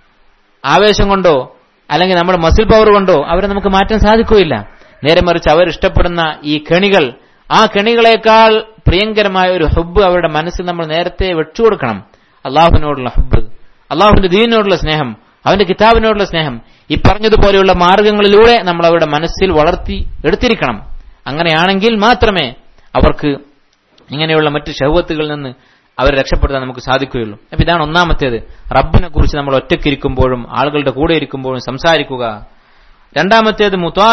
ആവേശം കൊണ്ടോ അല്ലെങ്കിൽ നമ്മുടെ മസിൽ പവർ കൊണ്ടോ അവരെ നമുക്ക് മാറ്റാൻ സാധിക്കുകയില്ല നേരെ മറിച്ച് അവർ ഇഷ്ടപ്പെടുന്ന ഈ കെണികൾ ആ കെണികളെക്കാൾ പ്രിയങ്കരമായ ഒരു ഹുബ് അവരുടെ മനസ്സിൽ നമ്മൾ നേരത്തെ വെച്ചുകൊടുക്കണം അള്ളാഹുവിനോടുള്ള ഹുബ് അള്ളാഹുവിന്റെ ദീനിനോടുള്ള സ്നേഹം അവന്റെ കിതാബിനോടുള്ള സ്നേഹം ഈ പറഞ്ഞതുപോലെയുള്ള മാർഗങ്ങളിലൂടെ നമ്മൾ അവരുടെ മനസ്സിൽ വളർത്തി എടുത്തിരിക്കണം അങ്ങനെയാണെങ്കിൽ മാത്രമേ അവർക്ക് ഇങ്ങനെയുള്ള മറ്റു ഷഹവത്തുകളിൽ നിന്ന് അവരെ രക്ഷപ്പെടുത്താൻ നമുക്ക് സാധിക്കുകയുള്ളൂ അപ്പൊ ഇതാണ് ഒന്നാമത്തേത് റബ്ബിനെ കുറിച്ച് നമ്മൾ ഒറ്റയ്ക്കിരിക്കുമ്പോഴും ആളുകളുടെ കൂടെ ഇരിക്കുമ്പോഴും സംസാരിക്കുക രണ്ടാമത്തേത്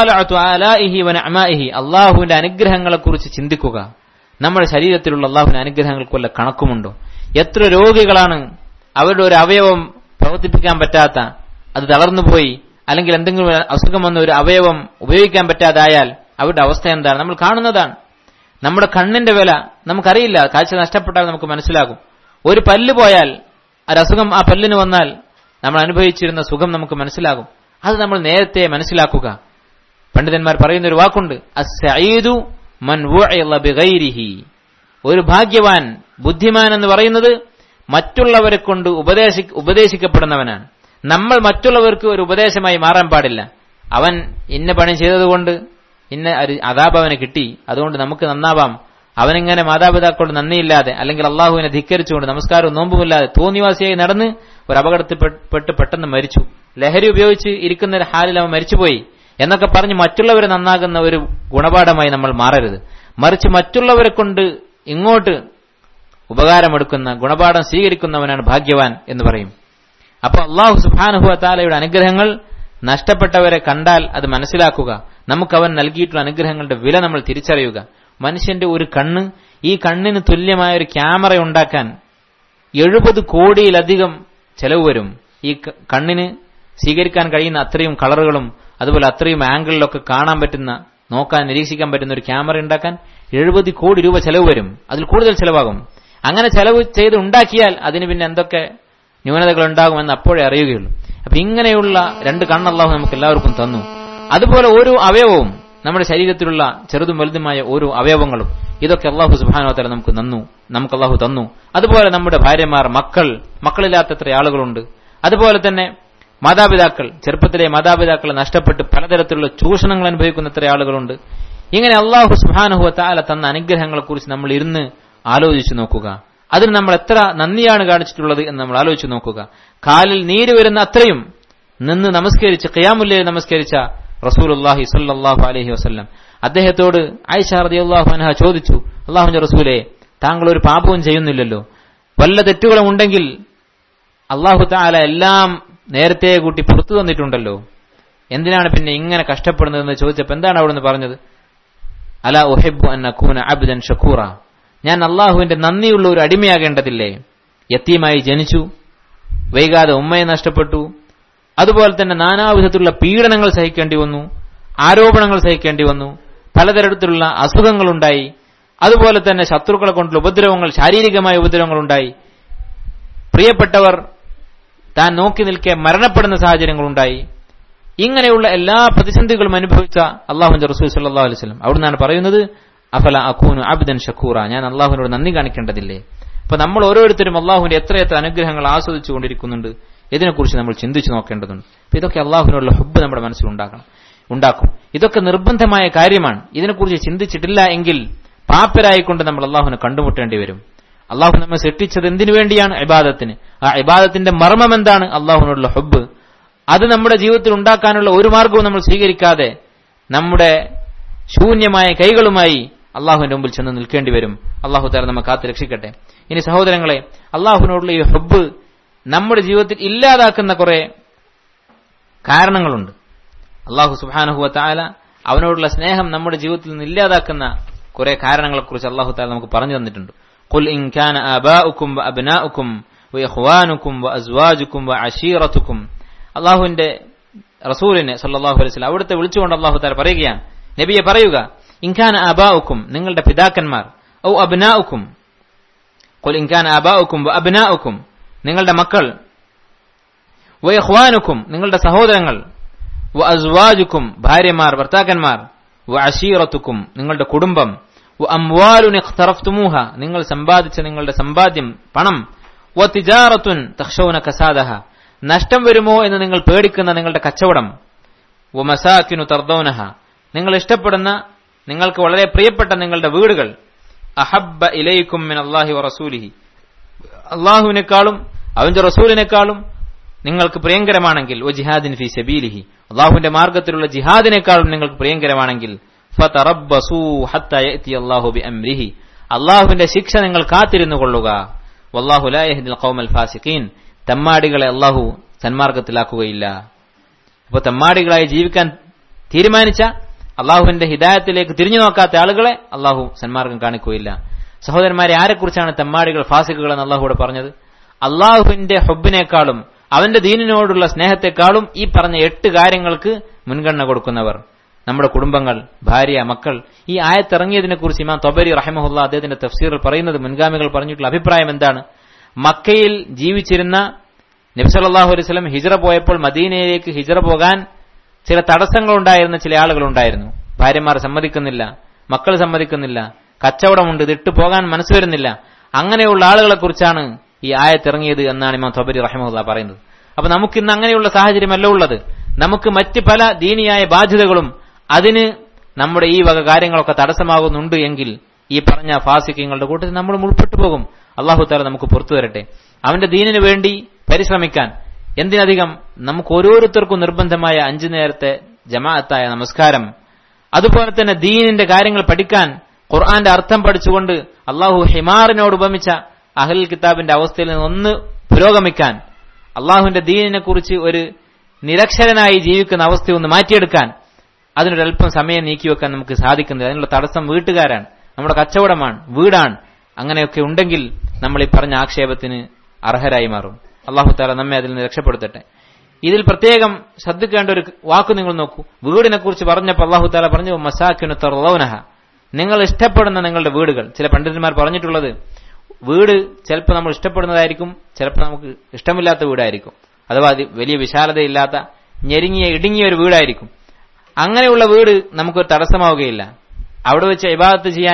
മുത്താലി അള്ളാഹുവിന്റെ അനുഗ്രഹങ്ങളെ കുറിച്ച് ചിന്തിക്കുക നമ്മുടെ ശരീരത്തിലുള്ള അള്ളാഹുവിന്റെ അനുഗ്രഹങ്ങൾക്ക് വല്ല കണക്കുമുണ്ടോ എത്ര രോഗികളാണ് അവരുടെ ഒരു അവയവം പ്രവർത്തിപ്പിക്കാൻ പറ്റാത്ത അത് തളർന്നുപോയി അല്ലെങ്കിൽ എന്തെങ്കിലും അസുഖം വന്ന ഒരു അവയവം ഉപയോഗിക്കാൻ പറ്റാതായാൽ അവരുടെ അവസ്ഥ എന്താണ് നമ്മൾ കാണുന്നതാണ് നമ്മുടെ കണ്ണിന്റെ വില നമുക്കറിയില്ല കാഴ്ച നഷ്ടപ്പെട്ടാൽ നമുക്ക് മനസ്സിലാകും ഒരു പല്ല് പോയാൽ ഒരസുഖം ആ പല്ലിന് വന്നാൽ നമ്മൾ അനുഭവിച്ചിരുന്ന സുഖം നമുക്ക് മനസ്സിലാകും അത് നമ്മൾ നേരത്തെ മനസ്സിലാക്കുക പണ്ഡിതന്മാർ പറയുന്ന ഒരു വാക്കുണ്ട് അസ്സഈദു മൻ ബിഗൈരിഹി ഒരു ഭാഗ്യവാൻ ബുദ്ധിമാൻ എന്ന് പറയുന്നത് മറ്റുള്ളവരെ കൊണ്ട് ഉപദേശി ഉപദേശിക്കപ്പെടുന്നവനാണ് നമ്മൾ മറ്റുള്ളവർക്ക് ഒരു ഉപദേശമായി മാറാൻ പാടില്ല അവൻ ഇന്ന പണി ചെയ്തതുകൊണ്ട് ഇന്ന അതാപ് അവന് കിട്ടി അതുകൊണ്ട് നമുക്ക് നന്നാവാം അവനിങ്ങനെ മാതാപിതാക്കളോട് നന്ദിയില്ലാതെ അല്ലെങ്കിൽ അള്ളാഹുവിനെ ധിക്കരിച്ചുകൊണ്ട് നമസ്കാരവും നോമ്പുമില്ലാതെ തോന്നിവാസിയായി നടന്ന് ഒരു അപകടത്തിൽപ്പെട്ട് പെട്ടെന്ന് മരിച്ചു ലഹരി ഉപയോഗിച്ച് ഇരിക്കുന്ന ഒരു ഹാലിൽ അവൻ മരിച്ചുപോയി എന്നൊക്കെ പറഞ്ഞ് മറ്റുള്ളവരെ നന്നാകുന്ന ഒരു ഗുണപാഠമായി നമ്മൾ മാറരുത് മറിച്ച് മറ്റുള്ളവരെ കൊണ്ട് ഇങ്ങോട്ട് ഉപകാരമെടുക്കുന്ന ഗുണപാഠം സ്വീകരിക്കുന്നവനാണ് ഭാഗ്യവാൻ എന്ന് പറയും അപ്പോൾ അള്ളാഹു സുബാനുഹു താലയുടെ അനുഗ്രഹങ്ങൾ നഷ്ടപ്പെട്ടവരെ കണ്ടാൽ അത് മനസ്സിലാക്കുക നമുക്ക് അവൻ നൽകിയിട്ടുള്ള അനുഗ്രഹങ്ങളുടെ വില നമ്മൾ തിരിച്ചറിയുക മനുഷ്യന്റെ ഒരു കണ്ണ് ഈ കണ്ണിന് തുല്യമായ ഒരു ക്യാമറ ഉണ്ടാക്കാൻ എഴുപത് കോടിയിലധികം ചെലവ് വരും ഈ കണ്ണിന് സ്വീകരിക്കാൻ കഴിയുന്ന അത്രയും കളറുകളും അതുപോലെ അത്രയും ആംഗിളിലൊക്കെ കാണാൻ പറ്റുന്ന നോക്കാൻ നിരീക്ഷിക്കാൻ പറ്റുന്ന ഒരു ക്യാമറ ഉണ്ടാക്കാൻ എഴുപത് കോടി രൂപ ചെലവ് വരും അതിൽ കൂടുതൽ ചെലവാകും അങ്ങനെ ചെലവ് ചെയ്ത് ഉണ്ടാക്കിയാൽ അതിന് പിന്നെ എന്തൊക്കെ ന്യൂനതകൾ ഉണ്ടാകുമെന്ന് അപ്പോഴേ അറിയുകയുള്ളൂ അപ്പൊ ഇങ്ങനെയുള്ള രണ്ട് കണ്ണല്ലാഹു നമുക്ക് എല്ലാവർക്കും തന്നു അതുപോലെ ഓരോ അവയവവും നമ്മുടെ ശരീരത്തിലുള്ള ചെറുതും വലുതുമായ ഓരോ അവയവങ്ങളും ഇതൊക്കെ അള്ളാഹു സുബാനോത്തല നമുക്ക് നന്നു നമുക്ക് അള്ളാഹു തന്നു അതുപോലെ നമ്മുടെ ഭാര്യമാർ മക്കൾ മക്കളില്ലാത്ത എത്ര ആളുകളുണ്ട് അതുപോലെ തന്നെ മാതാപിതാക്കൾ ചെറുപ്പത്തിലെ മാതാപിതാക്കളെ നഷ്ടപ്പെട്ട് പലതരത്തിലുള്ള ചൂഷണങ്ങൾ അനുഭവിക്കുന്ന എത്ര ആളുകളുണ്ട് ഇങ്ങനെ അള്ളാഹു സുബാനുഹുവ താല തന്ന അനുഗ്രഹങ്ങളെക്കുറിച്ച് നമ്മൾ ഇരുന്ന് ആലോചിച്ചു നോക്കുക അതിന് നമ്മൾ എത്ര നന്ദിയാണ് കാണിച്ചിട്ടുള്ളത് എന്ന് നമ്മൾ ആലോചിച്ചു നോക്കുക കാലിൽ നീര് വരുന്ന അത്രയും നിന്ന് നമസ്കരിച്ച് ഖിയാമുല്ലേ നമസ്കരിച്ച റസൂലുല്ലാഹി സല്ലാഹു അലഹി വസ്ല്ലാം അദ്ദേഹത്തോട് ആയിഷ റളിയല്ലാഹു അൻഹ ചോദിച്ചു അള്ളാഹുന്റെ റസൂലെ താങ്കൾ ഒരു പാപവും ചെയ്യുന്നില്ലല്ലോ വല്ല തെറ്റുകളും ഉണ്ടെങ്കിൽ അള്ളാഹു താല എല്ലാം നേരത്തെ കൂട്ടി പുറത്തു തന്നിട്ടുണ്ടല്ലോ എന്തിനാണ് പിന്നെ ഇങ്ങനെ കഷ്ടപ്പെടുന്നതെന്ന് ചോദിച്ചപ്പോൾ എന്താണ് അവിടുന്ന് പറഞ്ഞത് അല ഒഹെബു അന്നൂന അബ്ദൻ ഷക്കൂറ ഞാൻ അള്ളാഹുവിന്റെ നന്ദിയുള്ള ഒരു അടിമയാകേണ്ടതില്ലേ യത്തീമായി ജനിച്ചു വൈകാതെ ഉമ്മയെ നഷ്ടപ്പെട്ടു അതുപോലെ തന്നെ നാനാവിധത്തിലുള്ള പീഡനങ്ങൾ സഹിക്കേണ്ടി വന്നു ആരോപണങ്ങൾ സഹിക്കേണ്ടി വന്നു പലതരത്തിലുള്ള അസുഖങ്ങളുണ്ടായി അതുപോലെ തന്നെ ശത്രുക്കളെ കൊണ്ടുള്ള ഉപദ്രവങ്ങൾ ശാരീരികമായ ഉപദ്രവങ്ങളുണ്ടായി പ്രിയപ്പെട്ടവർ താൻ നോക്കി നിൽക്കെ മരണപ്പെടുന്ന സാഹചര്യങ്ങളുണ്ടായി ഇങ്ങനെയുള്ള എല്ലാ പ്രതിസന്ധികളും അനുഭവിച്ച അള്ളാഹുന്റെ റസൂൽ സല്ലാ അലൈഹി സ്വലം അവിടുന്നാണ് പറയുന്നത് അഫല അഖൂനു അബ്ദൻ ഷക്കൂറ ഞാൻ അള്ളാഹുവിനോട് നന്ദി കാണിക്കേണ്ടതില്ലേ അപ്പൊ നമ്മൾ ഓരോരുത്തരും അള്ളാഹുവിന്റെ എത്രയെത്ര അനുഗ്രഹങ്ങൾ ആസ്വദിച്ചു കൊണ്ടിരിക്കുന്നുണ്ട് ഇതിനെക്കുറിച്ച് നമ്മൾ ചിന്തിച്ചു നോക്കേണ്ടതുണ്ട് അപ്പൊ ഇതൊക്കെ അള്ളാഹുവിനുള്ള ഹബ്ബ് നമ്മുടെ മനസ്സിൽ ഉണ്ടാക്കണം ഉണ്ടാക്കും ഇതൊക്കെ നിർബന്ധമായ കാര്യമാണ് ഇതിനെക്കുറിച്ച് ചിന്തിച്ചിട്ടില്ല എങ്കിൽ പാപ്പരായിക്കൊണ്ട് നമ്മൾ അള്ളാഹുവിനെ കണ്ടുമുട്ടേണ്ടി വരും അള്ളാഹു നമ്മെ സൃഷ്ടിച്ചത് എന്തിനു വേണ്ടിയാണ് ഇബാദത്തിന് ആ ഇബാദത്തിന്റെ മർമ്മം എന്താണ് അള്ളാഹുവിനുള്ള ഹബ്ബ് അത് നമ്മുടെ ജീവിതത്തിൽ ഉണ്ടാക്കാനുള്ള ഒരു മാർഗവും നമ്മൾ സ്വീകരിക്കാതെ നമ്മുടെ ശൂന്യമായ കൈകളുമായി അള്ളാഹുവിന്റെ മുമ്പിൽ ചെന്ന് നിൽക്കേണ്ടി വരും അള്ളാഹു താര നമ്മെ കാത്ത് രക്ഷിക്കട്ടെ ഇനി സഹോദരങ്ങളെ അള്ളാഹുവിനോടുള്ള ഈ ഹബ്ബ് നമ്മുടെ ജീവിതത്തിൽ ഇല്ലാതാക്കുന്ന കുറെ കാരണങ്ങളുണ്ട് അള്ളാഹു സുബാനഹുവ താല അവനോടുള്ള സ്നേഹം നമ്മുടെ ജീവിതത്തിൽ നിന്ന് ഇല്ലാതാക്കുന്ന കുറെ കാരണങ്ങളെക്കുറിച്ച് അള്ളാഹു താല നമുക്ക് പറഞ്ഞു തന്നിട്ടുണ്ട് قل إن كان آباؤكم وأبناؤكم وإخوانكم وأزواجكم وعشيرتكم അള്ളാഹുവിന്റെ റസൂലിനെ സല്ലാഹു അലൈഹി സ്വലം അവിടുത്തെ വിളിച്ചുകൊണ്ട് അള്ളാഹു താല പറയുകയാണ് നബിയെ പറയുക ഇൻഖാൻ ആബാഉക്കും നിങ്ങളുടെ പിതാക്കന്മാർ ഔ അബ്നാഉക്കും കൊൽ ഇൻഖാൻ ആബാഉക്കും അബ്നാഉക്കും നിങ്ങളുടെ മക്കൾ വയഹ്വാനുക്കും നിങ്ങളുടെ സഹോദരങ്ങൾ വ അസ്വാജുക്കും ഭാര്യമാർ ഭർത്താക്കന്മാർ വ അഷീറത്തുക്കും നിങ്ങളുടെ കുടുംബം വ അംവാലുൻ ഇഖ്തറഫ്തുമൂഹ നിങ്ങൾ സമ്പാദിച്ച നിങ്ങളുടെ സമ്പാദ്യം പണം വ തിജാറത്തുൻ തഖ്ഷൗന കസാദഹ നഷ്ടം വരുമോ എന്ന് നിങ്ങൾ പേടിക്കുന്ന നിങ്ങളുടെ കച്ചവടം വ മസാക്കിനു തർദൗനഹ നിങ്ങൾ ഇഷ്ടപ്പെടുന്ന നിങ്ങൾക്ക് വളരെ പ്രിയപ്പെട്ട നിങ്ങളുടെ വീടുകൾ അഹബ്ബ ഇലൈക്കും മിൻ അള്ളാഹി വ റസൂലിഹി അള്ളാഹുവിനേക്കാളും അവന്റെ റസൂലിനേക്കാളും നിങ്ങൾക്ക് പ്രിയങ്കരമാണെങ്കിൽ ഒ ജിഹാദിൻ ഫി സബീലിഹി അള്ളാഹുവിന്റെ മാർഗത്തിലുള്ള ജിഹാദിനേക്കാളും നിങ്ങൾക്ക് പ്രിയങ്കരമാണെങ്കിൽ ഫതറബ്ബസൂ ഹത്താ യഅതി അല്ലാഹു ബിഅംരിഹി അള്ളാഹുവിന്റെ ശിക്ഷ നിങ്ങൾ കാത്തിരുന്നു കൊള്ളുക വല്ലാഹു ലാ യഹ്ദിൽ ഖൗമൽ ഫാസിഖീൻ തമ്മാടികളെ അള്ളാഹു സന്മാർഗത്തിലാക്കുകയില്ല അപ്പോൾ തമ്മാടികളായി ജീവിക്കാൻ തീരുമാനിച്ച അള്ളാഹുവിന്റെ ഹിദായത്തിലേക്ക് തിരിഞ്ഞു നോക്കാത്ത ആളുകളെ അള്ളാഹു സന്മാർഗം കാണിക്കുകയില്ല സഹോദരന്മാരെ ആരെക്കുറിച്ചാണ് തെമ്മാടികൾ ഫാസിക്കുകൾ എന്ന് അള്ളാഹുവിടെ പറഞ്ഞത് അള്ളാഹുവിന്റെ ഹൊബിനേക്കാളും അവന്റെ ദീനിനോടുള്ള സ്നേഹത്തെക്കാളും ഈ പറഞ്ഞ എട്ട് കാര്യങ്ങൾക്ക് മുൻഗണന കൊടുക്കുന്നവർ നമ്മുടെ കുടുംബങ്ങൾ ഭാര്യ മക്കൾ ഈ ആയത്തിറങ്ങിയതിനെ കുറിച്ച് ഇമാം തൊബരി റഹമഹുല്ല അദ്ദേഹത്തിന്റെ തഫ്സീറിൽ പറയുന്നത് മുൻഗാമികൾ പറഞ്ഞിട്ടുള്ള അഭിപ്രായം എന്താണ് മക്കയിൽ ജീവിച്ചിരുന്ന നബ്സല്ലാഹു അലൈഹി സ്വലം ഹിജറ പോയപ്പോൾ മദീനയിലേക്ക് ഹിജറ പോകാൻ ചില തടസ്സങ്ങൾ ഉണ്ടായിരുന്ന ചില ആളുകൾ ഉണ്ടായിരുന്നു ഭാര്യമാർ സമ്മതിക്കുന്നില്ല മക്കൾ സമ്മതിക്കുന്നില്ല കച്ചവടമുണ്ട് ഇതിട്ട് പോകാൻ മനസ്സ് വരുന്നില്ല അങ്ങനെയുള്ള ആളുകളെ കുറിച്ചാണ് ഈ ആയത്തിറങ്ങിയത് എന്നാണ് ഇമാം തൊബരി റഹമുല്ല പറയുന്നത് അപ്പൊ നമുക്കിന്ന് അങ്ങനെയുള്ള സാഹചര്യമല്ല ഉള്ളത് നമുക്ക് മറ്റ് പല ദീനിയായ ബാധ്യതകളും അതിന് നമ്മുടെ ഈ വക കാര്യങ്ങളൊക്കെ തടസ്സമാകുന്നുണ്ട് എങ്കിൽ ഈ പറഞ്ഞ ഫാസിക്കങ്ങളുടെ കൂട്ടത്തിൽ നമ്മൾ ഉൾപ്പെട്ടു പോകും അള്ളാഹു താല നമുക്ക് പുറത്തു വരട്ടെ അവന്റെ ദീനിനു വേണ്ടി പരിശ്രമിക്കാൻ എന്തിനധികം നമുക്ക് ഓരോരുത്തർക്കും നിർബന്ധമായ അഞ്ചു നേരത്തെ ജമാഅത്തായ നമസ്കാരം അതുപോലെ തന്നെ ദീനിന്റെ കാര്യങ്ങൾ പഠിക്കാൻ ഖുർആന്റെ അർത്ഥം പഠിച്ചുകൊണ്ട് അള്ളാഹു ഹിമാറിനോട് ഉപമിച്ച അഹൽ കിതാബിന്റെ അവസ്ഥയിൽ നിന്ന് ഒന്ന് പുരോഗമിക്കാൻ അള്ളാഹുവിന്റെ ദീനിനെ കുറിച്ച് ഒരു നിരക്ഷരനായി ജീവിക്കുന്ന അവസ്ഥ ഒന്ന് മാറ്റിയെടുക്കാൻ അതിനൊരല്പം സമയം നീക്കിവെക്കാൻ നമുക്ക് സാധിക്കുന്നത് അതിനുള്ള തടസ്സം വീട്ടുകാരാണ് നമ്മുടെ കച്ചവടമാണ് വീടാണ് അങ്ങനെയൊക്കെ ഉണ്ടെങ്കിൽ നമ്മൾ ഈ പറഞ്ഞ ആക്ഷേപത്തിന് അർഹരായി മാറും അള്ളാഹു താല നമ്മെ അതിൽ നിന്ന് രക്ഷപ്പെടുത്തട്ടെ ഇതിൽ പ്രത്യേകം ശ്രദ്ധിക്കേണ്ട ഒരു വാക്ക് നിങ്ങൾ നോക്കൂ വീടിനെ കുറിച്ച് പറഞ്ഞപ്പോൾ അള്ളാഹു താല പറഞ്ഞു മസാക്കിനു തറലൗനഹ നിങ്ങൾ ഇഷ്ടപ്പെടുന്ന നിങ്ങളുടെ വീടുകൾ ചില പണ്ഡിതന്മാർ പറഞ്ഞിട്ടുള്ളത് വീട് ചിലപ്പോൾ നമ്മൾ ഇഷ്ടപ്പെടുന്നതായിരിക്കും ചിലപ്പോൾ നമുക്ക് ഇഷ്ടമില്ലാത്ത വീടായിരിക്കും അഥവാ അത് വലിയ വിശാലതയില്ലാത്ത ഞെരുങ്ങിയ ഇടുങ്ങിയ ഒരു വീടായിരിക്കും അങ്ങനെയുള്ള വീട് നമുക്കൊരു തടസ്സമാവുകയില്ല അവിടെ വെച്ച് ഇബാദത്ത് ചെയ്യാനും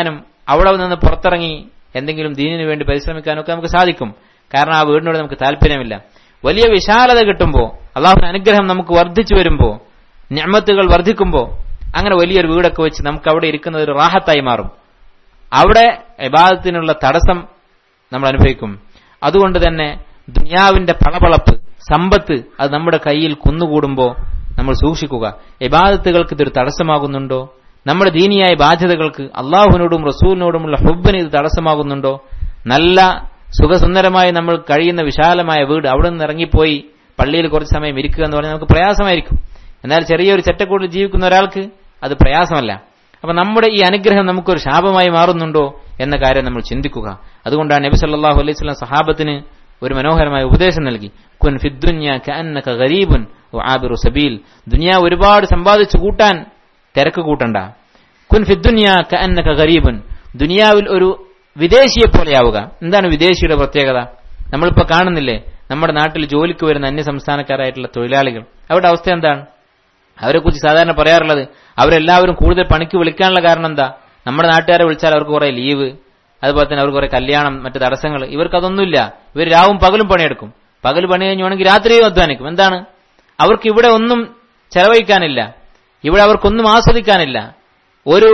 അവിടെ നിന്ന് പുറത്തിറങ്ങി എന്തെങ്കിലും ദീനിനു വേണ്ടി പരിശ്രമിക്കാനൊക്കെ നമുക്ക് സാധിക്കും കാരണം ആ വീടിനോട് നമുക്ക് താല്പര്യമില്ല വലിയ വിശാലത കിട്ടുമ്പോൾ അള്ളാഹുവിന്റെ അനുഗ്രഹം നമുക്ക് വർദ്ധിച്ചു വരുമ്പോൾ ഞമ്മത്തുകൾ വർദ്ധിക്കുമ്പോൾ അങ്ങനെ വലിയൊരു വീടൊക്കെ വെച്ച് നമുക്ക് അവിടെ ഇരിക്കുന്നത് ഒരു റാഹത്തായി മാറും അവിടെ ഇബാദത്തിനുള്ള തടസ്സം നമ്മൾ അനുഭവിക്കും അതുകൊണ്ട് തന്നെ ദുനിയാവിന്റെ പളപളപ്പ് സമ്പത്ത് അത് നമ്മുടെ കയ്യിൽ കുന്നുകൂടുമ്പോൾ നമ്മൾ സൂക്ഷിക്കുക ഇബാദത്തുകൾക്ക് ഇതൊരു തടസ്സമാകുന്നുണ്ടോ നമ്മുടെ ദീനിയായ ബാധ്യതകൾക്ക് അള്ളാഹുവിനോടും റസൂലിനോടുമുള്ള ഹുബിന് ഇത് തടസ്സമാകുന്നുണ്ടോ നല്ല സുഖസുന്ദരമായി നമ്മൾ കഴിയുന്ന വിശാലമായ വീട് അവിടെ നിന്ന് ഇറങ്ങിപ്പോയി പള്ളിയിൽ കുറച്ച് സമയം ഇരിക്കുക എന്ന് പറഞ്ഞാൽ നമുക്ക് പ്രയാസമായിരിക്കും എന്നാൽ ചെറിയൊരു ചെറ്റക്കൂടിൽ ജീവിക്കുന്ന ഒരാൾക്ക് അത് പ്രയാസമല്ല അപ്പൊ നമ്മുടെ ഈ അനുഗ്രഹം നമുക്കൊരു ശാപമായി മാറുന്നുണ്ടോ എന്ന കാര്യം നമ്മൾ ചിന്തിക്കുക അതുകൊണ്ടാണ് നബി സല്ലല്ലാഹു അലൈഹി വസല്ലം സഹാബത്തിന് ഒരു മനോഹരമായ ഉപദേശം നൽകി കുൻ ഫിദ്ദുന്യ കഅന്നക ഗരീബുൻ വആബിറു സബീൽ ദുനിയ ഒരുപാട് സമ്പാദിച്ചു കൂട്ടാൻ തിരക്ക് കൂട്ടണ്ട കുൻ ഫിദ്ദുന്യ കഅന്നക ഗരീബുൻ ദുനിയാവിൽ ഒരു വിദേശിയെ പോലെയാവുക എന്താണ് വിദേശിയുടെ പ്രത്യേകത നമ്മളിപ്പോ കാണുന്നില്ലേ നമ്മുടെ നാട്ടിൽ ജോലിക്ക് വരുന്ന അന്യ സംസ്ഥാനക്കാരായിട്ടുള്ള തൊഴിലാളികൾ അവരുടെ അവസ്ഥ എന്താണ് അവരെക്കുറിച്ച് സാധാരണ പറയാറുള്ളത് അവരെല്ലാവരും കൂടുതൽ പണിക്ക് വിളിക്കാനുള്ള കാരണം എന്താ നമ്മുടെ നാട്ടുകാരെ വിളിച്ചാൽ അവർക്ക് കുറെ ലീവ് അതുപോലെ തന്നെ അവർക്ക് കുറെ കല്യാണം മറ്റു തടസ്സങ്ങൾ ഇവർക്ക് അതൊന്നുമില്ല ഇവർ രാവും പകലും പണിയെടുക്കും പകൽ പണി കഴിഞ്ഞുവാണെങ്കിൽ രാത്രിയും അധ്വാനിക്കും എന്താണ് അവർക്ക് ഇവിടെ ഒന്നും ചെലവഴിക്കാനില്ല ഇവിടെ അവർക്കൊന്നും ആസ്വദിക്കാനില്ല ഒരു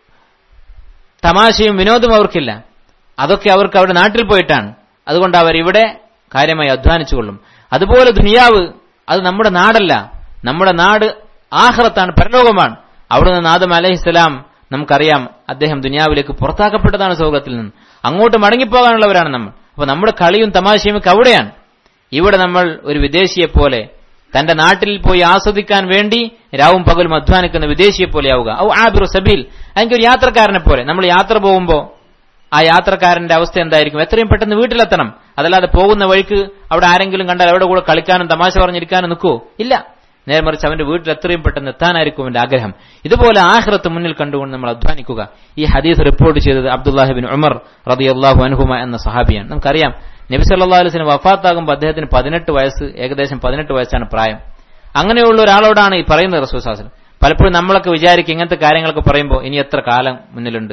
തമാശയും വിനോദവും അവർക്കില്ല അതൊക്കെ അവർക്ക് അവരുടെ നാട്ടിൽ പോയിട്ടാണ് അതുകൊണ്ട് അവർ ഇവിടെ കാര്യമായി അധ്വാനിച്ചുകൊള്ളും അതുപോലെ ദുനിയാവ് അത് നമ്മുടെ നാടല്ല നമ്മുടെ നാട് ആഹ്റത്താണ് പരലോകമാണ് അവിടെ നിന്ന് ആദം അലഹിസ്സലാം നമുക്കറിയാം അദ്ദേഹം ദുനിയാവിലേക്ക് പുറത്താക്കപ്പെട്ടതാണ് സ്വർഗത്തിൽ നിന്ന് അങ്ങോട്ട് മടങ്ങിപ്പോകാനുള്ളവരാണ് നമ്മൾ അപ്പൊ നമ്മുടെ കളിയും തമാശയും ഒക്കെ അവിടെയാണ് ഇവിടെ നമ്മൾ ഒരു വിദേശിയെ പോലെ തന്റെ നാട്ടിൽ പോയി ആസ്വദിക്കാൻ വേണ്ടി രാവും പകലും അധ്വാനിക്കുന്ന വിദേശിയെ പോലെയാവുക ഔ ആബിറു സബീൽ അല്ലെങ്കിൽ ഒരു യാത്രക്കാരനെ പോലെ നമ്മൾ യാത്ര പോകുമ്പോൾ ആ യാത്രക്കാരന്റെ അവസ്ഥ എന്തായിരിക്കും എത്രയും പെട്ടെന്ന് വീട്ടിലെത്തണം അതല്ലാതെ പോകുന്ന വഴിക്ക് അവിടെ ആരെങ്കിലും കണ്ടാൽ അവിടെ കൂടെ കളിക്കാനും തമാശ പറഞ്ഞിരിക്കാനും നിൽക്കുവോ ഇല്ല നേരെ മറിച്ച് അവന്റെ വീട്ടിൽ എത്രയും പെട്ടെന്ന് എത്താനായിരിക്കും അവന്റെ ആഗ്രഹം ഇതുപോലെ ആഹ്റത്ത് മുന്നിൽ കണ്ടുകൊണ്ട് നമ്മൾ അധ്വാനിക്കുക ഈ ഹദീസ് റിപ്പോർട്ട് ചെയ്തത് അബ്ദുല്ലാഹിബിൻ ഉമർ റതി അള്ളാഹു അനുഹുമ എന്ന സഹാബിയാണ് നമുക്കറിയാം നബി സല്ലാ അലുസിന് വഫാത്താകുമ്പോൾ അദ്ദേഹത്തിന് പതിനെട്ട് വയസ്സ് ഏകദേശം പതിനെട്ട് വയസ്സാണ് പ്രായം അങ്ങനെയുള്ള ഒരാളോടാണ് ഈ പറയുന്നത് റസൂസാസനം പലപ്പോഴും നമ്മളൊക്കെ വിചാരിക്കും ഇങ്ങനത്തെ കാര്യങ്ങളൊക്കെ പറയുമ്പോൾ ഇനി എത്ര കാലം മുന്നിലുണ്ട്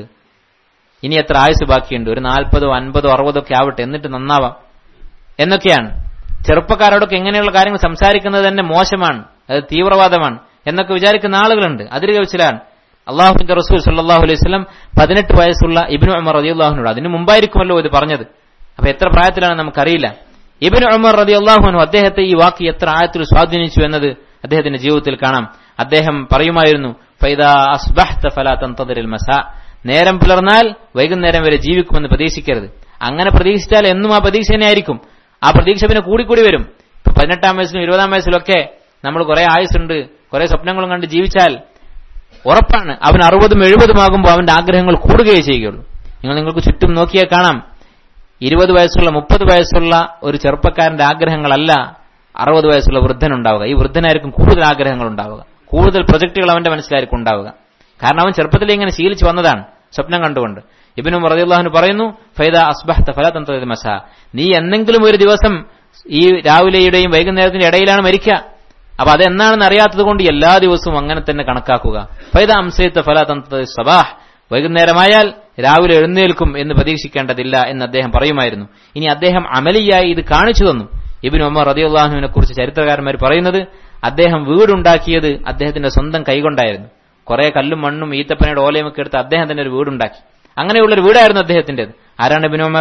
ഇനി എത്ര ആയുസ് ബാക്കിയുണ്ട് ഒരു നാൽപ്പതോ അൻപതോ അറുപതോ ഒക്കെ ആവട്ടെ എന്നിട്ട് നന്നാവാം എന്നൊക്കെയാണ് ചെറുപ്പക്കാരോടൊക്കെ എങ്ങനെയുള്ള കാര്യങ്ങൾ സംസാരിക്കുന്നത് തന്നെ മോശമാണ് അത് തീവ്രവാദമാണ് എന്നൊക്കെ വിചാരിക്കുന്ന ആളുകളുണ്ട് അതിൽ കവിച്ചിലാണ് അള്ളാഹുവിന്റെ റസൂൽ സല്ലാഹു അലൈഹി സ്വലം പതിനെട്ട് വയസ്സുള്ള ഇബിനു ഉമർ റതി അള്ളാഹുനോട് അതിന് മുമ്പായിരിക്കുമല്ലോ ഇത് പറഞ്ഞത് അപ്പൊ എത്ര പ്രായത്തിലാണ് നമുക്കറിയില്ല ഇബിന് ഉമർ റതി അള്ളാഹുനു അദ്ദേഹത്തെ ഈ വാക്ക് എത്ര ആയത്തിൽ സ്വാധീനിച്ചു എന്നത് അദ്ദേഹത്തിന്റെ ജീവിതത്തിൽ കാണാം അദ്ദേഹം പറയുമായിരുന്നു ഫൈദാ അസ്ബഹ്ത ഫലാ തന്തദിരിൽ മസാ നേരം പുലർന്നാൽ വൈകുന്നേരം വരെ ജീവിക്കുമെന്ന് പ്രതീക്ഷിക്കരുത് അങ്ങനെ പ്രതീക്ഷിച്ചാൽ എന്നും ആ പ്രതീക്ഷ തന്നെയായിരിക്കും ആ പ്രതീക്ഷ പിന്നെ കൂടിക്കൂടി വരും ഇപ്പൊ പതിനെട്ടാം വയസ്സിലും ഇരുപതാം വയസ്സിലൊക്കെ നമ്മൾ കുറെ ആയുസുണ്ട് കുറെ സ്വപ്നങ്ങളും കണ്ട് ജീവിച്ചാൽ ഉറപ്പാണ് അവൻ അറുപതും എഴുപതുമാകുമ്പോൾ അവന്റെ ആഗ്രഹങ്ങൾ കൂടുകയേ ചെയ്യുകയുള്ളൂ നിങ്ങൾ നിങ്ങൾക്ക് ചുറ്റും നോക്കിയാൽ കാണാം ഇരുപത് വയസ്സുള്ള മുപ്പത് വയസ്സുള്ള ഒരു ചെറുപ്പക്കാരന്റെ ആഗ്രഹങ്ങളല്ല അറുപത് വയസ്സുള്ള വൃദ്ധനുണ്ടാവുക ഈ വൃദ്ധനായിരിക്കും കൂടുതൽ ആഗ്രഹങ്ങൾ ഉണ്ടാവുക കൂടുതൽ പ്രൊജക്ടുകൾ അവന്റെ മനസ്സിലായിരിക്കും ഉണ്ടാവുക കാരണം അവൻ ചെറുപ്പത്തിലേ ഇങ്ങനെ ശീലിച്ചു വന്നതാണ് സ്വപ്നം കണ്ടുകൊണ്ട് ഇബിനും റദിയുള്ളാഹുന് പറയുന്നു ഫൈദ അസ്ബഹ്ത ഫല തന്ത്ര മസ നീ എന്തെങ്കിലും ഒരു ദിവസം ഈ രാവിലെയുടെയും വൈകുന്നേരത്തിന്റെ ഇടയിലാണ് മരിക്കുക അപ്പൊ അതെന്നാണെന്ന് അറിയാത്തത് കൊണ്ട് എല്ലാ ദിവസവും അങ്ങനെ തന്നെ കണക്കാക്കുക ഫൈദ അംസയത്ത് ഫല തന്ത്ര സബാഹ് വൈകുന്നേരമായാൽ രാവിലെ എഴുന്നേൽക്കും എന്ന് പ്രതീക്ഷിക്കേണ്ടതില്ല എന്ന് അദ്ദേഹം പറയുമായിരുന്നു ഇനി അദ്ദേഹം അമലിയായി ഇത് കാണിച്ചു തന്നു ഇബിൻ ഉമർ റദിയുള്ളാഹുവിനെ കുറിച്ച് ചരിത്രകാരന്മാർ പറയുന്നത് അദ്ദേഹം വീടുണ്ടാക്കിയത് അദ്ദേഹത്തിന്റെ സ്വന്തം കൈകൊണ്ടായിരുന്നു കുറെ കല്ലും മണ്ണും ഈത്തപ്പനയുടെ ഓലയും ഒക്കെ എടുത്ത് അദ്ദേഹം തന്നെ ഒരു വീടുണ്ടാക്കി അങ്ങനെയുള്ളൊരു വീടായിരുന്നു അദ്ദേഹത്തിന്റേത് ആരാണ് ഇബിൻ ഉമർ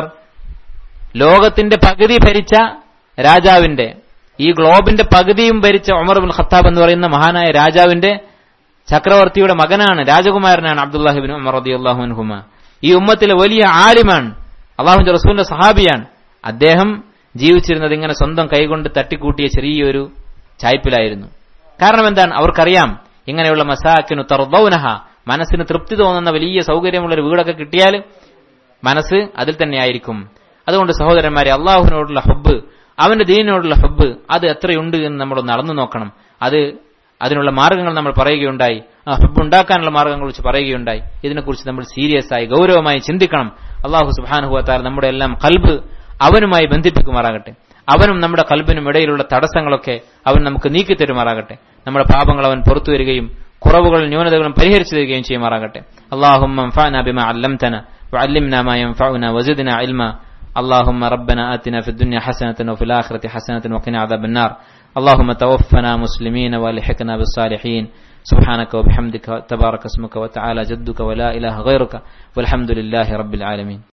ലോകത്തിന്റെ പകുതി ഭരിച്ച രാജാവിന്റെ ഈ ഗ്ലോബിന്റെ പകുതിയും ഭരിച്ച ഉമർ ബിൻ ഖത്താബ് എന്ന് പറയുന്ന മഹാനായ രാജാവിന്റെ ചക്രവർത്തിയുടെ മകനാണ് രാജകുമാരനാണ് അബ്ദുല്ലാഹിബിൻ ഉമർ റദിയുള്ളാഹു അൻഹുമ ഈ ഉമ്മത്തിലെ വലിയ ആലിമാണ് അള്ളാഹുന്റെ റസൂലിന്റെ സഹാബിയാണ് അദ്ദേഹം ജീവിച്ചിരുന്നത് ഇങ്ങനെ സ്വന്തം കൈകൊണ്ട് തട്ടിക്കൂട്ടിയ ചെറിയൊരു ചായ്പിലായിരുന്നു കാരണം എന്താണ് അവർക്കറിയാം ഇങ്ങനെയുള്ള മസാക്കിനു തർദൗനഹ മനസ്സിന് തൃപ്തി തോന്നുന്ന വലിയ സൗകര്യമുള്ള ഒരു വീടൊക്കെ കിട്ടിയാൽ മനസ്സ് അതിൽ തന്നെയായിരിക്കും അതുകൊണ്ട് സഹോദരന്മാരെ അള്ളാഹുവിനോടുള്ള ഹബ്ബ് അവന്റെ ദീനിനോടുള്ള ഹബ്ബ് അത് എത്രയുണ്ട് എന്ന് നമ്മൾ നടന്നു നോക്കണം അത് അതിനുള്ള മാർഗങ്ങൾ നമ്മൾ പറയുകയുണ്ടായി ആ ഹബ്ബ് ഉണ്ടാക്കാനുള്ള മാർഗങ്ങൾ കുറിച്ച് പറയുകയുണ്ടായി ഇതിനെക്കുറിച്ച് നമ്മൾ സീരിയസ് ആയി ഗൗരവമായി ചിന്തിക്കണം അള്ളാഹു സുബാനുഹുവത്താൽ നമ്മുടെ എല്ലാം കൽബ് അവനുമായി ബന്ധിപ്പിക്കുമാറാകട്ടെ അവനും നമ്മുടെ കൽബിനും ഇടയിലുള്ള തടസ്സങ്ങളൊക്കെ അവൻ നമുക്ക് നീക്കി തരുമാറാകട്ടെ നമ്മുടെ പാപങ്ങൾ അവൻ പുറത്തു വരികയും കുറവുകളും ന്യൂനതകളും പരിഹരിച്ചു തരികയും ചെയ്യുമാറാകട്ടെ അള്ളാഹുമ്മ ബിമ അല്ലംതന وعلمنا ما ينفعنا وزدنا علما اللهم ربنا آتنا في الدنيا حسنة وفي الآخرة حسنة وقنا عذاب النار اللهم توفنا مسلمين والحقنا بالصالحين سبحانك وبحمدك تبارك اسمك وتعالى جدك ولا إله غيرك والحمد لله رب العالمين